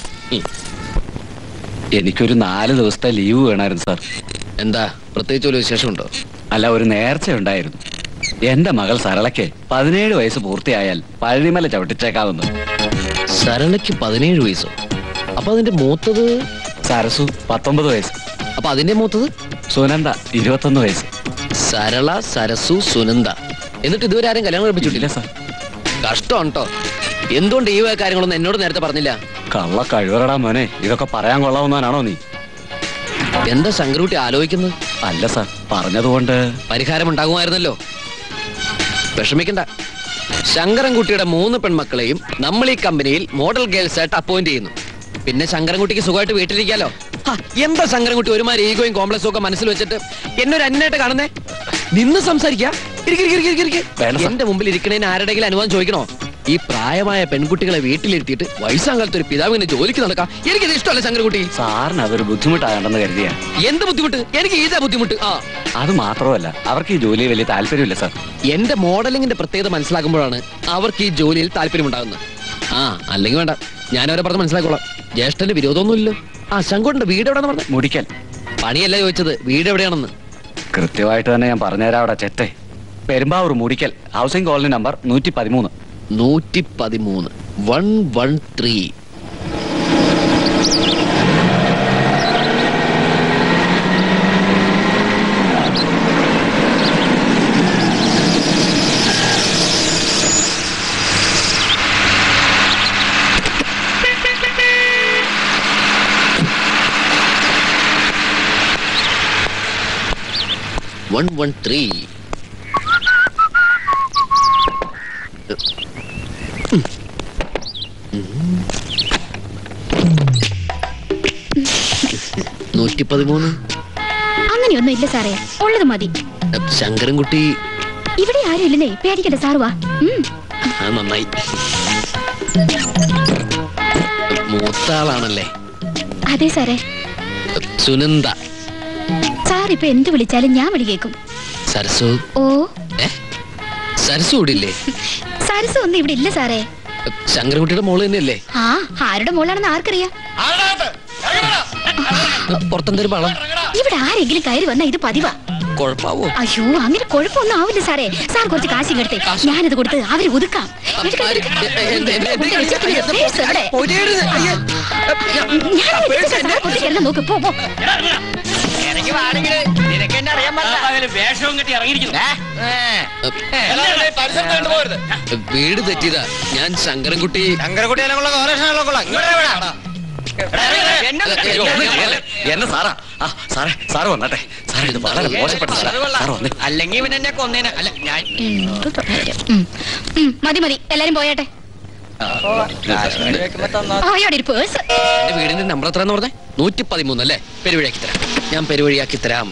എനിക്കൊരു നാല് ദിവസത്തെ ലീവ് വേണമായിരുന്നു സാർ എന്താ പ്രത്യേകിച്ച് ഒരു വിശേഷമുണ്ടോ അല്ല ഒരു നേർച്ച ഉണ്ടായിരുന്നു എന്റെ മകൾ സരളയ്ക്ക് പതിനേഴ് വയസ്സ് പൂർത്തിയായാൽ പഴനിമല ചവിട്ടിച്ചേക്കാവുന്നു സരളയ്ക്ക് പതിനേഴ് വയസ്സോ അപ്പൊ അതിന്റെ മൂത്തത് സരസു പത്തൊമ്പത് വയസ്സ് അപ്പൊ അതിന്റെ മൂത്തത് സുനന്ദ ഇരുപത്തൊന്ന് വയസ്സ് സരള സരസു സുനന്ദ എന്നിട്ട് ഇതുവരെ ആരും കല്യാണം കഴിപ്പിച്ചിട്ടില്ല സാർ കഷ്ടം കേട്ടോ എന്തുകൊണ്ട് ഈ വക കാര്യങ്ങളൊന്നും എന്നോട് നേരത്തെ പറഞ്ഞില്ല കള്ള കഴിവറടാ മോനെ ഇതൊക്കെ പറയാൻ കൊള്ളാവുന്നവനാണോ നീ എന്താ ശങ്കരൂട്ടി ആലോചിക്കുന്നത് അല്ല സാർ പറഞ്ഞതുകൊണ്ട് പരിഹാരം ഉണ്ടാകുമായിരുന്നല്ലോ വിഷമിക്കണ്ട ശങ്കരൻകുട്ടിയുടെ മൂന്ന് പെൺമക്കളെയും നമ്മൾ ഈ കമ്പനിയിൽ മോഡൽ ഗേൾസ് ആയിട്ട് അപ്പോയിന്റ് ചെയ്യുന്നു പിന്നെ ശങ്കരൻകുട്ടിക്ക് സുഖമായിട്ട് വീട്ടിലിരിക്കാലോ ഹാ, എന്താ ശങ്കരൻകുട്ടി ഒരുമാതിരി ഈഗോയും കോംപ്ലക്സും ഒക്കെ മനസ്സിൽ വെച്ചിട്ട് എന്നെ ഒരു അന്നായിട്ട് കാണുന്നേ നിന്ന് സംസാരിക്കാ ഇരിക്ക്, ഇരിക്ക്, ഇരിക്ക്, ഇരിക്ക്, വേണ്ട ഇരിക്ക്. സാർ. എന്റെ മുമ്പിൽ ഇരിക്കണേന് ആരുടെങ്കിലും അനുവാദം ചോദിക്കണോ ഈ പ്രായമായ പെൺകുട്ടികളെ വീട്ടിലിരുത്തിയിട്ട് വയസ്സാകാലത്ത് ഒരു പിതാവിനെ ജോലിക്ക് നടക്കാം എനിക്കിത് ഇഷ്ടമല്ല ശങ്കരൻകുട്ടി സാറിന് അതൊരു ബുദ്ധിമുട്ടാകണ്ടെന്ന് കരുതിയാ എന്ത് ബുദ്ധിമുട്ട് എനിക്ക് ഇതാ ബുദ്ധിമുട്ട് ആ അത് മാത്രമല്ല അവർക്ക് ഈ ജോലി വലിയ താല്പര്യമില്ല സാർ എന്റെ മോഡലിംഗിന്റെ പ്രത്യേകത മനസ്സിലാക്കുമ്പോഴാണ് അവർക്ക് ഈ ജോലിയിൽ താല്പര്യമുണ്ടാകുന്നത് ആ അല്ലെങ്കിൽ വേണ്ട ഞാൻ അവരെ പറഞ്ഞ് മനസ്സിലാക്കോളാം ജ്യേഷ്ഠന്റെ വിരോധമൊന്നുമില്ലല്ലോ ആ ശങ്കുണ്ട് വീട് എവിടെയാണെന്ന് പറഞ്ഞു മുടിക്കൽ പണിയല്ല ചോദിച്ചത് വീട് എവിടെയാണെന്ന് കൃത്യമായിട്ട് തന്നെ ഞാൻ പറഞ്ഞുതരാം അവിടെ ചെത്തെ Perumbavoor Mudikkal housing colony number നൂറ്റി പതിമൂന്ന് നൂറ്റി പതിമൂന്ന് one one three one one three നൂറ്റി പതിമൂന്ന് അങ്ങനെയൊന്നും ഇല്ല സാറേ ഉള്ളത് മതി ശങ്കരൻകുട്ടി ഇവിടെ ആരും ഇല്ലെന്നേ പേടിക്കണ്ട സാറ് വാ ഉം. ആ നന്നായി മൂത്ത ആളാണല്ലേ അതെ സാറേ സുനന്ദ സാർ ഇപ്പൊ എന്ത് വിളിച്ചാലും ഞാൻ വിളി കേൾക്കും സരസു ഓ ഏ സരസു ഇവിടെ ഇല്ലേ സരസ് ഒന്നും ഇവിടെ ഇല്ല സാറേ ശങ്കരൻകുട്ടിയുടെ മോള് തന്നെയല്ലേ ആ ആരുടെ മോളാണെന്ന് ആർക്കറിയാം പുറത്തെന്തൊരു പളം ഇവിടെ ആരെങ്കിലും കയറി വന്നാ ഇത് പതിവാ കുഴപ്പാവോ അയ്യോ അങ്ങനെ കുഴപ്പമൊന്നും ആവില്ല സാറേ സാർ കുറച്ച് കാശ് എടുത്തേ ഞാനത് കൊടുത്ത് അവര് ഒതുക്കാം എടുക്ക്, എടുക്ക്. കൊണ്ട് വെച്ചിരിക്കുന്ന പേഴ്സ് എവിടെ? ഞാൻ എടുത്തിട്ട് സാർ ഒതുക്കിയെല്ലാം നോക്ക് പോ പോ വേഷവും കെട്ടി ഇറങ്ങിയിരിക്കുന്നു വീട് തെറ്റിയതാ ഞാൻ ശങ്കരൻകുട്ടി എന്നെ സാറാ ആ സാറേ സാറ് വന്നട്ടെ സാറേ ഇത് വളരെ മോശപ്പെട്ട സാറാ. സാറ് വന്നേ അല്ലെങ്കിൽ ഇവൻ എന്നെ കൊന്നേനെ അല്ല ഞാൻ എന്ത് കാര്യം. ഉം. ഉം, മതി മതി എല്ലാരും പോയാട്ടെ അയ്യോടെ ഒരു പേഴ്സ് എന്റെ വീടിന്റെ നമ്പർ എത്രയാന്ന് പറഞ്ഞേ നൂറ്റി പതിമൂന്ന് അല്ലേ പെരുവഴിയാക്കി തരാം ഞാൻ പെരുവഴിയാക്കി തരാം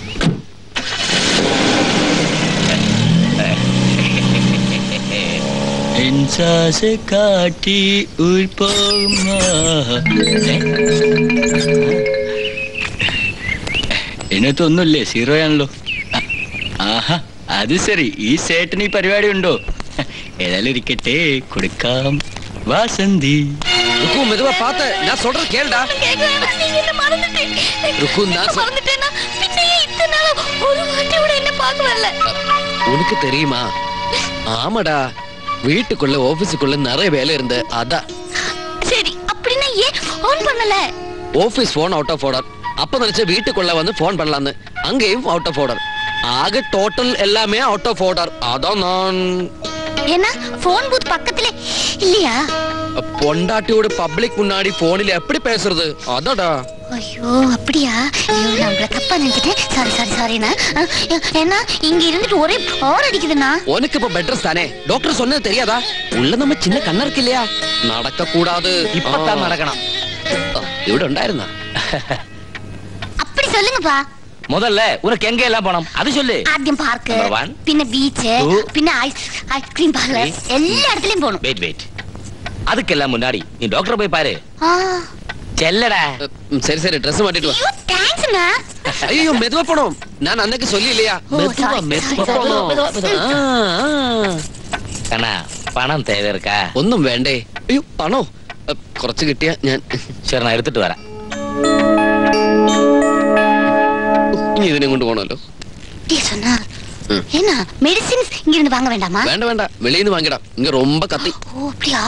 ഇൻസാസ് കാട്ടി ഉൾപ്പോകുന്ന ഇതിനകത്തൊന്നുമില്ലേ സീറോ ആണല്ലോ ആഹാ അത് ശരി ഈ സേട്ടിന് ഈ പരിപാടി ഉണ്ടോ ഏതായാലും ഇരിക്കട്ടെ കൊടുക്കാം വാസന്തി ருக்கு மெதுவா பார்த்து நான் சொல்றது கேளுடா ருக்கு நான் சொ- உனக்கு தெரியுமா ஆமாடா வீட்டுக்குள்ள ஆபீஸுக்குள்ள நிறைய வேலை இருந்து அதான் சரி அப்படின்னா ஏன் ஆன் பண்ணல office phone out of order அப்ப நினைச்ச வீட்டுக்குள்ள வந்து போன் பண்ணலாம்னு அங்கேயும் அவுட் ஆஃப் ஆர்டர் ஆக டோட்டல் எல்லாமே அவுட் ஆஃப் ஆர்டர் அதான் நான் ஏன்னா போன் பூத் பக்கத்துல இல்லையா பொண்டாட்டியோட பப்ளிக் முன்னாடி போனில் எப்படி பேசுறது அதாடா ஐயோ அப்படியா ஐயோ நான் உங்களை தப்பா நினைச்சிட்டேன் சாரி சாரி சாரிண்ணா ஏன்னா இங்க இருந்துட்டு ஒரே போர் அடிக்குதுண்ணா உனக்கு இப்ப பெட்ரஸ் தானே டாக்டர் சொன்னது தெரியாதா உள்ள நம்ம சின்ன கண்ண இருக்கு இல்லையா நடக்க கூடாது இப்பதான் நடக்கணும் ഇവിടെ ഉണ്ടായിരുന്ന அப்படி சொல்லுங்கப்பா முதல்ல உனக்கு எங்க எல்லாம் போனோம் அது சொல்லு ஆദ്യം പാർക്ക് Number one. പിന്നെ ബീച്ച് Two. പിന്നെ ഐസ് ഐസ്ക്രീം പാർലർ Three. എല്ലാ இடத்துலயும் போகணும் வெயிட் வெயிட் அதுக்கெல்லாம் முன்னாடி நீ டாக்டர் போய் பாரு ஆ, செல்லடா சரி சரி ட்ரெஸ் மாட்டிட்டு வா ஐயோ தேங்க்ஸ்ண்ணா ஐயோ மெதுவா போனோம் நான் அன்னைக்கு சொல்லி இல்லையா ஓ, மெதுவா sorry, மெதுவா sorry, போனோம் மெதுவா, மெதுவா. ஆ, ஆ. கண்ணா பணம் தேவை இருக்கா ഒന്നും വേണ്ടേ അയ്യോ പണോ അ, കുറച്ച് കിട്ടിയ ഞാൻ சரி நான் எடுத்துட்டு வரேன் ഇനി ഇതിനെ കൊണ്ട് പോണല്ലോ டே சொன்னா ம். என்ன மெடிசின்ஸ் இங்க இருந்து வாங்க வேண்டாமா വേണ്ട വേണ്ട വെളിയിൽ നിന്ന് വാങ്ങിടാം ഇങ്ങ ரொம்ப കത്തി ஓ அப்படியா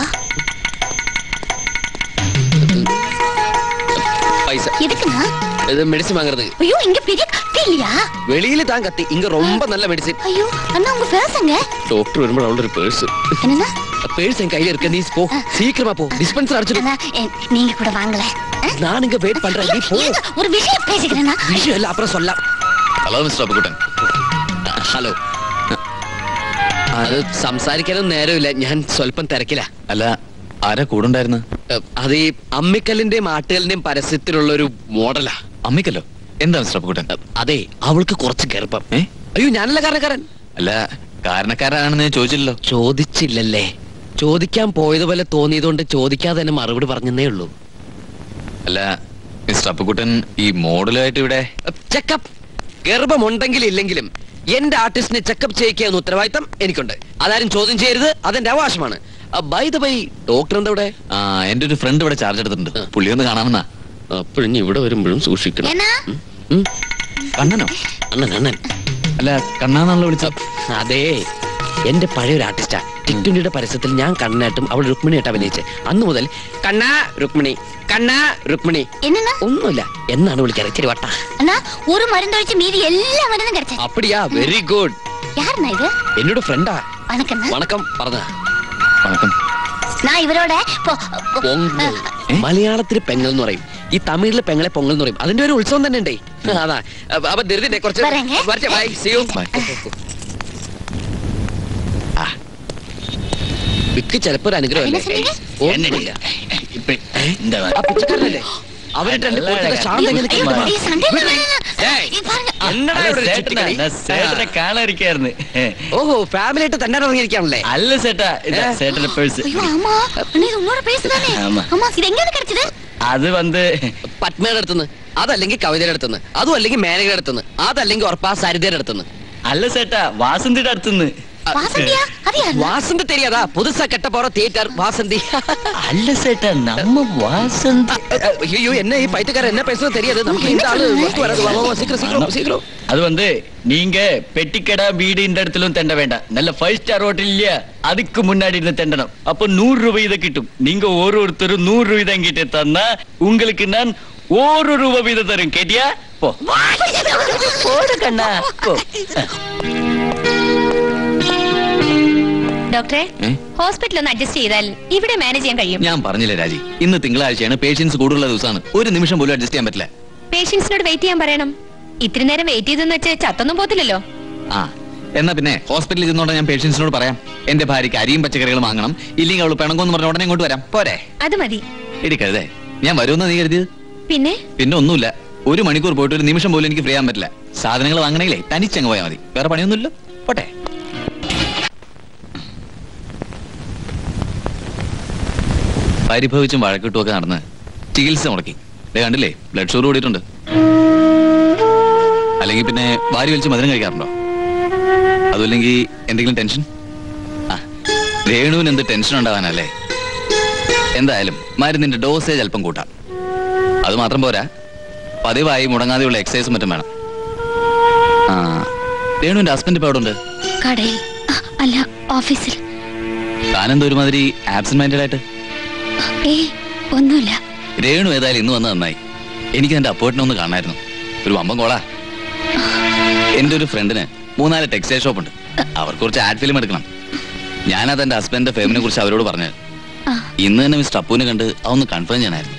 പൈസ எதுக்குண்ணா ഇത് മെഡിസിൻ വാങ്ങുறது ஐயோ இங்க பெரிய கத்தி இல்லையா വെളിയിൽ താൻ കത്തി ഇങ്ങ ரொம்ப நல்ல മെഡിസിൻ ஐயோ அண்ணா உங்க பேசுங்க ഡോക്ടർ വരുമ്പോൾ അവളുടെ ഒരു പേഴ്സ് என்னன்னா പേഴ്സ് എൻ കയ്യിல இருக்க நீ போ சீக்கிரமா போ டிஸ்பென்சர் அடிச்சிடு அண்ணா எ- நீங்க கூட வாங்கல ஆ? நான் இங்க வெயிட் பண்றேன் நீ போ இருங்க, ஒரு விஷயம் பேசிக்கிறேன்னா விஷயம் இல்ல அப்புறம் சொல்லலாம் ഹലോ മിസ്റ്റർ അപ്പുക്കുട്ടൻ ഹലോ അത് സംസാരിക്കാനൊന്നും നേരമില്ല ഞാൻ സ്വല്പം തിരക്കില്ല അല്ല ആരാ കൂടെ ഉണ്ടായിരുന്നു അത് ഈ അമ്മിക്കല്ലിന്റെയും ആട്ടുകലിന്റെയും പരസ്യത്തിലുള്ള ഒരു മോഡലാ അമ്മിക്കല്ലോ എന്താ മിസ്റ്റർ അപ്പുക്കുട്ടൻ അതെ അവൾക്ക് കുറച്ച് ഗർഭം ഏ അയ്യോ ഞാനല്ല കാരണക്കാരൻ അല്ല കാരണക്കാരാണെന്ന് ഞാൻ ചോദിച്ചില്ലല്ലോ ചോദിച്ചില്ലല്ലേ ചോദിക്കാൻ പോയതുപോലെ തോന്നിയതുകൊണ്ട് ചോദിക്കാതെ തന്നെ മറുപടി പറഞ്ഞതേ ഉള്ളൂ അല്ല മിസ്റ്റർ അപ്പുക്കുട്ടൻ ഈ മോഡലുമായിട്ട് ഇവിടെ ചെക്കപ്പ് ഗർഭമുണ്ടെങ്കിലും ഇല്ലെങ്കിലും എന്റെ ആർട്ടിസ്റ്റിനെ ചെക്കപ്പ് ചെയ്യിക്കുന്ന ഉത്തരവാദിത്തം എനിക്കുണ്ട് അതാരും ചോദ്യം ചെയ്യരുത് അതെന്റെ അവകാശമാണ് ബൈ ദ ബൈ ഡോക്ടർ എന്താ ഇവിടെ ആ എന്റെ ഒരു ഫ്രണ്ട് ഇവിടെ ചാർജ് എടുത്തിട്ടുണ്ട് പുള്ളി ഒന്ന് കാണാമെന്നാ അപ്പോഴും ഇവിടെ വരുമ്പോഴും സൂക്ഷിക്കണം ஏன்னா ഉം. കണ്ണനോ അണ്ണൻ അണ്ണൻ അല്ല കണ്ണാന്നാണല്ലോ വിളിച്ചത് അതെ എന്റെ പഴയ ഒരു ആർട്ടിസ്റ്റാ ടിറ്റുണ്ടിയുടെ പരസ്യത്തിൽ ഞാൻ കണ്ണനായിട്ടും അവൾ രുക്മിണിയായിട്ട് അഭിനയിച്ച് അന്ന് മുതൽ കണ്ണാ രുക്മിണി കണ്ണാ രുക്മിണി என்னன்னா ഒന്നുമില്ല എന്നാണ് വിളിക്കാറ് ഇച്ചിരി വട്ട அண்ணா ஒரு மருந்து ஒழிச்சு மீதி எல்லா மருந்தும் கிடைச்சது അപ്പടിയാ വെരി ഗുഡ് யாருண்ணா இது എന്നോട് ഫ്രണ്ടാ வணக்கம்ண்ணா വണക്കം പറഞ്ഞ വണക്കം நான் ഇവരോட പൊ- പൊ- പൊങ്കൽ മലയാളത്തിൽ പെങ്ങൽ എന്ന് പറയും ഈ തമിഴിലെ പെങ്ങളെ പൊങ്കൽ എന്ന് പറയും അതിന്റെ ഒരു ഉത്സവം തന്നെ ഉണ്ടേ അതാ അപ്പൊ അപ്പൊ ധൃതിന്റെ കുറച്ച് വരങ്ങേ. വരട്ടെ, bye, see you. Bye. ആ. വിക്ക് ചിലപ്പോ ഒരു അനുഗ്രഹം என்ன അല്ലേ சொன்னீங்க? என்னடி இப்ப இந்த ആ പിച്ചക്കാരനല്ലേ അവരുടെ രണ്ട് പോലത്തെ ശാന്ത എങ്ങനെ ஐயோ, നിൽക്കുന്നു? ஐயோ, சண்டை வேணாம். ஏய். இது பாருங்க എന്നടാ ഇവിടെ ഒരു ചുറ്റിക്കളി? സേട്ടനെ കാണാതിരിക്കായിരുന്നു ഓഹോ ഫാമിലി ആയിട്ട് തന്നെ ഇറങ്ങിയിരിക്കാണല്ലേ അല്ല സേട്ടാ ഇതാ സേട്ടന്റെ പേഴ്സ് ஐயோ ஆமா அண்ணா இது உன்னோட பேசுதானே ஆமா. ஆமா இது எங்க இருந்து கிடைச்சது അത് വന്ന് പത്മയുടെ അടുത്തുനിന്ന് അതല്ലെങ്കിൽ കവിതയുടെ അടുത്തുനിന്ന് അതും അല്ലെങ്കിൽ മേനകയുടെ അടുത്തുനിന്ന് അതല്ലെങ്കിൽ ഉറപ്പാ സരിതയുടെ അടുത്തുനിന്ന് അല്ല സേട്ടാ വാസന്തിയുടെ അടുത്തുനിന്ന് வாசந்தியா அது யாரு വാസന്തി தெரியாதா புதுசா கெட்ட போற தியேட்டர் வாசந்தி അല്ല സേട്ടാ നമ്മ വാസന്തി ஐயோ என்ன ഈ പൈറ്റക്കാരൻ என்ன பேசுறது தெரியாது நமக்கு இந்த ஆளு ஒத்து வராது வா, வா, வா, சீக்கிரம் சீக்கிரம் சீக்கிரம் அது வந்து நீங்க பெட்டிக்கடா வீடு இந்த இடத்திலும் தெண்ட வேண்டாம் நல்ல ஃபைவ் ஸ்டார் ஹோட்டல் இல்லையா அதுக்கு முன்னாடி இருந்து தெண்டணும் அப்போ நூறு ரூபாய் இதை கிட்டும் நீங்க ஒரு ஒருத்தரும் நூறு ரூபாய் தான் கிட்ட தந்தா உங்களுக்கு நான் ஒரு ரூபாய் வீதம் தரும் கேட்டியா போ போடு கண்ணா போ ഡോക്ടറെ ഏ? ഹോസ്പിറ്റൽ ഒന്ന് അഡ്ജസ്റ്റ് ചെയ്താൽ ഇവിടെ മാനേജ് ചെയ്യാൻ കഴിയും ഞാൻ പറഞ്ഞില്ലേ രാജി ഇന്ന് തിങ്കളാഴ്ചയാണ് പേഷ്യൻസ് കൂടുതലുള്ള ദിവസമാണ് ഒരു നിമിഷം പോലും അഡ്ജസ്റ്റ് ചെയ്യാൻ പറ്റില്ല പേഷ്യൻസിനോട് വെയിറ്റ് ചെയ്യാൻ പറയണം ഇത്തിരി നേരം വെയിറ്റ് ചെയ്തെന്ന് വെച്ച് ചത്തൊന്നും പോത്തില്ലല്ലോ ആ എന്നാ പിന്നെ ഹോസ്പിറ്റലിൽ ചെന്നോണ്ട് ഞാൻ പേഷ്യൻസിനോട് പറയാം എന്റെ ഭാര്യയ്ക്ക് അരിയും പച്ചക്കറികളും വാങ്ങണം ഇല്ലെങ്കിൽ അവൾ പിണങ്ങോന്ന് പറഞ്ഞ ഉടനെ ഇങ്ങോട്ട് വരാം പോരെ അത് മതി ഇടിക്കരുതേ ഞാൻ വരുമെന്ന് നീ കരുതിയത് പിന്നെ പിന്നെ ഒന്നുമില്ല ഒരു മണിക്കൂർ പോയിട്ട് ഒരു നിമിഷം പോലും എനിക്ക് ഫ്രീ ആകാൻ പറ്റില്ല സാധനങ്ങൾ വാങ്ങണമെങ്കിലേ തനിച്ചങ്ങ് പോയാൽ മതി വേറെ പണിയൊന്നുമില്ലല്ലോ പോട്ടെ പരിഭവിച്ചും വഴക്കിട്ടും ഒക്കെ നടന്ന് ചികിത്സ മുടക്കി ദേ കണ്ടില്ലേ ബ്ലഡ് ഷുഗർ കൂടിയിട്ടുണ്ട് അല്ലെങ്കിൽ പിന്നെ വാരി വലിച്ച് മധുരം കഴിക്കാറുണ്ടോ അതുമില്ലെങ്കിൽ എന്തെങ്കിലും ടെൻഷൻ ആ രേണുവിന് എന്ത് ടെൻഷൻ ഉണ്ടാവാനല്ലേ എന്തായാലും മരുന്നിന്റെ ഡോസേജ് അല്പം കൂട്ടാം അത് മാത്രം പോരാ പതിവായി മുടങ്ങാതെയുള്ള എക്സസൈസും മറ്റും വേണം ആ രേണുവിന്റെ ഹസ്ബൻഡ് ഇപ്പോൾ അവിടെ ഉണ്ട് കടയിൽ ആ, അല്ല ഓഫീസിൽ താനെന്തോ ഒരുമാതിരി ആബ്സെന്റ് മൈൻഡഡ് ആയിട്ട് ഏയ് ഒന്നുമില്ല രേണു ഏതായാലും ഇന്ന് വന്ന് നന്നായി എനിക്ക് എന്റെ അപ്പോയിന്റ്മെന്റ് ഒന്ന് കാണായിരുന്നു ഒരു വമ്പം കോളാ എന്റെ ഒരു ഫ്രണ്ടിന് മൂന്നാല് ടെക്സ്റ്റൈൽ ഷോപ്പ് ഉണ്ട് അവർക്ക് കുറച്ച് ആഡ് ഫിലിം എടുക്കണം ഞാനത് എന്റെ ഹസ്ബൻഡിന്റെ ഫേമിനെ കുറിച്ച് അവരോട് പറഞ്ഞത് ആ. ഇന്ന് തന്നെ മിസ്റ്റർ അപ്പുവിനെ കണ്ട് അതൊന്ന് കൺഫേം ചെയ്യണമായിരുന്നു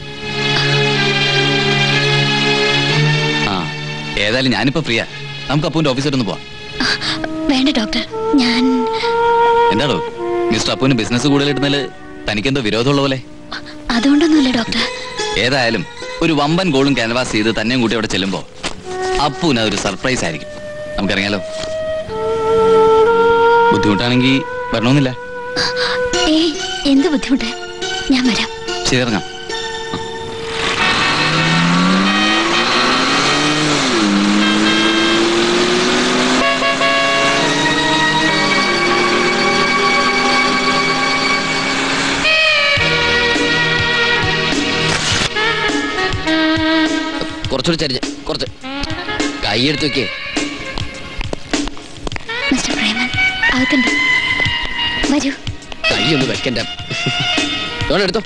ആ ഏതായാലും ഞാനിപ്പോ ഫ്രീയാ നമുക്ക് അപ്പുവിന്റെ ഓഫീസിൽ ഒന്ന് പോവാം വേണ്ട ഡോക്ടർ ഞാൻ എന്താടോ മിസ്റ്റർ അപ്പുവിന് ബിസിനസ് കൂടുതലിടുന്നതിൽ തനിക്കെന്തോ വിരോധമുള്ള പോലെ അതുകൊണ്ടൊന്നുമില്ല ഡോക്ടർ ഏതായാലും ഒരു വമ്പൻ ഗോളും ക്യാൻവാസ് ചെയ്ത് തന്നെയും കൂട്ടി അവിടെ ചെല്ലുമ്പോ അപ്പുവിന് അതൊരു സർപ്രൈസ് ആയിരിക്കും നമുക്കറിയാലോ ബുദ്ധിമുട്ടാണെങ്കിൽ വരണമെന്നില്ല ഏയ് എന്ത് ബുദ്ധിമുട്ട് ഞാൻ വരാം ശരി ഇറങ്ങാം കുറച്ചുകൂടി ചരിഞ്ഞ് കുറച്ച് കൈ എടുത്ത് വെക്കേ മിസ്റ്റർ പ്രേമൻ അകത്തുണ്ട് വരൂ കൈ ഒന്ന് വെക്കണ്ട ഡോൺ എടുത്തോ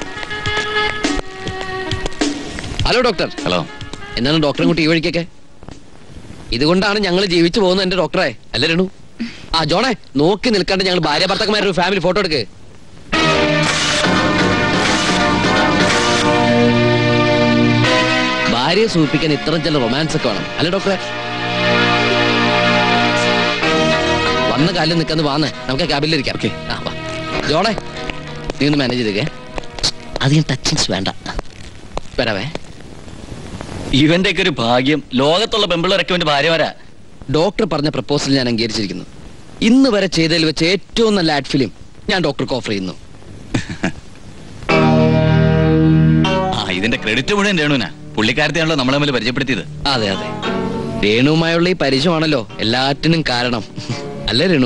ഹലോ ഡോക്ടർ ഹലോ എന്താണ് ഡോക്ടറെ കൂട്ടി ഈ വഴിക്കൊക്കെ ഇതുകൊണ്ടാണ് ഞങ്ങൾ ജീവിച്ചു പോകുന്നത് എന്റെ ഡോക്ടറെ അല്ലേ രണു ആ ജോണേ നോക്കി നിൽക്കാണ്ട് ഞങ്ങൾ ഭാര്യ ഭർത്താക്കന്മാരുടെ ഒരു ഫാമിലി ഫോട്ടോ എടുക്ക് ഭാര്യയെ സൂചിപ്പിക്കാൻ ഇത്തരം ചില റൊമാൻസ് ഒക്കെ വേണം അല്ലേ ഡോക്ടറെ വന്ന കാലിൽ നിൽക്കാന്ന് വാന്ന് നമുക്ക് ക്യാബിനിലിരിക്കാം ഓക്കെ ആ വാ ജോണേ നീ ഒന്ന് മാനേജ് ചെയ്തേക്കേ അധികം ടച്ചിങ്സ് വേണ്ട വരാവേ ഇവന്റെ ഒക്കെ ഒരു ഭാഗ്യം ലോകത്തുള്ള പെമ്പിളരൊക്കെ ഇവന്റെ ഭാര്യമാരാ ഡോക്ടർ പറഞ്ഞ പ്രപ്പോസൽ ഞാൻ അംഗീകരിച്ചിരിക്കുന്നു ഇന്ന് വരെ ചെയ്തതിൽ വെച്ച് ഏറ്റവും നല്ല ആഡ് ഫിലിം ഞാൻ ഡോക്ടർക്ക് ഓഫർ ചെയ്യുന്നു ആ ഇതിന്റെ ക്രെഡിറ്റ് മുഴുവൻ രേണുവിനാ പുള്ളിക്കാരത്തെയാണല്ലോ നമ്മളെ തമ്മിൽ പരിചയപ്പെടുത്തിയത് അതെ അതെ രേണുവുമായുള്ള ഈ പരിചയമാണല്ലോ എല്ലാറ്റിനും കാരണം അല്ലേ രേണു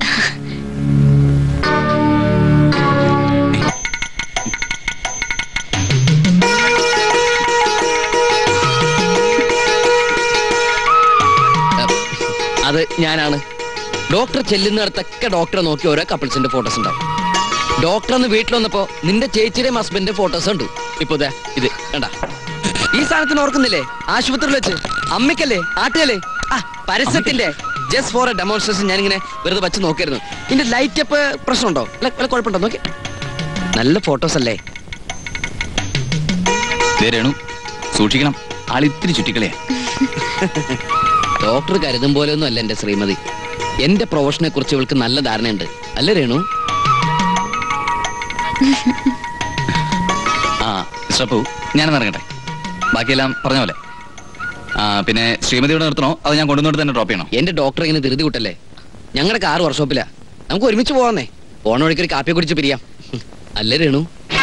അഹ്, അത് ഞാനാണ് ഡോക്ടർ ചെല്ലുന്നിടത്തൊക്കെ ഡോക്ടറെ നോക്കി ഓരോ കപ്പിൾസിന്റെ ഫോട്ടോസ് ഉണ്ടാവും ഡോക്ടർ അന്ന് വീട്ടിൽ വന്നപ്പോ നിന്റെ ചേച്ചിയുടെയും ഹസ്ബൻഡിന്റെ ഫോട്ടോസ് ഉണ്ട് ഇപ്പൊ ദേ ഇത് കണ്ട ഈ സാധനത്തിന് ഓർക്കുന്നില്ലേ ആശുപത്രിയിൽ വെച്ച് അമ്മയ്ക്കല്ലേ ആട്ടുകല്ലേ ആ പരസ്യത്തിന്റെ ജസ്റ്റ് ഫോർ എ ഡെമോൺസ്ട്രേഷൻ ഞാനിങ്ങനെ വെറുതെ വെച്ച് നോക്കിയിരുന്നു ഇതിന്റെ ലൈറ്റ് അപ്പ് പ്രശ്നമുണ്ടോ അല്ല വല്ല കുഴപ്പമുണ്ടോ നോക്കി നല്ല ഫോട്ടോസ് അല്ലേ ദേ രേണു സൂക്ഷിക്കണം ആളിത്തിരി ചുറ്റിക്കളയാ ഡോക്ടർ കരുതും പോലെയൊന്നും അല്ല എന്റെ ശ്രീമതി എന്റെ പ്രൊഫഷനെ കുറിച്ച് ഇവൾക്ക് നല്ല ധാരണയുണ്ട് അല്ലേ രേണു ആ മിസ്റ്റർ അപ്പു ഞാനൊന്ന് ഇറങ്ങട്ടെ ബാക്കിയെല്ലാം പറഞ്ഞ പോലെ ആ പിന്നെ ശ്രീമതിയോട് നിർത്തണോ അത് ഞാൻ കൊണ്ടുവന്നിട്ട് തന്നെ ഡ്രോപ്പ് ചെയ്യണോ എന്റെ ഡോക്ടർ ഇങ്ങനെ ധൃതി കൂട്ടല്ലേ ഞങ്ങളുടെ കാർ വർക്ക്ഷോപ്പിലാ നമുക്ക് ഒരുമിച്ച് പോവാന്നേ പോണ വഴിക്ക് ഒരു കാപ്പി കുടിച്ച് പിരിയാം അല്ലേ രേണു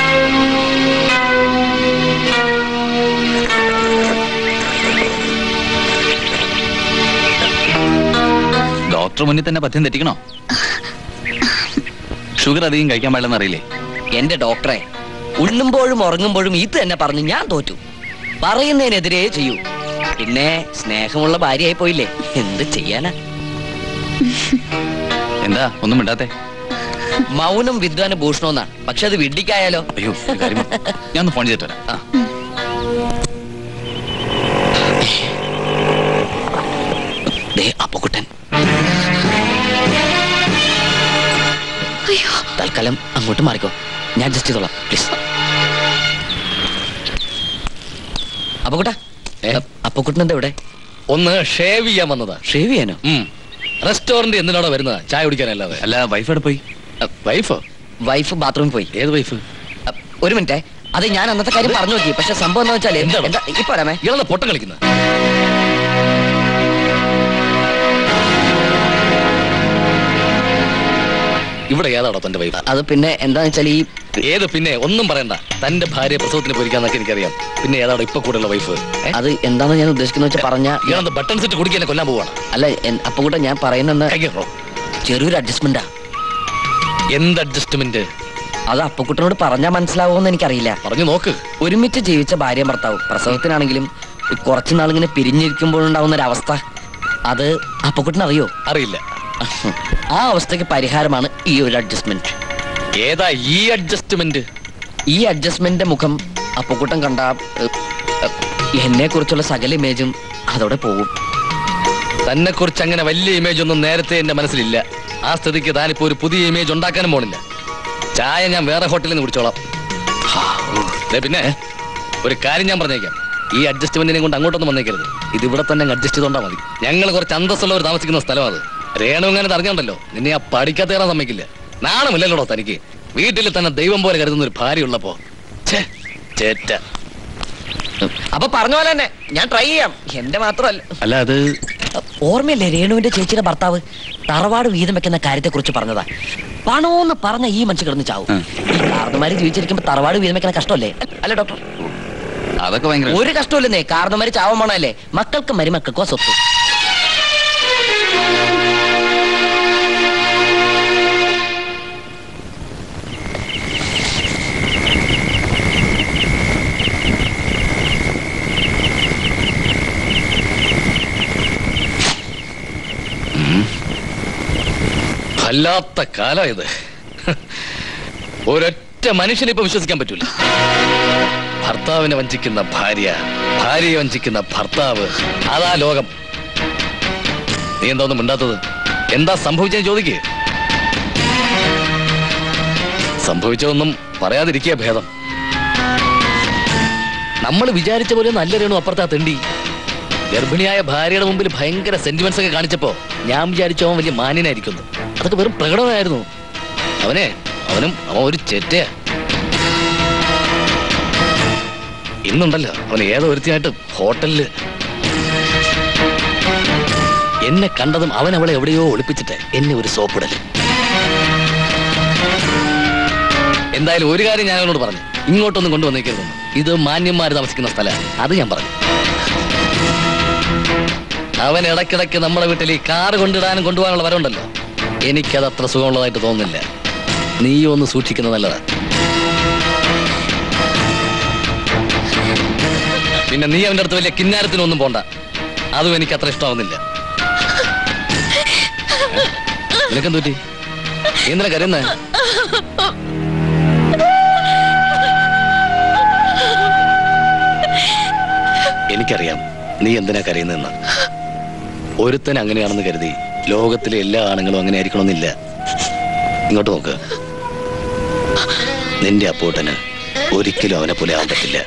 ഡോക്ടർ മുന്നിൽ തന്നെ പഥ്യം തെറ്റിക്കണോ ഷുഗർ അധികം കഴിക്കാൻ പാടില്ലെന്ന് അറിയില്ലേ എന്റെ ഡോക്ടറെ ഉണ്ണുമ്പോഴും ഉറങ്ങുമ്പോഴും ഇത് തന്നെ പറഞ്ഞു ഞാൻ തോറ്റു പറയുന്നതിനെതിരെ ചെയ്യൂ പിന്നെ സ്നേഹമുള്ള ഭാര്യയായി പോയില്ലേ എന്ത് ചെയ്യാനാ എന്താ ഒന്നും മിണ്ടാത്തെ മൗനം വിദ്വാന ഭൂഷണമെന്നാ പക്ഷെ അത് വിഡ്ഢിക്കായാലോ അയ്യോ ഒരു കാര്യം പറ. ഞാൻ ഒന്ന് ഫോൺ ചെയ്തിട്ട് വരാം ആ. ദേ അപ്പുക്കുട്ടൻ അയ്യോ തൽക്കാലം അങ്ങോട്ട് മാറിക്കോ ഞാൻ അഡ്ജസ്റ്റ് ചെയ്തോളാം പ്ലീസ് അപ്പുക്കുട്ട ഏ? അപ്പുക്കുട്ടൻ എന്താ ഇവിടെ ഒന്ന് ഷേവ് ചെയ്യാൻ വന്നതാ ഷേവ് ചെയ്യാനോ റെസ്റ്റോറന്റ് എന്തിനാണോ വരുന്നത് ചായ കുടിക്കാനല്ലാതെ അല്ല വൈഫ് എവിടെ പോയി വൈഫ് വൈഫ് ബാത്റൂമിൽ പോയി ഏത് വൈഫ് അ, ഒരു മിനിറ്റ് അത് ഞാൻ അന്നത്തെ കാര്യം പറഞ്ഞു നോക്കി പക്ഷെ സംഭവം എന്താ വെച്ചാൽ എന്താണ്? എന്താ ഇപ്പൊ വരാമേ ഇയാളെ പൊട്ടം കളിക്കുന്നത് ഇവിടെ ഏതാടോ തന്റെ വൈഫ് അത് പിന്നെ എന്താന്ന് വെച്ചാൽ ഈ ഏത് പിന്നെ ഒന്നും പറയണ്ട തന്റെ ഭാര്യ പ്രസവത്തിന് പോയിരിക്കാന്നൊക്കെ എനിക്കറിയാം പിന്നെ ഏതാടോ ഇപ്പൊ കൂടെയുള്ള വൈഫ് അത് എന്താന്ന് ഞാൻ ഉദ്ദേശിക്കുന്ന വെച്ചാൽ പറഞ്ഞ ഇയാളെന്ത് ബട്ടൺ സെറ്റ് കുടിക്കാൻ കൊല്ലാൻ പോവാണ് അല്ല എൻ- അപ്പൊ കൂടെ ഞാൻ പറയുന്ന കൈകോ ചെറിയൊരു അഡ്ജസ്റ്റ്മെന്റാ എന്ത് അഡ്ജസ്റ്റ്മെന്റ് അത് അപ്പക്കുട്ടനോട് പറഞ്ഞാൽ മനസ്സിലാവുമെന്ന് എനിക്കറിയില്ല പറഞ്ഞു നോക്ക് ഒരുമിച്ച് ജീവിച്ച ഭാര്യ ഭർത്താവ് പ്രസവത്തിനാണെങ്കിലും കുറച്ചു നാളിങ്ങനെ പിരിഞ്ഞിരിക്കുമ്പോഴുണ്ടാവുന്ന ഒരു അവസ്ഥ അത് അപ്പക്കുട്ടൻ അറിയോ അറിയില്ല ആ അവസ്ഥയ്ക്ക് പരിഹാരമാണ് ഈ ഒരു അഡ്ജസ്റ്റ്മെന്റ് ഏതാ ഈ അഡ്ജസ്റ്റ്മെന്റ് ഈ അഡ്ജസ്റ്റ്മെന്റിന്റെ മുഖം അപ്പക്കുട്ടൻ കണ്ട എന്നെ കുറിച്ചുള്ള സകല ഇമേജും അതോടെ പോകും തന്നെ കുറിച്ച് അങ്ങനെ വലിയ ഇമേജ് ഒന്നും നേരത്തെ എന്റെ മനസ്സിലില്ല ആ സ്ഥിതിക്ക് താനിപ്പോ ഒരു പുതിയ ഇമേജ് ഉണ്ടാക്കാനും പോണില്ല ചായ ഞാൻ വേറെ ഹോട്ടലിൽ നിന്ന് കുടിച്ചോളാം ഹാ, ഉം. ദേ പിന്നെ ഒരു കാര്യം ഞാൻ പറഞ്ഞേക്കാം ഈ അഡ്ജസ്റ്റ്മെന്റിനെ കൊണ്ട് അങ്ങോട്ടൊന്നും വന്നേക്കരുത് ഇത് ഇവിടെ തന്നെ അഡ്ജസ്റ്റ് ചെയ്തോണ്ടാ മതി ഞങ്ങൾ കുറച്ച് അന്തസ്സുള്ളവർ താമസിക്കുന്ന സ്ഥലം അത് രേണു അങ്ങനെ അറിഞ്ഞോണ്ടല്ലോ നിന്നെ ആ പഠിക്കാത്ത കയറാൻ സമ്മതിക്കില്ല നാണമില്ലല്ലോടോ തനിക്ക് വീട്ടിൽ തന്നെ ദൈവം പോലെ കരുതുന്ന ഒരു ഭാര്യ ഉള്ളപ്പോ ഛേ, ചേറ്റ അപ്പൊ പറഞ്ഞ പോലെ തന്നെ ഞാൻ ട്രൈ ചെയ്യാം എന്റെ മാത്രമല്ല അല്ല അത് ഓർമ്മയില്ലേ രേണുവിന്റെ ചേച്ചിയുടെ ഭർത്താവ് തറവാട് വീതം വെക്കുന്ന കാര്യത്തെ കുറിച്ച് പറഞ്ഞതാ പണോന്ന് പറഞ്ഞ ഈ മനുഷ്യ കിടന്ന് ചാവും ഈ കാർന്നമാര് ജീവിച്ചിരിക്കുമ്പോ തറവാട് വീതം വെക്കുന്ന കഷ്ടമല്ലേ അല്ല ഡോക്ടർ അതൊക്കെ ഭയങ്കര ഒരു കഷ്ടമില്ലെന്നേ കാർന്നമാര് ചാവാൻ പോണല്ലേ മക്കൾക്ക് മരുമക്കൾക്കോ സ്വത്ത് വല്ലാത്ത കാലം ഇത് ഒരൊറ്റ മനുഷ്യനെ ഇപ്പൊ വിശ്വസിക്കാൻ പറ്റൂല ഭർത്താവിനെ വഞ്ചിക്കുന്ന ഭാര്യ ഭാര്യയെ വഞ്ചിക്കുന്ന ഭർത്താവ് അതാ ലോകം നീ എന്താ ഒന്നും മിണ്ടാത്തത് എന്താ സംഭവിച്ചെന്ന് ചോദിക്കേ സംഭവിച്ചതൊന്നും പറയാതിരിക്കുക ഭേദം നമ്മൾ വിചാരിച്ച പോലെ നല്ല രേണു അപ്പുറത്താ തെണ്ടി ഗർഭിണിയായ ഭാര്യയുടെ മുമ്പിൽ ഭയങ്കര സെന്റിമെന്റ്സ് ഒക്കെ കാണിച്ചപ്പോ ഞാൻ വിചാരിച്ചു അവൻ വലിയ മാന്യനായിരിക്കുന്നു അതൊക്കെ വെറും പ്രകടനമായിരുന്നു അവനെ അവനും അവൻ ഒരു ചെറ്റയാ ഇന്നുണ്ടല്ലോ അവൻ ഏതോ ഒരുത്തിനായിട്ട് ഹോട്ടലില് എന്നെ കണ്ടതും അവൻ അവളെ എവിടെയോ ഒളിപ്പിച്ചിട്ട് എന്നെ ഒരു സോപ്പിടല് എന്തായാലും ഒരു കാര്യം ഞാൻ അവനോട് പറഞ്ഞു ഇങ്ങോട്ടൊന്നും കൊണ്ടുവന്നേക്കരുതെന്ന് ഇത് മാന്യന്മാർ താമസിക്കുന്ന സ്ഥലമാണ് അത് ഞാൻ പറഞ്ഞു അവൻ ഇടയ്ക്കിടയ്ക്ക് നമ്മുടെ വീട്ടിൽ ഈ കാറ് കൊണ്ടിടാനും കൊണ്ടുപോകാനുള്ള വരവുണ്ടല്ലോ എനിക്കത് അത്ര സുഖമുള്ളതായിട്ട് തോന്നുന്നില്ല നീ ഒന്ന് സൂക്ഷിക്കുന്നത് നല്ലതാ പിന്നെ നീ അവന്റെ അടുത്ത് വലിയ കിന്നാരത്തിനൊന്നും പോണ്ട അതും എനിക്ക് അത്ര ഇഷ്ടമാവുന്നില്ല നിനക്കെന്ത് പറ്റി നീ എന്തിനാ കരുന്നേ എനിക്കറിയാം നീ എന്തിനാ കരയുന്നതെന്ന് ഒരുത്തൻ അങ്ങനെയാണെന്ന് കരുതി ലോകത്തിലെ എല്ലാ ആണുങ്ങളും അങ്ങനെ ആയിരിക്കണമെന്നില്ല ഇങ്ങോട്ട് നോക്ക് നിന്റെ അപ്പൂട്ടന് ഒരിക്കലും അവനെ പോലെ ആവാൻ പറ്റില്ല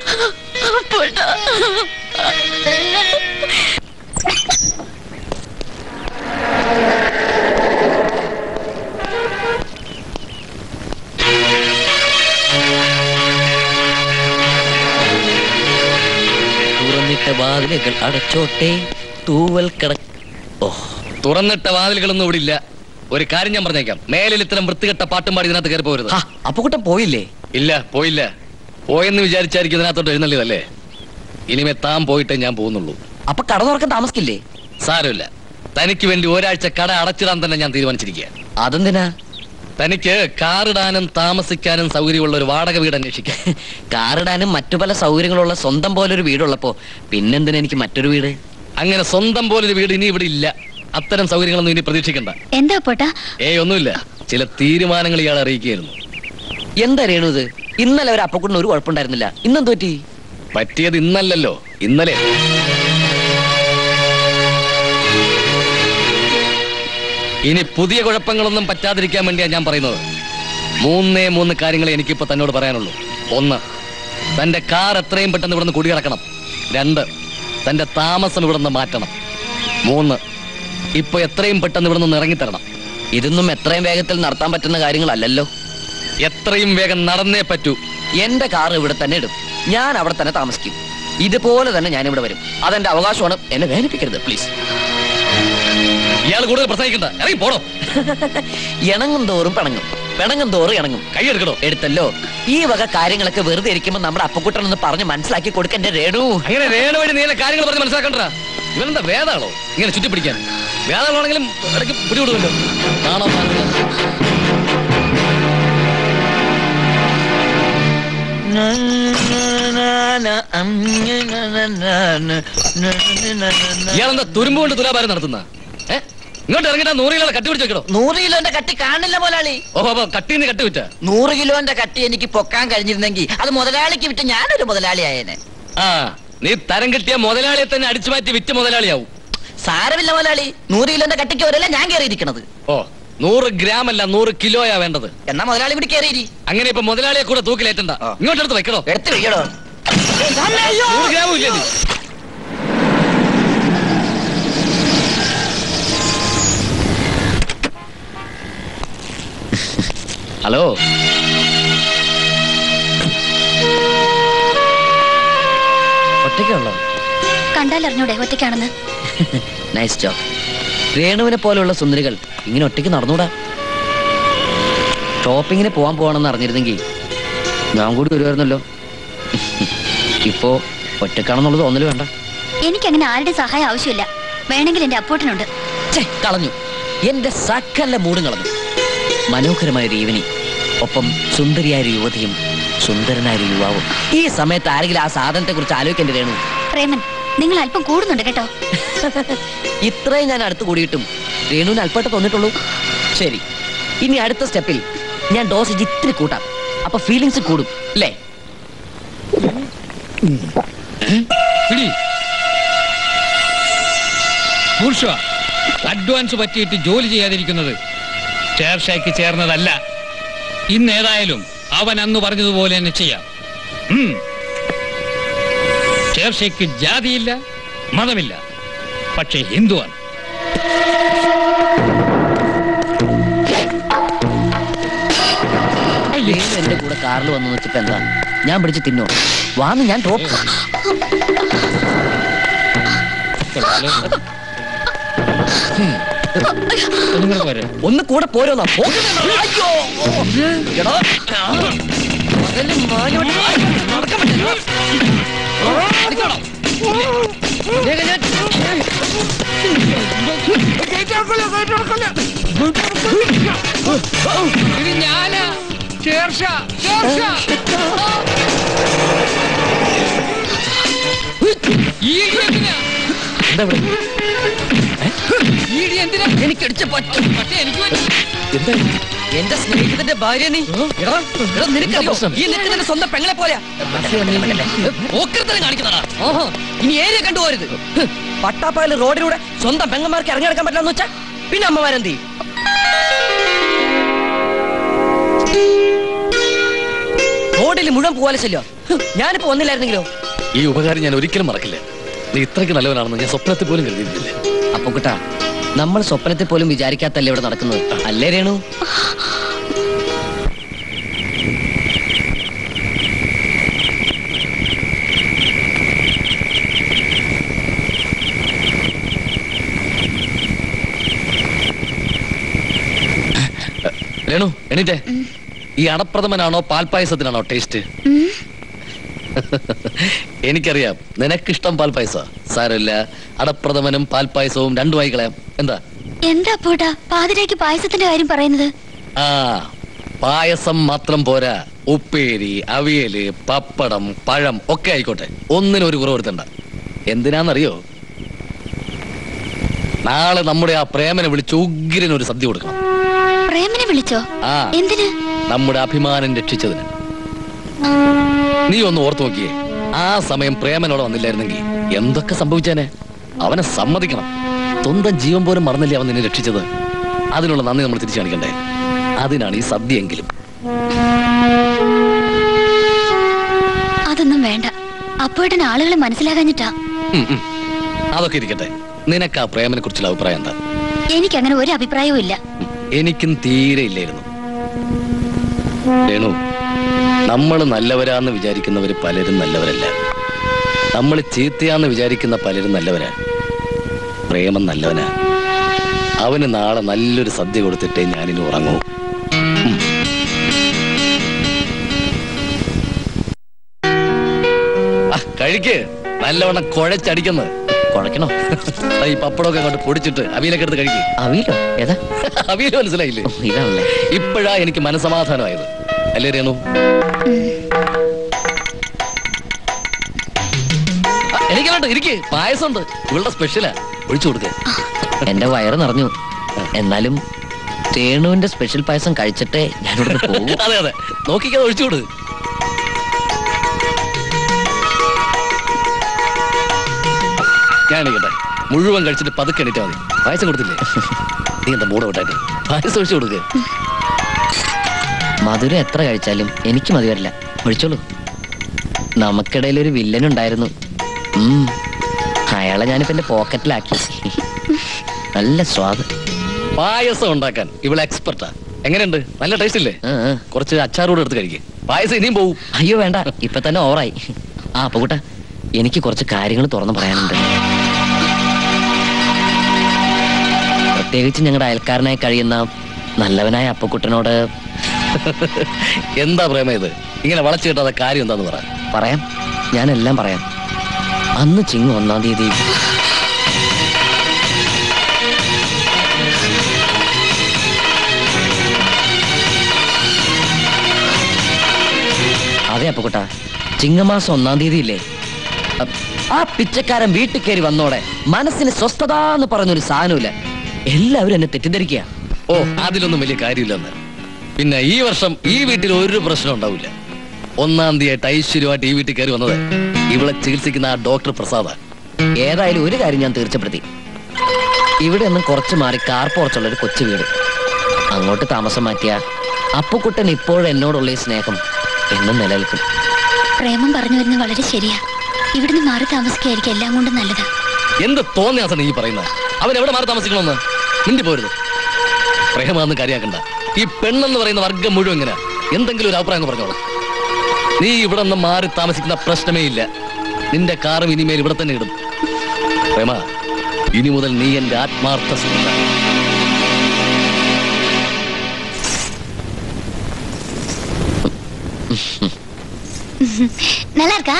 തുറന്നിട്ട വാതിലുകൾ അടച്ചോട്ടെ തൂവൽ കിട ഓ തുറന്നിട്ട വാതിലുകളൊന്നും ഇവിടെ ഇല്ല ഒരു കാര്യം ഞാൻ പറഞ്ഞേക്കാം മേലിൽ ഇത്തരം വൃത്തികെട്ട പാട്ടും പാടി ഇതിനകത്ത് കയറി പോരുത് അപ്പുകുട്ടൻ പോയില്ലേ ഇല്ല പോയില്ല പോയെന്ന് വിചാരിച്ചായിരിക്കും ഇതിനകത്തോട്ട് എഴുന്നള്ളിയതല്ലേ ഇനിമേ താൻ പോയിട്ടേ ഞാൻ പോകുന്നുള്ളൂ അപ്പൊ കട തുറക്കാൻ താമസിക്കില്ലേ സാരമില്ല തനിക്ക് വേണ്ടി ഒരാഴ്ച കട അടച്ചിടാൻ തന്നെ ഞാൻ തീരുമാനിച്ചിരിക്കുക അതെന്തിനാ തനിക്ക് കാറിടാനും താമസിക്കാനും സൗകര്യമുള്ള ഒരു വാടക വീട് അന്വേഷിക്കാം കാറിടാനും മറ്റു പല സൗകര്യങ്ങളുള്ള സ്വന്തം പോലെ ഒരു വീടുള്ളപ്പോ പിന്നെന്തിനാ എനിക്ക് മറ്റൊരു വീട് അങ്ങനെ സ്വന്തം പോലൊരു വീട് ഇനി ഇവിടെ ഇല്ല അത്തരം സൗകര്യങ്ങളൊന്നും ഇനി പ്രതീക്ഷിക്കണ്ട എന്താ പോട്ടാ ഏയ് ഒന്നുമില്ല ചില തീരുമാനങ്ങൾ ഇയാൾ അറിയിക്കുകയായിരുന്നു എന്താ രേണു ഇത് ഇന്നലെ ഒരു അപ്പക്കുട്ടിന് ഒരു കുഴപ്പമുണ്ടായിരുന്നില്ല ഇന്നെന്ത് പറ്റി പറ്റിയത് ഇന്നല്ലല്ലോ ഇന്നലെ ഇനി പുതിയ കുഴപ്പങ്ങളൊന്നും പറ്റാതിരിക്കാൻ വേണ്ടിയാ ഞാൻ പറയുന്നത് മൂന്നേ മൂന്ന് കാര്യങ്ങളെ എനിക്കിപ്പോ തന്നോട് പറയാനുള്ളൂ ഒന്ന് തന്റെ കാർ എത്രയും പെട്ടെന്ന് ഇവിടുന്ന് കുടിയിറക്കണം രണ്ട് തന്റെ താമസം ഇവിടുന്ന് മാറ്റണം മൂന്ന് ഇപ്പൊ എത്രയും പെട്ടെന്ന് ഇവിടുന്ന് ഒന്ന് ഇറങ്ങിത്തരണം ഇതൊന്നും എത്രയും വേഗത്തിൽ നടത്താൻ പറ്റുന്ന കാര്യങ്ങളല്ലല്ലോ എത്രയും വേഗം നടന്നേ പറ്റൂ എന്റെ കാർ ഇവിടെ തന്നെ ഇടും ഞാൻ അവിടെ തന്നെ താമസിക്കും ഇതുപോലെ തന്നെ ഞാൻ ഇവിടെ വരും അതെന്റെ അവകാശമാണ് എന്നെ വേദനിപ്പിക്കരുത് പ്ലീസ് ഇയാൾ കൂടുതൽ പ്രസംഗിക്കണ്ട ഇറങ്ങി പോടോ ഇണങ്ങും തോറും പിണങ്ങും പിണങ്ങും തോറും ഇണങ്ങും കൈയെടുക്കണോ എടുത്തല്ലോ ഈ വക കാര്യങ്ങളൊക്കെ വെറുതെ ഇരിക്കുമ്പോ നമ്മുടെ അപ്പക്കുട്ടൻ ഒന്ന് പറഞ്ഞ് മനസ്സിലാക്കി കൊടുക്കണ്ടേ രേണു അങ്ങനെ രേണു വഴി നീല കാര്യങ്ങൾ പറഞ്ഞ് മനസ്സിലാക്കണ്ടാ ഇവനെന്താ വേദാണോ ഇങ്ങനെ ചുറ്റി പിടിക്കാൻ വേദാളാണെങ്കിലും ഇടയ്ക്ക് പിടിവിടുമല്ലോ കാണാൻ ഇയാളെന്താ തുരുമ്പ് കൊണ്ട് തുലാഭാരം നടത്തുന്ന ഏ ഇങ്ങോട്ട് ഇറങ്ങിട്ടാ നൂറ് കിലോ കട്ടി പിടിച്ച് വെക്കണോ നൂറ് കിലോന്റെ കട്ടി കാണില്ല മുതലാളി ഓഹോ അപ്പൊ കട്ടിന്ന് കട്ടി വിറ്റ നൂറ് കിലോന്റെ കട്ടി എനിക്ക് പൊക്കാൻ കഴിഞ്ഞിരുന്നെങ്കിൽ അത് മുതലാളിക്ക് വിറ്റ് ഞാനൊരു മുതലാളിയായേനെ ആ നീ തരം കിട്ടിയ മുതലാളിയെ തന്നെ അടിച്ചു മാറ്റി വിറ്റ് മുതലാളിയാവും സാരമില്ല മുതലാളി നൂറ് കിലോന്റെ കട്ടിക്ക് വരല്ല ഞാൻ കയറിയിരിക്കണത് ഓ നൂറ് ഗ്രാം അല്ല നൂറ് കിലോയാ വേണ്ടത് എന്നാ മുതലാളി ഇവിടെ കയറിയിരി അങ്ങനെ ഇപ്പൊ മുതലാളിയെ കൂടെ തൂക്കിലേറ്റണ്ട ഇങ്ങോട്ട് എടുത്ത് വെക്കണോ എടുത്ത് വെയ്യടോ നൂറ് ഗ്രാമും ഇല്ലേ നീ? ഹലോ ഒറ്റയ്ക്കുള്ളോ കണ്ടാലറിഞ്ഞൂടെ ഒറ്റയ്ക്കാണെന്ന് നൈസ് ജോബ് രേണുവിനെ പോലെയുള്ള സുന്ദരികൾ ഇങ്ങനെ ഒറ്റയ്ക്ക് നടന്നൂടാ ഷോപ്പിങ്ങിന് പോവാൻ പോവാണെന്ന് അറിഞ്ഞിരുന്നെങ്കിൽ ഞാൻ കൂടി വരുമായിരുന്നല്ലോ ഇപ്പോ ഒറ്റക്കാണെന്നുള്ളത് തോന്നല് വേണ്ട എനിക്കങ്ങനെ ആരുടെ സഹായം ആവശ്യമില്ല വേണമെങ്കിൽ എന്റെ അപ്പോട്ടനുണ്ട് ഛെ, കളഞ്ഞു എന്റെ സകല മൂടും കളഞ്ഞു മനോഹരമായ ഒരു ഈവനിങ് ഒപ്പം സുന്ദരിയായ ഒരു യുവതിയും സുന്ദരനായ ഒരു യുവാവും ഈ സമയത്ത് ആരെങ്കിലും ആ സാധനത്തെ കുറിച്ച് ആലോചിക്കേണ്ടി രേണു പ്രേമൻ നിങ്ങൾ അല്പം കൂടുന്നുണ്ട് കേട്ടോ ഇത്രയും ഞാൻ അടുത്ത് കൂടിയിട്ടും രേണുവിന് അല്പമായിട്ട് തോന്നിട്ടുള്ളൂ ശരി ഇനി അടുത്ത സ്റ്റെപ്പിൽ ഞാൻ ഡോസേജ് ഇത്തിരി കൂട്ടാം അപ്പൊ ഫീലിങ്സ് കൂടും അല്ലേ പിടി ബൂർഷ്വ അഡ്വാൻസ് പറ്റിയിട്ട് ജോലി ചെയ്യാതിരിക്കുന്നത് ചേർഷയ്ക്ക് ചേർന്നതല്ല ഇന്ന് ഏതായാലും അവൻ അന്ന് പറഞ്ഞതുപോലെ തന്നെ ചെയ്യാം ഉം. ചേർഷയ്ക്ക് ജാതിയില്ല മതമില്ല പക്ഷേ ഹിന്ദുവാണ് രേണു എന്റെ കൂടെ കാറിൽ വന്നു വെച്ചപ്പോ എന്താ ഞാൻ പിടിച്ച് തിന്നോ വാന്ന് ഞാൻ ഡ്രോപ്പ് ഒന്നും കൂടെ പോരെ ഒന്ന് കൂടെ പോരോന്നാ അയ്യോ എടാ. മകന് മാനോട്ട് നടക്കാൻ പറ്റില്ല. അടിക്കോളാം. വേഗം ഞാൻ- ഇത് ഞാനാ ചേർഷ ചേർഷ ഈ ഇടി എന്തിനാ എന്താ ഇവിടെ? ഈ ഇടി എന്തിനാ എനിക്ക് അടിച്ച പറ്റും പക്ഷേ എനിക്ക് പറ്റി. എന്താ ഇത്? എന്റെ സ്നേഹിതന്റെ ഭാര്യ നീ എടാ, എടാ, നിനക്കറിയോ? ഈ നിൽക്കുന്നതിന്റെ സ്വന്തം പെങ്ങളെ പോലെയാ ഓക്കരത്തരം കാണിക്കുന്നതാ ഓഹോ ഇനി ഏരിയ കണ്ടുപോരുത് ഹ്, പട്ടാപ്പാല് റോഡിലൂടെ സ്വന്തം പെങ്ങന്മാർക്ക് ഇറങ്ങിയെടുക്കാൻ പറ്റില്ലെന്ന് വെച്ചാ പിന്നെ അമ്മമാരെന്ത് ചെയ്യും? റോഡിൽ മുഴുവൻ പോവാലെ ശല്യോ ഹ്, ഞാനിപ്പോ വന്നില്ലായിരുന്നെങ്കിലോ ഈ ഉപകാരം ഞാൻ ഒരിക്കലും മറക്കില്ല നീ ഇത്രയ്ക്ക് നല്ലവനാണെന്ന് ഞാൻ സ്വപ്നത്തിൽ പോലും കരുതിയിരുന്നില്ല അപ്പൊ കുട്ടാ നമ്മൾ സ്വപ്നത്തിൽ പോലും വിചാരിക്കാത്തല്ലേ ഇവിടെ നടക്കുന്നത് അല്ലേ രേണു രേണു എണീറ്റേ ഈ അടപ്രഥമനാണോ പാൽപ്പായസത്തിനാണോ ടേസ്റ്റ് എനിക്കറിയാം നിനക്കിഷ്ടം പാൽപ്പായസ സാരമില്ല അടപ്രഥമനും പാൽപ്പായസവും രണ്ടുമായി കളയാം എന്താ എന്താ അപ്പോട്ടാ പാതിരാക്ക് പായസത്തിന്റെ കാര്യം പറയുന്നത് ആ പായസം മാത്രം പോരാ ഉപ്പേരി അവിയല് പപ്പടം പഴം ഒക്കെ ആയിക്കോട്ടെ ഒന്നിനും ഒരു കുറവ് വരുത്തണ്ട എന്തിനാന്നറിയോ നാളെ നമ്മുടെ ആ പ്രേമനെ വിളിച്ച് ഉഗ്രന് ഒരു സദ്യ കൊടുക്കണം പ്രേമനെ വിളിച്ചോ ആ എന്തിന് നമ്മുടെ അഭിമാനം രക്ഷിച്ചതിന് നീ ഒന്ന് ഓർത്തു നോക്കിയേ ആ സമയം പ്രേമനോട് വന്നില്ലായിരുന്നെങ്കിൽ എന്തൊക്കെ സംഭവിച്ചേനെ അവനെ സമ്മതിക്കണം സ്വന്തം ജീവൻ പോലും മറന്നില്ലേ അവൻ നിന്നെ രക്ഷിച്ചത് അതിനുള്ള നന്ദി നമ്മൾ തിരിച്ചു കാണിക്കണ്ടേ അതിനാണ് ഈ സദ്യയെങ്കിലും അതൊന്നും വേണ്ട അപ്പോട്ടൻ ആളുകളെ മനസ്സിലാകാഞ്ഞിട്ടാ ഉം, ഉം. അതൊക്കെ ഇരിക്കട്ടെ നിനക്ക് ആ പ്രേമനെ കുറിച്ചുള്ള അഭിപ്രായം എന്താ എനിക്കങ്ങനെ ഒരു അഭിപ്രായവും ഇല്ല എനിക്കും തീരെ ഇല്ലായിരുന്നു രേണു നമ്മൾ നല്ലവരാന്ന് വിചാരിക്കുന്നവര് പലരും നല്ലവരല്ല നമ്മൾ ചീത്തയാന്ന് വിചാരിക്കുന്ന പലരും നല്ലവരാ പ്രേമം നല്ലവനാ അവന് നാളെ നല്ലൊരു സദ്യ കൊടുത്തിട്ടേ ഞാനിനി ഉറങ്ങൂ ഉം. ആ, കഴിക്ക് നല്ലവണ്ണം കുഴച്ചടിക്കുന്നത് കുഴക്കണോ ഈ പപ്പടമൊക്കെ അങ്ങോട്ട് പൊടിച്ചിട്ട് അവിയലൊക്കെ എടുത്ത് കഴിക്കും അവിയിലോ ഏതാ അവിയൽ മനസ്സിലായില്ലേ ഇതാണല്ലേ ഇപ്പോഴാ എനിക്ക് മനസമാധാനമായത് അല്ലേ രേണു ആ, എനിക്കല്ലോട്ടോ ഇരിക്കേ പായസമുണ്ട് ഇവളുടെ സ്പെഷ്യലാ ഒഴിച്ചു കൊടുക്ക എന്റെ വയറ് നിറഞ്ഞു എന്നാലും രേണുവിന്റെ സ്പെഷ്യൽ പായസം കഴിച്ചിട്ടേ ഞാനിവിടെ പോകും അതെ അതെ നോക്കിക്കാതെ ഒഴിച്ചു കൊടു ഞാൻ എണീക്കട്ടെ മുഴുവൻ കഴിച്ചിട്ട് പതുക്കെ എണീറ്റാ മതി പായസം കൊടുത്തില്ലേ നീ എന്താ മൂട വിട്ടായിട്ട് പായസം ഒഴിച്ചു കൊടുക്ക് മധുരം എത്ര കഴിച്ചാലും എനിക്ക് മതി വരില്ല ഒഴിച്ചോളൂ നമുക്കിടയിൽ ഒരു വില്ലൻ ഉണ്ടായിരുന്നു ഉം. അയാളെ ഞാനിപ്പോ എന്റെ പോക്കറ്റിലാക്കി നല്ല സ്വാദ് പായസം ഉണ്ടാക്കാൻ ഇവളെ എക്സ്പെർട്ടാ എങ്ങനെയുണ്ട് നല്ല ടേസ്റ്റ് ഇല്ലേ ആ, ആ. കുറച്ച് അച്ചാറൂടെ എടുത്ത് കഴിക്കും പായസം ഇനിയും പോവും അയ്യോ വേണ്ട ഇപ്പൊ തന്നെ ഓവറായി ആ അപ്പൊ കൂട്ട എനിക്ക് കുറച്ച് കാര്യങ്ങൾ തുറന്നു പറയാനുണ്ട് പ്രത്യേകിച്ച് ഞങ്ങളുടെ അയൽക്കാരനായി കഴിയുന്ന നല്ലവനായ അപ്പക്കുട്ടനോട് എന്താ പ്രേമ ഇത് ഇങ്ങനെ വളച്ചു കിട്ടാത്ത കാര്യം എന്താന്ന് പറ പറയാം ഞാനെല്ലാം പറയാം അന്ന് ചിങ്ങ് ഒന്നാം തീയതി അതെ അപ്പക്കുട്ട ചിങ്ങമാസം ഒന്നാം തീയതി ഇല്ലേ അ- ആ പിച്ചക്കാരൻ വീട്ടിൽ കയറി വന്നോടെ മനസ്സിന് സ്വസ്ഥത എന്ന് പറഞ്ഞൊരു സാധനമില്ല എല്ലാവരും എന്നെ തെറ്റിദ്ധരിക്കുക ഓ അതിലൊന്നും വലിയ കാര്യമില്ലെന്ന് പിന്നെ ഈ വർഷം ഈ വീട്ടിൽ ഒരു പ്രശ്നം ഉണ്ടാവില്ല ഒന്നാം തീയതി ഐശ്വര്യമായിട്ട് ഈ വീട്ടിൽ കയറി വന്നത് ഇവളെ ചികിത്സിക്കുന്ന ആ ഡോക്ടർ പ്രസാദ ഏതായാലും ഒരു കാര്യം ഞാൻ തീർച്ചപ്പെടുത്തി ഇവിടെ നിന്നും കുറച്ച് മാറി കാർ പോർച്ചുള്ള ഒരു കൊച്ചു വീട് അങ്ങോട്ട് താമസം മാറ്റിയ അപ്പുക്കുട്ടൻ ഇപ്പോഴും എന്നോടുള്ള ഈ സ്നേഹം എന്നും നിലനിൽക്കും പ്രേമം പറഞ്ഞു വരുന്നത് വളരെ ശരിയാ ഇവിടുന്ന് മാറി താമസിക്കായിരിക്കും എല്ലാം കൊണ്ടും നല്ലത് എന്ത് തോന്നിയാസം നീ പറയുന്നത് അവൻ എവിടെ മാറി താമസിക്കണമെന്ന് മിണ്ടി പോരുത് പ്രേമാന്ന് കാര്യാക്കണ്ട ഈ പെണ്ണെന്ന് പറയുന്ന വർഗം മുഴുവൻ എങ്ങനെ എന്തെങ്കിലും ഒരു അഭിപ്രായം ഒന്ന് പറഞ്ഞോളൂ നീ ഇവിടെ നിന്ന് മാറി താമസിക്കുന്ന പ്രശ്നമേ ഇല്ല നിന്റെ കാറും ഇനിമേൽ ഇവിടെ തന്നെ ഇടും പ്രേമ ഇനി മുതൽ നീ എന്റെ ആത്മാർത്ഥ സുഹൃത്ത நல்லா இருக்கா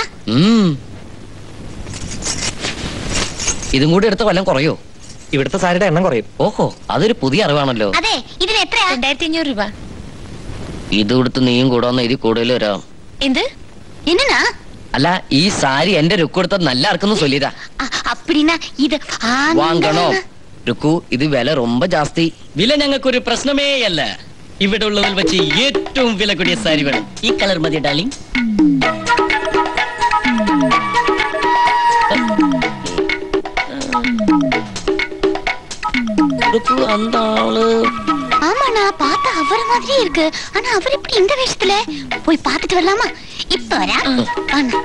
ഇതും കൂടി എടുത്ത കൊല്ലം കുറയോ ഇവിടുത്തെ സാരിയുടെ എണ്ണം കുറയും ഓഹോ അതൊരു പുതിയ അറിവാണല്ലോ അതെ ഇതിന് എത്രയാ രണ്ടായിരത്തി അഞ്ഞൂറ് രൂപ ഇത് കൊടുത്ത് നീയും കൂടെ വന്ന ഇതിൽ കൂടുതൽ വരാം എന്ത് என்னண்ணா അല്ല ഈ സാരി എന്റെ രുക്കു എടുത്ത നല്ല ആർക്കൊന്നും ചൊല്ലിയതാ அ- அப்படின்னா இது அந்த- വാങ്ങണോ രുക്കു ഇത് വില ரொம்ப ജാസ്തി വില ഞങ്ങൾക്കൊരു പ്രശ്നമേ അല്ല ഇവിടെ ഉള്ളതിൽ വെച്ച് ഏറ്റവും വില കൂടിയ സാരി വേണം ഈ കളർ മതി ഡാർലിംഗ് രുക്കു அந்த ஆளு ஆமாண்ணா பார்த்தா அவர் மாதிரியே இருக்கு ஆனா அவர் இப்படி இந்த வேஷத்துல போய் பார்த்துட்டு வரலாமா இப்ப வரா வாண்ணா.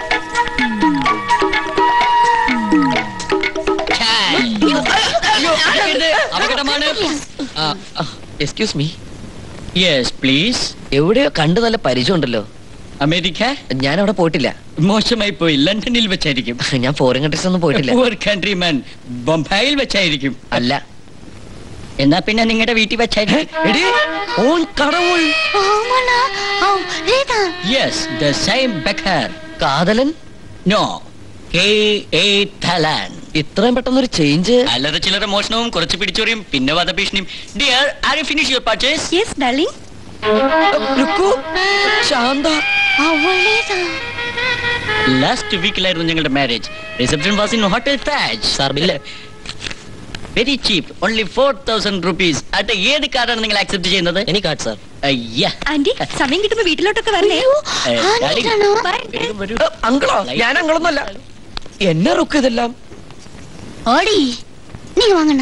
അപകടമാണ് എക്സ്ക്യൂസ് മീ യെസ് പ്ലീസ് എവിടെയോ കണ്ടു നല്ല പരിചയമുണ്ടല്ലോ അമേരിക്ക ഞാൻ അവിടെ പോയിട്ടില്ല മോശമായി പോയി ലണ്ടനിൽ വെച്ചായിരിക്കും ഞാൻ ഫോറിൻ കൺട്രീസ് ഒന്നും പോയിട്ടില്ല പൂർ കൺട്രി മാൻ ബൊംബായിൽ വെച്ചായിരിക്കും അല്ല എന്നാ പിന്നെ നിങ്ങളുടെ വീട്ടിൽ വെച്ചായിരിക്കും എടി ഓൻ കടവുൾ ஆமாண்ணா ஆ, ரேதா യെസ് ദ സെയിം ബെക്കർ കാതലൻ നോ കെ എ തലാൻ ഇത്രയും പെട്ടെന്നൊരു ചേഞ്ച് അല്ലറ ചില്ലറ മോഷണവും കുറച്ച് പിടിച്ചോറിയും പിന്നെ വധഭീഷണിയും dear are you finish your purchase yes darling Rukku Shantha அவளேதான் ലാസ്റ്റ് വീക്കിലായിരുന്നു ഞങ്ങളുടെ marriage reception was in hotel Taj sir bill very cheap only four thousand rupees അട്ട് ഏത് കാർഡാണ് നിങ്ങൾ ആക്സെപ്റ്റ് ചെയ്യുന്നത് എനി കാർഡ് സാർ അയ്യാ ആന്റി സമയം കിട്ടുമ്പോ വീട്ടിലോട്ടൊക്കെ വരണേ ഏ, darling, ആണോ വേഗം വരൂ. അങ്കിളോ ഞാൻ അങ്കിളൊന്നുമല്ല എന്നെ റുക്ക് ഇതെല്ലാം ஓடி நீங்க வாங்கண்ணா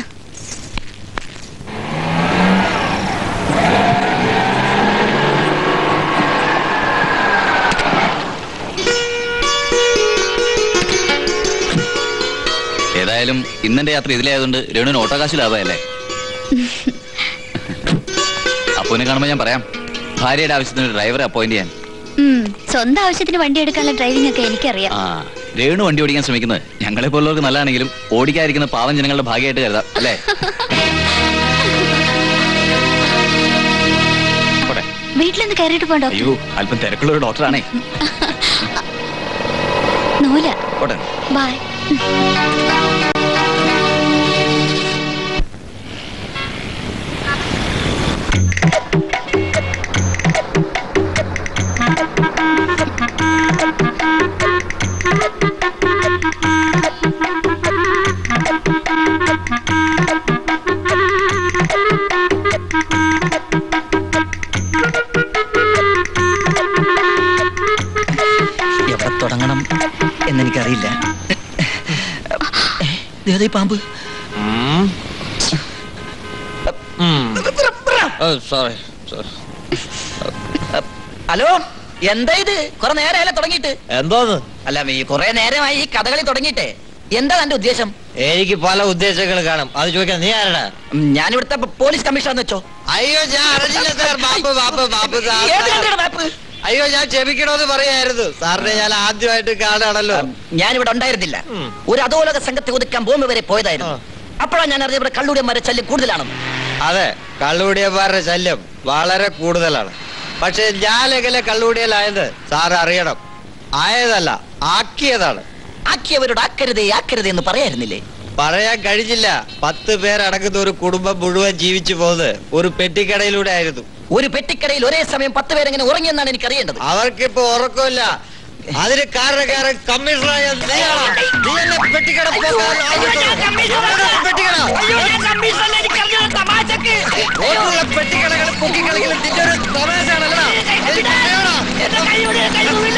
ഏതായാലും ഇന്നെന്റെ യാത്ര ഇതിലായതുകൊണ്ട് രേണുവിന് ഓട്ടോ കാശ് ലാഭമല്ലേ അപ്പൂനെ കാണുമ്പോ ഞാൻ പറയാം ഭാര്യയുടെ ആവശ്യത്തിന് ഡ്രൈവറെ അപ്പോയിന്റ് ചെയ്യാൻ ഉം, സ്വന്തം ആവശ്യത്തിന് വണ്ടി എടുക്കാനുള്ള ഡ്രൈവിംഗ് ഒക്കെ എനിക്കറിയാം ആ രേണു വണ്ടി ഓടിക്കാൻ ശ്രമിക്കുന്നത് ഞങ്ങളെ പോലുള്ളവർക്ക് നല്ലതാണെങ്കിലും ഓടിക്കാതിരിക്കുന്ന പാവം ജനങ്ങളുടെ ഭാഗ്യമായിട്ട് കരുതാം അല്ലേ വീട്ടിലൊന്ന് കയറിയിട്ട് പോകണ്ടോ അയ്യോ അല്പം തിരക്കുള്ള ഒരു ഡോക്ടറാണേ നൂല പോട്ടെ ബൈ എവിടെ തുടങ്ങണം എന്നെനിക്കറിയില്ല ദേതേ പാമ്പ് സോറി ഹലോ എന്താ ഇത് കുറെ നേരമല്ല തുടങ്ങിയിട്ട് എന്തോന്ന് അല്ല ഈ കുറെ നേരമായി ഈ കഥകളി തുടങ്ങിയിട്ടേ എന്താ തന്റെ ഉദ്ദേശം എനിക്ക് പല ഉദ്ദേശങ്ങൾ കാണും അത് ചോദിക്കാൻ നീ ആരടാ ഉം, ഞാനിവിടുത്തെ പോലീസ് കമ്മീഷണർ വെച്ചോ അയ്യോ ഞാൻ അറിഞ്ഞില്ല സാർ ബാപ്പ് ബാപ്പ് ബാപ്പ് സാർ ഏത് കണ്ടിയുടെ മാപ്പ് അയ്യോ ഞാൻ ക്ഷമിക്കണമെന്ന് പറയായിരുന്നു സാറിനെ ഞാൻ ആദ്യമായിട്ട് കാണാണല്ലോ ഞാനിവിടെ ഉണ്ടായിരുന്നില്ല ഉം. ഒരു അധോലോക സംഘത്തെ ഒതുക്കാൻ ബോംബ് വരെ പോയതായിരുന്നു അപ്പോഴാണ് ഞാൻ അറിഞ്ഞത് ഇവിടെ കള്ളൂടിയന്മാരെ ശല്യം കൂടുതലാണെന്ന് അതെ കള്ളുകൂടിയന്മാരുടെ ശല്യം വളരെ കൂടുതലാണ് പക്ഷെ ഞാൻ എങ്ങനെ കള്ളുകൂടിയലായത് സാർ അറിയണം ആയതല്ല ആക്കിയതാണ് ആക്കിയവരോട് ആക്കരുതേ ആക്കരുതേ എന്ന് പറയായിരുന്നില്ലേ പറയാൻ കഴിഞ്ഞില്ല പത്ത് പേരടങ്ങുന്ന ഒരു കുടുംബം മുഴുവൻ ജീവിച്ചു പോകുന്നത് ഒരു പെട്ടിക്കടയിലൂടെ ആയിരുന്നു ഒരു പെട്ടിക്കടയിൽ ഒരേ സമയം പത്ത് പേരെങ്ങനെ ഉറങ്ങിയെന്നാണ് എനിക്ക് അറിയേണ്ടത് അവർക്കിപ്പോ ഉറക്കമില്ല അതിന് കാരണക്കാരൻ കമ്മീഷണറായ നീയാണ് നീ എന്നെ പെട്ടിക്കട പോകാൻ ആവശ്യമുള്ളൂ. എവിടെ പെട്ടിക്കട ഓട്ടുള്ള പെട്ടിക്കടകൾ പൊക്കിക്കളിക്കലും നിന്റെ ഒരു തമാശയാണല്ലോ എനിക്ക് അറിയണം.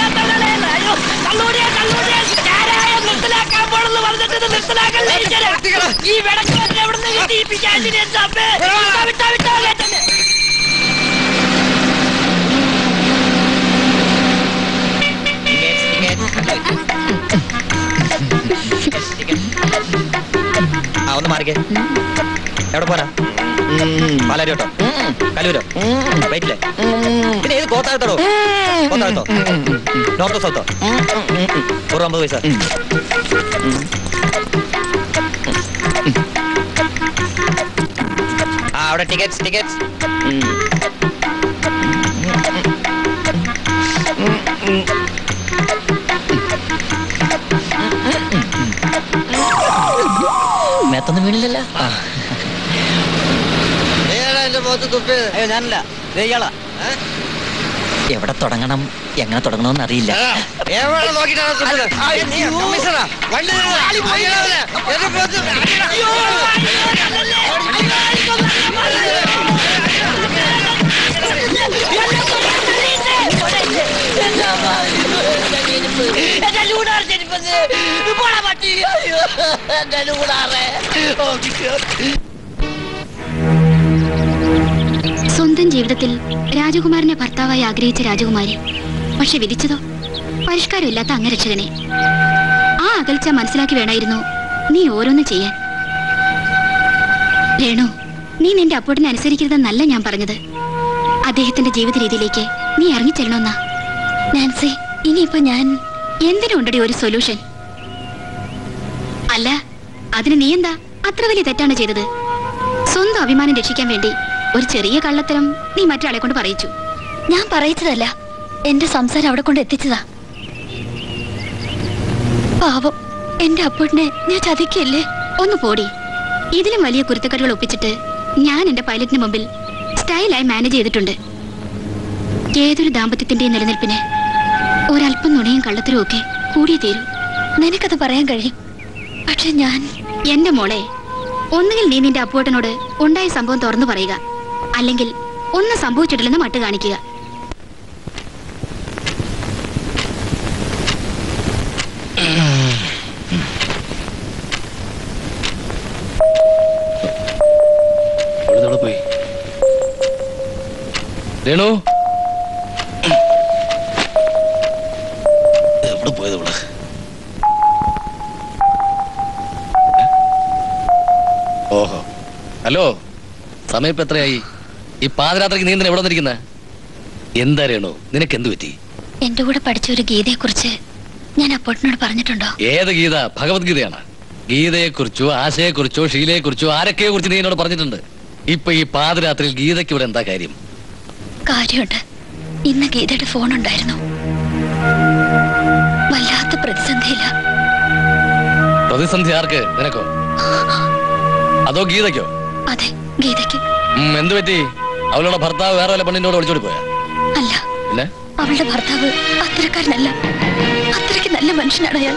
ആ ഒന്ന് മാറിക്കേ എവിടെ പോരാ പാലാരി കേട്ടോ കലൂരോ വൈറ്റില്ലേ പിന്നെ ഏത് കോത്താഴത്തോ കോത്താഴത്തോ നോർത്തോ സൗത്തോ ഒരു അമ്പത് പൈസ ആ അവിടെ ടിക്കറ്റ്സ് ടിക്കറ്റ്സ് മേത്തൊന്നും വീണില്ലല്ലോ നീയാണോ എന്റെ മുഖത്ത് തുപ്പിയത് അയ്യോ ഞാനല്ല ദേ ഇയാളാ എവിടെ തുടങ്ങണം എങ്ങനെ തുടങ്ങണമെന്ന് അറിയില്ല എവിടെ നോക്കിയിട്ടാണ് തുപ്പിയത്? ഏയ്, നീ കമ്മീഷണറാ? വണ്ടി നിർത്ത്. അയ്യോ, എന്റെ മുഖത്ത് സ്വന്തം ജീവിതത്തിൽ രാജകുമാരനെ ഭർത്താവായി ആഗ്രഹിച്ച രാജകുമാരി പക്ഷെ വിധിച്ചതോ പരിഷ്കാരമില്ലാത്ത അംഗരക്ഷകനെ ആ അകൽച്ച മനസ്സിലാക്കി വേണമായിരുന്നു നീ ഓരോന്ന് ചെയ്യാൻ രേണു നീ നിന്റെ അപ്പോട്ടിനെ അനുസരിക്കരുതെന്നല്ല ഞാൻ പറഞ്ഞത് അദ്ദേഹത്തിന്റെ ജീവിത രീതിയിലേക്ക് നീ ഇറങ്ങിച്ചെല്ലണമെന്നാ നാൻസി ഇനിയിപ്പോ ഞാൻ എന്തിനുണ്ടടി ഒരു സൊല്യൂഷൻ അല്ല അതിന് നീ എന്താ അത്ര വലിയ തെറ്റാണ് ചെയ്തത് സ്വന്തം അഭിമാനം രക്ഷിക്കാൻ വേണ്ടി ഒരു ചെറിയ കള്ളത്തരം നീ മറ്റൊരാളെ കൊണ്ട് പറയിച്ചു ഞാൻ പറയിച്ചതല്ല എന്റെ സംസാരം അവിടെ കൊണ്ട് എത്തിച്ചതാ പാവം എന്റെ അപ്പോട്ടിനെ ഞാൻ ചതിക്കല്ലേ ഒന്ന് പോടി ഇതിലും വലിയ കുരുത്തക്കെട്ടുകൾ ഒപ്പിച്ചിട്ട് ഞാൻ എന്റെ പൈലറ്റിന് മുമ്പിൽ സ്റ്റൈലായി മാനേജ് ചെയ്തിട്ടുണ്ട് ഏതൊരു ദാമ്പത്യത്തിന്റെയും നിലനിൽപ്പിന് ഒരല്പം നുണയും കള്ളത്തരവും ഒക്കെ കൂടിയേ തീരൂ നിനക്കത് പറയാൻ കഴിയും പക്ഷെ ഞാൻ എന്റെ മോളെ ഒന്നുകിൽ നീ നിന്റെ അപ്പൂട്ടനോട് ഉണ്ടായ സംഭവം തുറന്നു പറയുക അല്ലെങ്കിൽ ഒന്നും സംഭവിച്ചിട്ടില്ലെന്ന് മട്ട് കാണിക്കുക ഇവിടുന്ന് എവിടെ പോയി രേണു എവിടെ പോയത് ഇവിടെ ഓഹോ ഹലോ സമയം ഇപ്പൊ എത്രയായി ഈ പാതിരാത്രിക്ക് നീ എന്തിനാ എവിടെ വന്നിരിക്കുന്ന എന്താ രേണു നിനക്ക് എന്ത് പറ്റി എന്റെ കൂടെ പഠിച്ച ഒരു ഗീതയെ കുറിച്ച് ഞാൻ അപ്പോട്ടിനോട് പറഞ്ഞിട്ടുണ്ടോ ഏത് ഗീത ഭഗവത്ഗീതയാണ് ഗീതയെക്കുറിച്ചോ ആശയെക്കുറിച്ചോ ഷീലയെക്കുറിച്ചോ ആരൊക്കെയെ കുറിച്ച് നീ എന്നോട് പറഞ്ഞിട്ടുണ്ട് ഇപ്പൊ ഈ പാതിരാത്രിയിൽ ഗീതയ്ക്ക് ഇവിടെ എന്താ കാര്യം കാര്യമുണ്ട് ഇന്ന് ഗീതയുടെ ഫോൺ ഉണ്ടായിരുന്നു വല്ലാത്ത പ്രതിസന്ധിയില്ല പ്രതിസന്ധി ആർക്ക് നിനക്കോ അതോ ഗീതയ്ക്കോ അതെ ഗീതയ്ക്ക് ഉം, എന്ത് പറ്റി അവളുടെ ഭർത്താവ് വേറെ വല്ല പെണ്ണിനോട് ഒളിച്ചോടി പോയാ അല്ല പിന്നെ അവളുടെ ഭർത്താവ് അത്തരക്കാരനല്ല അത്രയ്ക്ക് നല്ല മനുഷ്യനാണ് അയാൾ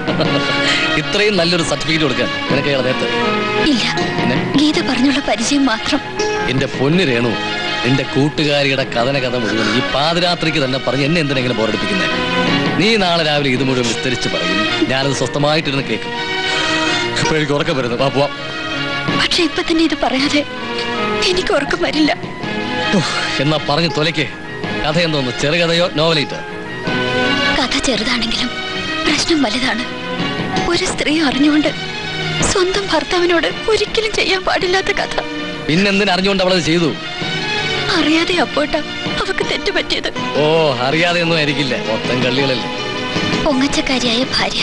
ഇത്രയും നല്ലൊരു സർട്ടിഫിക്കറ്റ് കൊടുക്കാൻ നിനക്ക് അയാളെ നേരത്തെ അറിയോ? ഇല്ല പിന്നെ ഗീത പറഞ്ഞുള്ള പരിചയം മാത്രം എന്റെ പൊന്നു രേണു നിന്റെ കൂട്ടുകാരിയുടെ കഥന കഥ മുഴുവൻ ഈ പാതിരാത്രിക്ക് തന്നെ പറഞ്ഞ് എന്നെ എന്തിനെങ്കിലും ബോറടിപ്പിക്കുന്നത് നീ നാളെ രാവിലെ ഇത് മുഴുവൻ വിസ്തരിച്ച് പറയും ഞാനത് സ്വസ്ഥമായിട്ടിരുന്ന് കേൾക്കും ഇപ്പൊ എനിക്ക് ഉറക്കം വരുന്നു വാ പോവാം പക്ഷെ ഇപ്പൊ തന്നെ ഇത് പറയാതെ എനിക്ക് ഉറക്കം വരില്ല ഉഫ്, എന്നാ പറഞ്ഞു തൊലയ്ക്ക് കഥ എന്തോന്ന് ചെറുകഥയോ നോവലേറ്റ് കഥ ചെറുതാണെങ്കിലും പ്രശ്നം വലുതാണ് ഒരു സ്ത്രീ അറിഞ്ഞുകൊണ്ട് സ്വന്തം ഭർത്താവിനോട് ഒരിക്കലും ചെയ്യാൻ പാടില്ലാത്ത കഥ പിന്നെന്തിനു അറിഞ്ഞുകൊണ്ട് അവളത് ചെയ്തു അറിയാതെ അപ്പോട്ട അവക്ക് തെറ്റുപറ്റിയത് ഓ അറിയാതെ ഒന്നും ആയിരിക്കില്ല മൊത്തം കള്ളികളല്ലേ പൊങ്ങച്ചക്കാരിയായ ഭാര്യ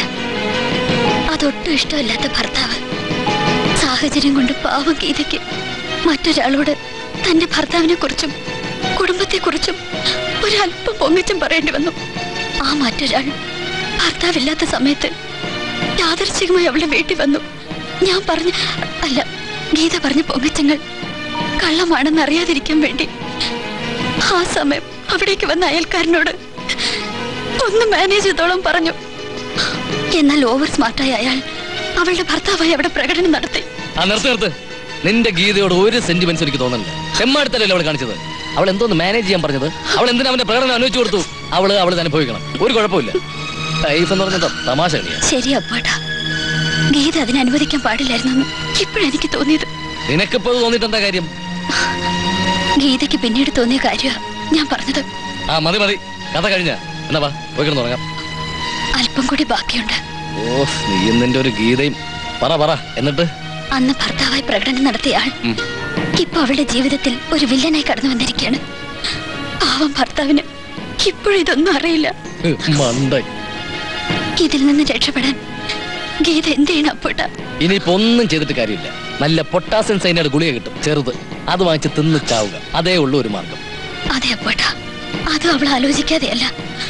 അതൊട്ടും ഇഷ്ടമല്ലാത്ത ഭർത്താവ് സാഹചര്യം കൊണ്ട് പാവം ഗീതയ്ക്ക് മറ്റൊരാളോട് തന്റെ ഭർത്താവിനെ കുറിച്ചും കുടുംബത്തെ കുറിച്ചും ഒരല്പം പൊങ്ങച്ചം പറയേണ്ടി വന്നു ആ മറ്റൊരാൾ ഭർത്താവില്ലാത്ത സമയത്ത് യാദർച്ഛികമായി അവളുടെ വീട്ടിൽ വന്നു ഞാൻ പറഞ്ഞ അല്ല ഗീത പറഞ്ഞ പൊങ്ങച്ചങ്ങൾ കള്ളമാണെന്ന് അറിയാതിരിക്കാൻ വേണ്ടി ആ സമയം അവിടേക്ക് വന്ന അയൽക്കാരനോട് ഒന്ന് മാനേജ് ചെയ്തോളം പറഞ്ഞു എന്നാൽ ഓവർ സ്മാർട്ടായ അയാൾ അവളുടെ ഭർത്താവായി അവിടെ പ്രകടനം നടത്തി ആ നിർത്ത് നിർത്ത് നിന്റെ ഗീതയോട് ഒരു സെന്റിമെന്റ്സ് എനിക്ക് തോന്നുന്നില്ല ചെമ്മാടുത്തല്ലേ അവൾ കാണിച്ചത് അവൾ എന്തോന്ന് മാനേജ് ചെയ്യാൻ പറഞ്ഞത് അവൾ എന്തിനാ അവന്റെ പ്രകടനം അനുവദിച്ചു കൊടുത്തു അവള് അവള് ഇത് അനുഭവിക്കണം ഒരു കുഴപ്പമില്ല ലൈഫ് എന്ന് പറഞ്ഞത് തമാശ കളിയാ ശരി അപ്പാട്ടാ ഗീത അതിനെ അനുവദിക്കാൻ പാടില്ലായിരുന്നു ഇപ്പോഴെനിക്ക് തോന്നിയത് നിനക്കിപ്പോ ഇത് തോന്നിട്ടെന്താ കാര്യം ഗീതയ്ക്ക് പിന്നീട് തോന്നിയ കാര്യ ഞാൻ പറഞ്ഞത് ആ മതി മതി കഥ കഴിഞ്ഞ എന്നാ വാ പോയി കിടന്ന് തുടങ്ങാം അല്പം കൂടി ബാക്കിയുണ്ട് ഓ നീ നിന്റെ ഒരു ഗീതയും പറ പറ എന്നിട്ട് അന്ന് ഭർത്താവായി പ്രകടനം നടത്തിയ ആൾ ഉം. ഇപ്പൊ അവളുടെ ജീവിതത്തിൽ ഒരു വില്ലനായി കടന്നു വന്നിരിക്കുകയാണ് പാവം ഭർത്താവിന് ഇപ്പോഴും ഇതൊന്നും അറിയില്ല മണ്ടൻ ഇതിൽ നിന്ന് രക്ഷപ്പെടാൻ ഗീത എന്ത് ചെയ്യണം അപ്പോട്ട ഇനിയിപ്പോ ഒന്നും ചെയ്തിട്ട് കാര്യമില്ല നല്ല പൊട്ടാസ്യം സൈനയുടെ ഗുളിക കിട്ടും ചെറുത് അത് വാങ്ങിച്ച് തിന്ന് ചാവുക അതേ ഉള്ളൂ ഒരു മാർഗം അതെ അപ്പോട്ട അതും അവൾ ആലോചിക്കാതെയല്ല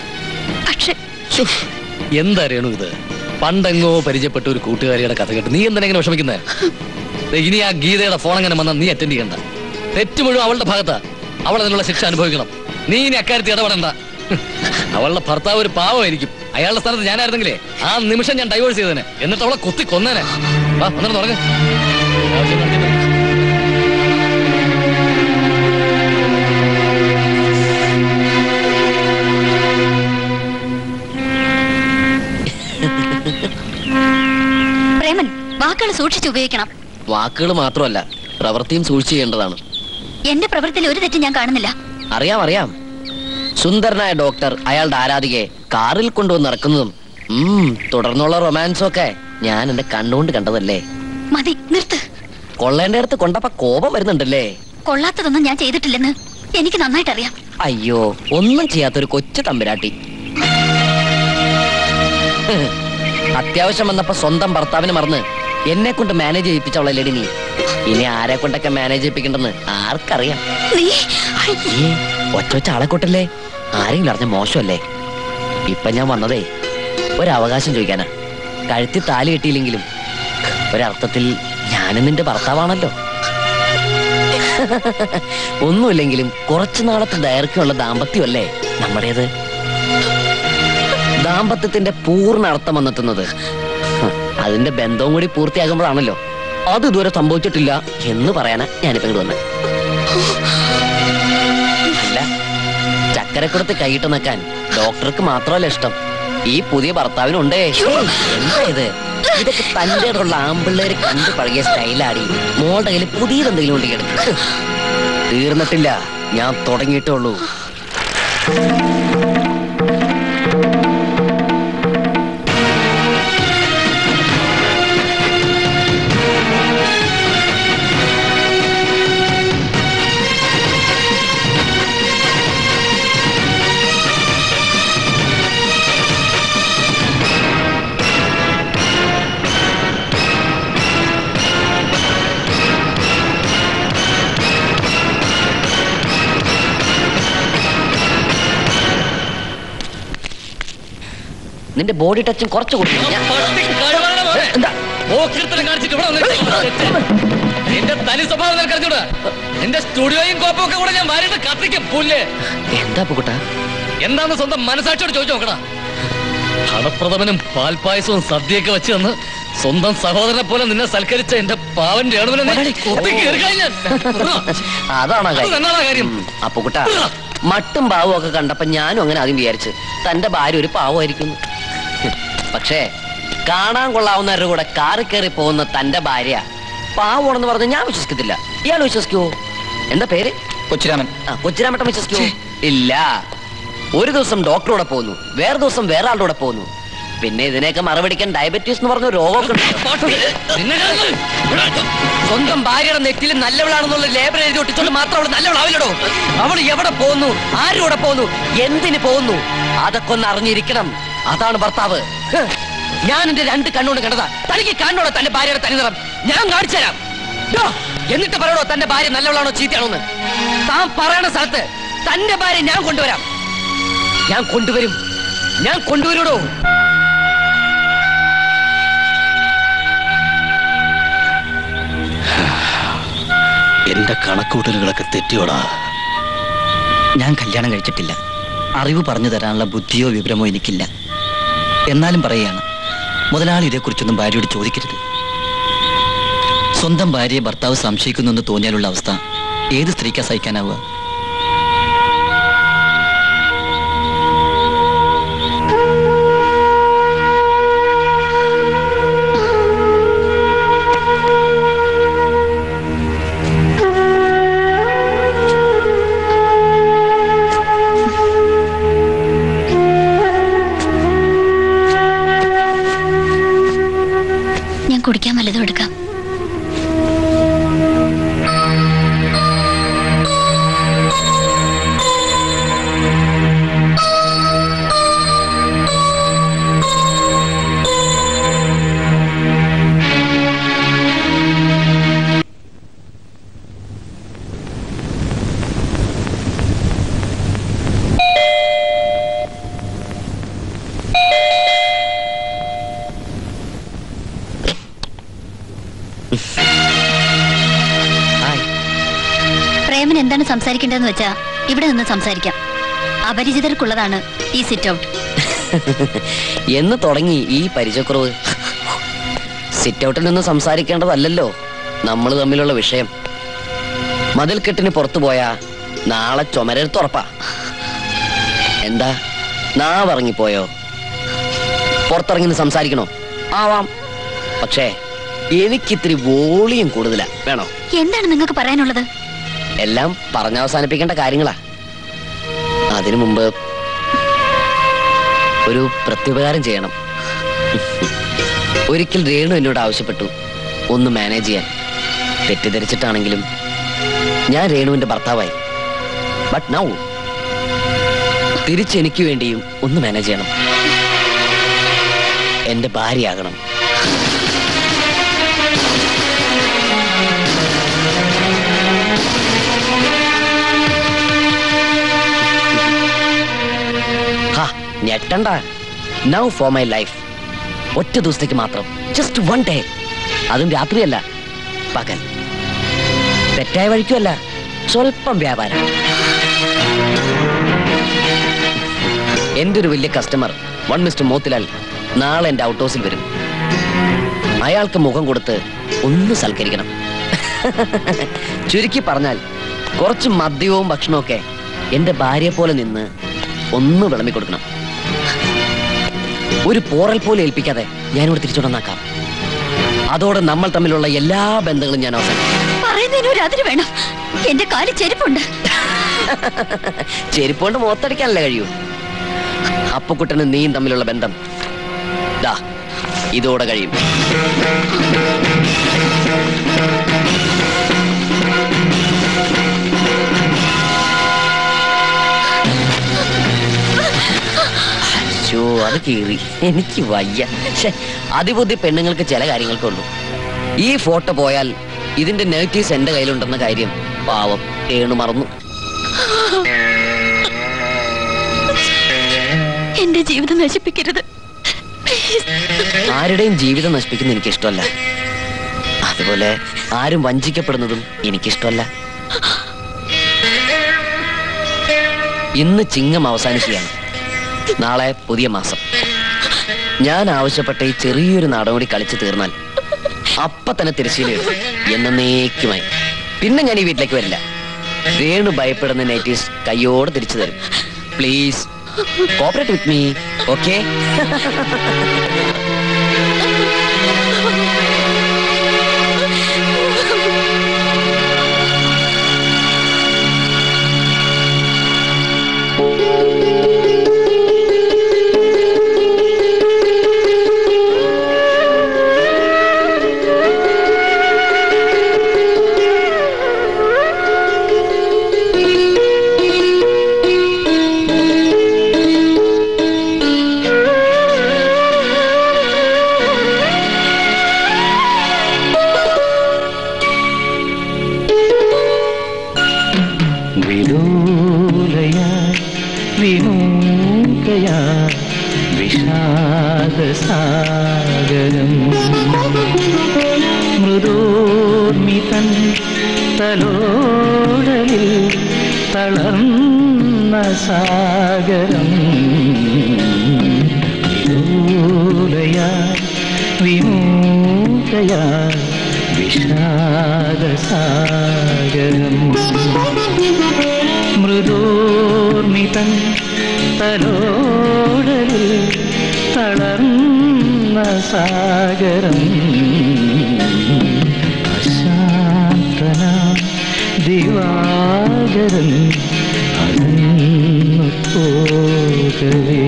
പക്ഷെ എന്തറിയണു ഇത് പണ്ടെങ്ങോ പരിചയപ്പെട്ട ഒരു കൂട്ടുകാരിയുടെ കഥ കേട്ട് നീ എന്തിനെങ്ങനെ വിഷമിക്കുന്നേ ദേ, ഇനി ആ ഗീതയുടെ ഫോൺ അങ്ങനെ വന്നാൽ നീ അറ്റൻഡ് ചെയ്യണ്ട തെറ്റ് മുഴുവൻ അവളുടെ ഭാഗത്താ അവൾ അതിനുള്ള ശിക്ഷ അനുഭവിക്കണം നീ ഇനി അക്കാര്യത്തിൽ ഇടപെടണ്ട അവളുടെ ഭർത്താവ് ഒരു പാവമായിരിക്കും അയാളുടെ സ്ഥാനത്ത് ഞാനായിരുന്നെങ്കിലേ ആ നിമിഷം ഞാൻ ഡൈവേഴ്സ് ചെയ്തേനെ എന്നിട്ട് അവളെ കുത്തി കൊന്നേനെ വാ എന്നിട്ട് തുടങ്ങ് ആവശ്യം നടത്തിയിട്ട് പ്രേമൻ വാക്കുകൾ സൂക്ഷിച്ച് ഉപയോഗിക്കണം വാക്കുകൾ മാത്രമല്ല പ്രവൃത്തിയും സൂക്ഷിച്ചു ചെയ്യേണ്ടതാണ് എന്റെ പ്രവൃത്തിയിൽ ഒരു തെറ്റും ഞാൻ കാണുന്നില്ല അറിയാം അറിയാം സുന്ദരനായ ഡോക്ടർ അയാളുടെ ആരാധികയെ കാറിൽ കൊണ്ടുവന്ന് ഇറക്കുന്നതും ഉം, തുടർന്നുള്ള റൊമാൻസും ഒക്കെ ഞാൻ എന്റെ കണ്ണുകൊണ്ട് കണ്ടതല്ലേ മതി നിർത്ത് കൊള്ളേണ്ട അടുത്ത് കൊണ്ടപ്പോ കോപം വരുന്നുണ്ടല്ലേ കൊള്ളാത്തതൊന്നും ഞാൻ ചെയ്തിട്ടില്ലെന്ന് എനിക്ക് നന്നായിട്ട് അറിയാം അയ്യോ ഒന്നും ചെയ്യാത്തൊരു കൊച്ചു തമ്പുരാട്ടി അത്യാവശ്യം വന്നപ്പോ സ്വന്തം ഭർത്താവിനെ മറന്ന് എന്നെ കൊണ്ട് മാനേജ് ചെയ്യിപ്പിച്ചവളല്ലേടി നീ ഇനി ആരെ കൊണ്ടൊക്കെ മാനേജ് ചെയ്യിപ്പിക്കണ്ടെന്ന് ആർക്കറിയാം നീ ഏ ഒറ്റ ഒറ്റ ആളെ കൊട്ടല്ലേ ആരെങ്കിലും അറിഞ്ഞ മോശമല്ലേ ഇപ്പൊ ഞാൻ വന്നതേ ഒരവകാശം ചോദിക്കാനാ കഴുത്തി താലി കെട്ടിയില്ലെങ്കിലും ഒരർത്ഥത്തിൽ ഞാനും നിന്റെ ഭർത്താവാണല്ലോ ഒന്നുമില്ലെങ്കിലും കുറച്ചു നാളത്തെ ദൈർഘ്യമുള്ള ദാമ്പത്യമല്ലേ നമ്മുടേത് ദാമ്പത്യത്തിന്റെ പൂർണ്ണ അർത്ഥം വന്നെത്തുന്നത് ഹ്, അതിന്റെ ബന്ധവും കൂടി പൂർത്തിയാകുമ്പോഴാണല്ലോ അത് ഇതുവരെ സംഭവിച്ചിട്ടില്ല എന്ന് പറയാനാ ഞാനിപ്പോ ഇങ്ങോട്ട് വന്നത് അല്ല ചക്കരക്കുടത്ത് കൈയിട്ട് നിൽക്കാൻ ഡോക്ടർക്ക് മാത്രമല്ല ഇഷ്ടം ഈ പുതിയ ഭർത്താവിനുണ്ടേ എന്താ ഇത് ഇതൊക്കെ തന്റെ ഉള്ള ആമ്പിള്ളേര് കണ്ടു പഴകിയ സ്റ്റൈലാടി മോളുടെ കയ്യിൽ പുതിയതെന്തെങ്കിലും ഉണ്ടെങ്കിൽ എടുക്ക് തീർന്നിട്ടില്ല ഞാൻ തുടങ്ങിയിട്ടേ ഉള്ളൂ ആ നിന്റെ ബോഡി ടച്ചും കുറച്ച് കൊടുക്കും ഞാൻ- എന്താ പോക്കിർത്തനം കാണിച്ചിട്ട് ഇവിടെ വന്നിരിക്കുന്നു. നിന്റെ തനി സ്വഭാവം നിനക്കറിഞ്ഞൂടാ നിന്റെ സ്റ്റുഡിയോയും കോപ്പും ഒക്കെ കൂടെ ഞാൻ വാരിട്ട് കത്തിക്കും പുല്ല് എന്താ പൂക്കുട്ടാ എന്താന്ന് സ്വന്തം മനസാക്ഷിയോട് ചോദിച്ചു നോക്കടാ ഹടപ്രഥമനും പാൽപ്പായസവും സദ്യയൊക്കെ വെച്ച് തന്ന് സ്വന്തം സഹോദരനെ പോലെ നിന്നെ സൽക്കരിച്ച എന്റെ പാവൻ രേണുവിനെ നീ കുത്തി കീറുകയാ ഞാൻ. അതാണോ അത് കാര്യം തന്നെയാണോ കാര്യം അപ്പുകുട്ട മട്ടും പാവവും ഒക്കെ കണ്ടപ്പോ ഞാനും അങ്ങനെ ആദ്യം വിചാരിച്ച് തന്റെ ഭാര്യ ഒരു പാവമായിരിക്കും പക്ഷേ കാണാൻ കൊള്ളാവുന്നവരുടെ കൂടെ കാറി കയറി പോകുന്ന തന്റെ ഭാര്യ പാവമാണെന്ന് പറഞ്ഞ് ഞാൻ വിശ്വസിക്കത്തില്ല ഇയാൾ വിശ്വസിക്കുവോ എന്താ പേര് കൊച്ചുരാമൻ ആ കൊച്ചിരാമട്ടം വിശ്വസിക്കുവോ ഇല്ല ഒരു ദിവസം ഡോക്ടറോടെ പോകുന്നു വേറെ ദിവസം വേറെ ആളുടെ കൂടെ പോകുന്നു പിന്നെ ഇതിനെയൊക്കെ മറുപടിക്കാൻ ഡയബറ്റീസ് എന്ന് പറഞ്ഞ രോഗമൊക്കെ ഉണ്ട്. നിന്നെ ഞാൻ- സ്വന്തം ഭാര്യയുടെ നെറ്റിൽ നല്ലവളാണെന്നുള്ള ലേബർ എഴുതി ഒട്ടിച്ചോണ്ട് മാത്രം അവൾ നല്ലവളാവില്ലടോ അവൾ എവിടെ പോകുന്നു ആരുടെ പോകുന്നു എന്തിന് പോകുന്നു അതൊക്കെ ഒന്ന് അറിഞ്ഞിരിക്കണം അതാണ് ഭർത്താവ് ഹ്. ഞാൻ എന്റെ രണ്ട് കണ്ണുകൊണ്ട് കണ്ടതാ തനിക്ക് കണ്ണോടെ തന്റെ ഭാര്യയുടെ തനിനിറം ഞാൻ കാണിച്ചു തരാം ഡോ, എന്നിട്ട് പറയണോ തന്റെ ഭാര്യ നല്ലവളാണോ ചീത്തയാണോ എന്ന് താൻ പറയണ സ്ഥലത്ത് തന്റെ ഭാര്യ ഞാൻ കൊണ്ടുവരാം ഞാൻ കൊണ്ടുവരും ഞാൻ കൊണ്ടുവരൂടോ എന്റെ കണക്കൂട്ടലുകളൊക്കെ തെറ്റിയോടാ ഞാൻ കല്യാണം കഴിച്ചിട്ടില്ല അറിവ് പറഞ്ഞു തരാനുള്ള ബുദ്ധിയോ വിവരമോ എനിക്കില്ല എന്നാലും പറയുകയാണ് മുതലാളി ഇതേക്കുറിച്ചൊന്നും ഭാര്യയോട് ചോദിക്കരുത് സ്വന്തം ഭാര്യയെ ഭർത്താവ് സംശയിക്കുന്നു എന്ന് തോന്നിയാലുള്ള അവസ്ഥ ഏത് സ്ത്രീക്കാ സഹിക്കാനാവുക ഞാൻ കുടിക്കാൻ വല്ലതും എടുക്കാം പ്രേമൻ എന്താണ് സംസാരിക്കേണ്ടതെന്ന് വെച്ചാ ഇവിടെ നിന്ന് സംസാരിക്കാം അപരിചിതർക്കുള്ളതാണ് ഈ സിറ്റ് ഔട്ട് എന്ന് തുടങ്ങി ഈ പരിചയക്കുറവ് സിറ്റ് ഔട്ടിൽ നിന്ന് സംസാരിക്കേണ്ടതല്ലല്ലോ നമ്മൾ തമ്മിലുള്ള വിഷയം മതിൽക്കെട്ടിന് പുറത്തു പോയാ നാളെ ചുമരെടുത്ത് ഉറപ്പാ എന്താ നാവിറങ്ങിപ്പോയോ പുറത്തിറങ്ങി നിന്ന് സംസാരിക്കണോ ആവാം പക്ഷേ എനിക്കിത്തിരി വോളിയം കൂടുതലാ വേണോ എന്താണ് നിങ്ങൾക്ക് പറയാനുള്ളത് എല്ലാം പറഞ്ഞവസാനിപ്പിക്കേണ്ട കാര്യങ്ങളാ അതിനു മുമ്പ് ഒരു പ്രത്യുപകാരം ചെയ്യണം ഒരിക്കൽ രേണു എന്നോട് ആവശ്യപ്പെട്ടു ഒന്ന് മാനേജ് ചെയ്യാൻ തെറ്റിദ്ധരിച്ചിട്ടാണെങ്കിലും ഞാൻ രേണുവിന്റെ ഭർത്താവായി ബട്ട് നൗ തിരിച്ചെനിക്ക് വേണ്ടിയും ഒന്ന് മാനേജ് ചെയ്യണം എന്റെ ഭാര്യയാകണം ഹാ, ഞെട്ടണ്ട നൗ ഫോർ മൈ ലൈഫ് ഒറ്റ ദിവസത്തേക്ക് മാത്രം ജസ്റ്റ് വൺ ഡേ അതും രാത്രിയല്ല പകൽ തെറ്റായ വഴിക്കുമല്ല സ്വല്പം വ്യാപാരം എന്റെ ഒരു വലിയ കസ്റ്റമർ വൺ മിസ്റ്റർ മോത്തിലാൽ നാളെ എന്റെ ഔട്ട് ഹൗസിൽ വരും അയാൾക്ക് മുഖം കൊടുത്ത് ഒന്ന് സൽക്കരിക്കണം ചുരുക്കി പറഞ്ഞാൽ കുറച്ച് മദ്യവും ഭക്ഷണമൊക്കെ എന്റെ ഭാര്യയെ പോലെ നിന്ന് ഒന്ന് വിളമ്പി കൊടുക്കണം ഒരു പോറൽ പോലെ ഏൽപ്പിക്കാതെ ഞാനിവിടെ തിരിച്ചുകൊണ്ടെന്നാക്കാം അതോടെ നമ്മൾ തമ്മിലുള്ള എല്ലാ ബന്ധങ്ങളും ഞാൻ അവസാനിക്കും പറയുന്നതിന് ഒരു അതിര് വേണം എന്റെ കാല് ചെരുപ്പുണ്ട് ചെരുപ്പോണ്ട് മുഖത്തടിക്കാനല്ലേ കഴിയൂ അപ്പുക്കുട്ടനും നീയും തമ്മിലുള്ള ബന്ധം ദാ ഇതോടെ കഴിയും അയ്യോ അത് കീറി എനിക്ക് വയ്യ ഛെ, അതിബുദ്ധി പെണ്ണുങ്ങൾക്ക് ചില കാര്യങ്ങൾക്കുള്ളൂ ഈ ഫോട്ടോ പോയാൽ ഇതിന്റെ നെഗറ്റീവ്സ് എന്റെ കയ്യിലുണ്ടെന്ന കാര്യം പാവം ഏണു മറന്നു എന്റെ ജീവിതം നശിപ്പിക്കരുത് ആരുടെയും ജീവിതം നശിപ്പിക്കുന്ന എനിക്കിഷ്ടമല്ല അതുപോലെ ആരും വഞ്ചിക്കപ്പെടുന്നതും എനിക്കിഷ്ടമല്ല ഇന്ന് ചിങ്ങം അവസാനിക്കുകയാണ് നാളെ പുതിയ മാസം ഞാൻ ആവശ്യപ്പെട്ട ഈ ചെറിയൊരു നാടകം കൂടി കളിച്ചു തീർന്നാൽ അപ്പ തന്നെ തിരശ്ശീലയിടും എന്നേക്കുമായി പിന്നെ ഞാൻ ഈ വീട്ടിലേക്ക് വരില്ല രേണു ഭയപ്പെടുന്ന നൈറ്റീസ് കയ്യോടെ തിരിച്ചു തരും please cooperate with me okay വിദൂരയായി വിമൂകയായി വിഷാദസാഗരം മൃദോർമിതൻ തലോടലിൽ തളർന്ന സാഗരം വിദൂരയായി വിമൂകയായി വിഷാദസാഗരം മൃദോർമിതൻ തലോടലിൽ തളർന്ന സാഗരം അശാന്തന ദിവാകരൻ അകന്നു പോകവേ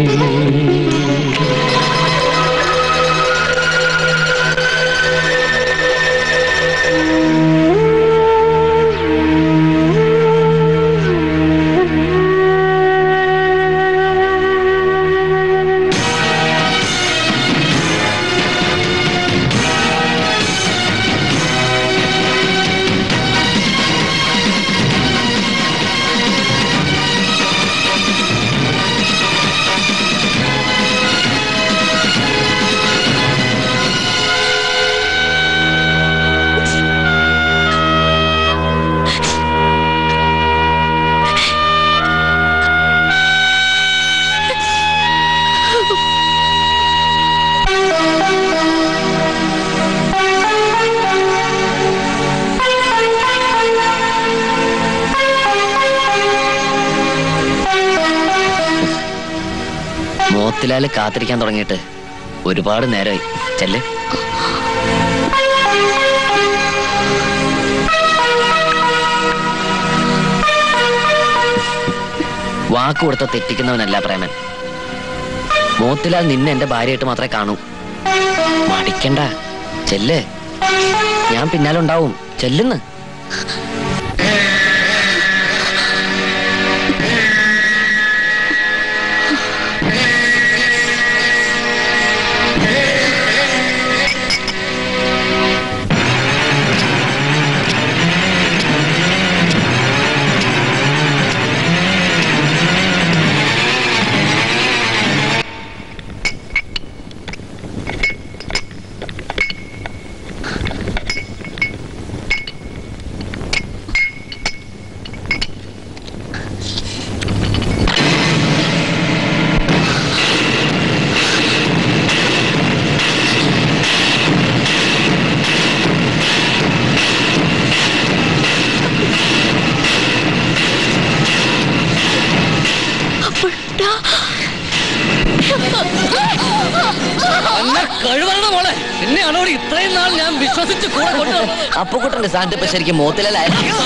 മോത്തിലാല് കാത്തിരിക്കാൻ തുടങ്ങിയിട്ട് ഒരുപാട് നേരമായി ചെല്ല് വാക്ക് കൊടുത്ത തെറ്റിക്കുന്നവനല്ല പ്രേമൻ മോത്തിലാൽ നിന്നെ എന്റെ ഭാര്യയായിട്ട് മാത്രമേ കാണൂ മടിക്കണ്ട ചെല്ല് ഞാൻ പിന്നാലെ ഉണ്ടാവും ചെല്ലുന്ന് കഴിവണ മോളെ നിന്നെയാണോ ഇത്രയും നാൾ ഞാൻ വിശ്വസിച്ച് കൂടെ കൊണ്ടുവന്നത് അപ്പുക്കുട്ടന്റെ സ്ഥാനത്ത് ഇപ്പൊ ശരിക്കും മോത്തിലാലായിരുന്നു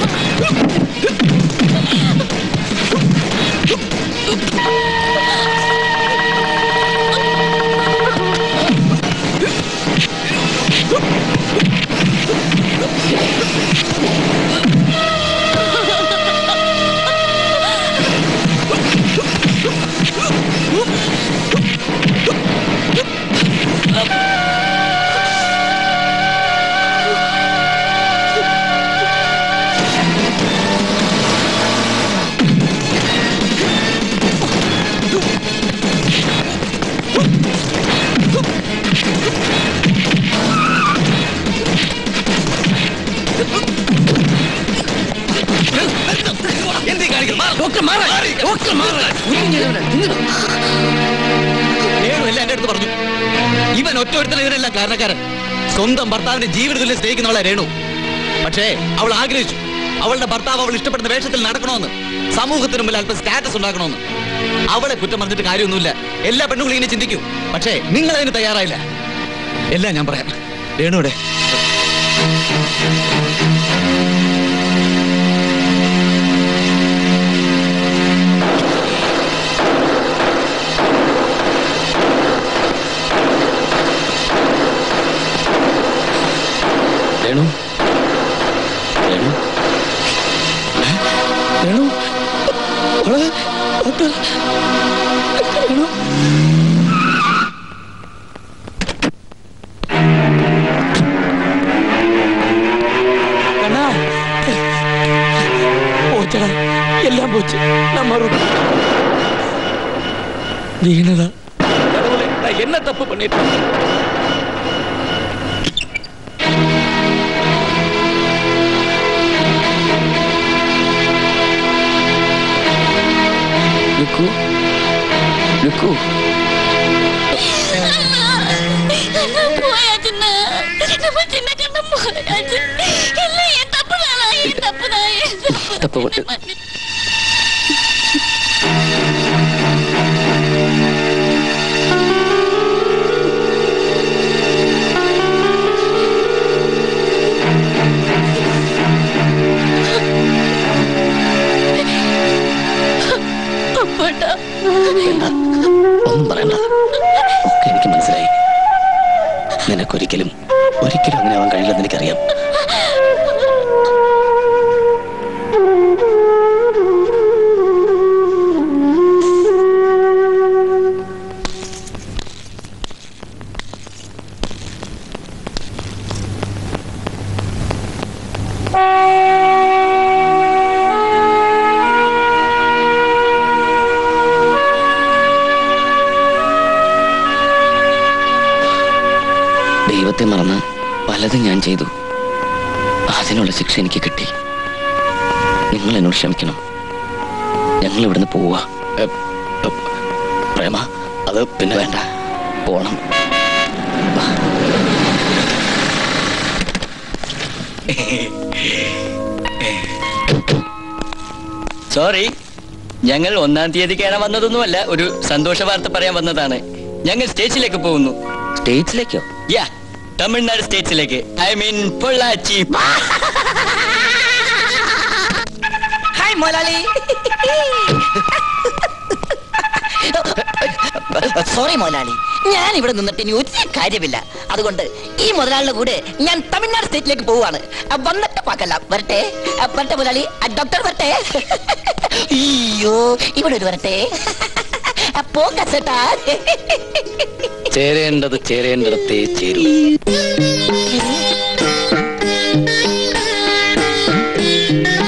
ആ മാറ്. ഒക്കെ മാറ്. ഉരുങ്ങിയവനെ. ഇങ്ങ് വാ. രേണു എല്ലാം എന്റെ അടുത്ത് പറഞ്ഞു ഇവൻ ഒറ്റ ഒരുത്തന ഇതിനെല്ലാം കാരണക്കാരൻ സ്വന്തം ഭർത്താവിന്റെ ജീവിതത്തിൽ സ്നേഹിക്കുന്നവളെ രേണു പക്ഷേ അവൾ ആഗ്രഹിച്ചു അവളുടെ ഭർത്താവ് അവൾ ഇഷ്ടപ്പെടുന്ന വേഷത്തിൽ നടക്കണമെന്ന് സമൂഹത്തിന് മുമ്പിൽ അല്പം സ്റ്റാറ്റസ് ഉണ്ടാക്കണമെന്ന് അവളെ കുറ്റം പറഞ്ഞിട്ട് കാര്യമൊന്നുമില്ല എല്ലാ പെണ്ണുങ്ങളും ഇങ്ങനെ ചിന്തിക്കും പക്ഷേ നിങ്ങൾ അതിന് തയ്യാറായില്ല എല്ലാം ഞാൻ പറയാം രേണുവിടെ രേണു രേണു ഏ? രേണു മോളെ, ഡോക്ടർ. രേണു കണ്ണാ പോച്ചടാ എല്ലാം പോച്ച് നമ്മ വീണതാ கடவுளே, நான் என்ன தப்பு பண்ணிட்டேன் ലുക്കു ലുക്കു போயாச்சுன்னா நம்ம சின்ன கண்ணு போயாச்சு இல்ல என் தப்பு தானா என் தப்பு தான் என் தப்பு தப்பு விட்டு. അപ്പാട്ടാ വേണ്ട ഒന്നും പറയണ്ട ഒക്കെ എനിക്ക് മനസ്സിലായി നിനക്കൊരിക്കലും ഒരിക്കലും അങ്ങനെ ആവാൻ കഴിയില്ലെന്ന് എനിക്കറിയാം ദൈവത്തെ മറന്ന് പലതും ഞാൻ ചെയ്തു അതിനുള്ള ശിക്ഷ എനിക്ക് കിട്ടി നിങ്ങൾ എന്നോട് ക്ഷമിക്കണം ഞങ്ങൾ ഇവിടുന്ന് പോവുക എ, എ, പ്രേമ അത് പിന്നെ വേണ്ട പോണം സോറി ഞങ്ങൾ ഒന്നാം തീയതി കയറാൻ വന്നതൊന്നുമല്ല ഒരു സന്തോഷ വാർത്ത പറയാൻ വന്നതാണ് ഞങ്ങൾ സ്റ്റേജിലേക്ക് പോകുന്നു സ്റ്റേജിലേക്കോ യാ തമിഴ്നാട് സ്റ്റേറ്റ്സിലേക്ക് ഐ മീൻ പൊള്ളാച്ചി ഹായ് മോലാലി സോറി മോലാലി ഞാൻ ഇവിടെ നിന്നിട്ട് ഇനി ഒരു കാര്യമില്ല അതുകൊണ്ട് ഈ മുതലാളിയുടെ കൂടെ ഞാൻ തമിഴ്നാട് സ്റ്റേറ്റിലേക്ക് പോവാണ് അ, വന്നിട്ട് പാക്കല്ല വരട്ടെ അ, വരട്ടെ മുതലാളി അ, ഡോക്ടർ വരട്ടെ അയ്യോ ഇവിടെ ഒരു വരട്ടെ അ, പോക്ക ചേട്ടാ ചേരേണ്ടത് ചേരേണ്ടിടത്തേ ചേരൂ ആ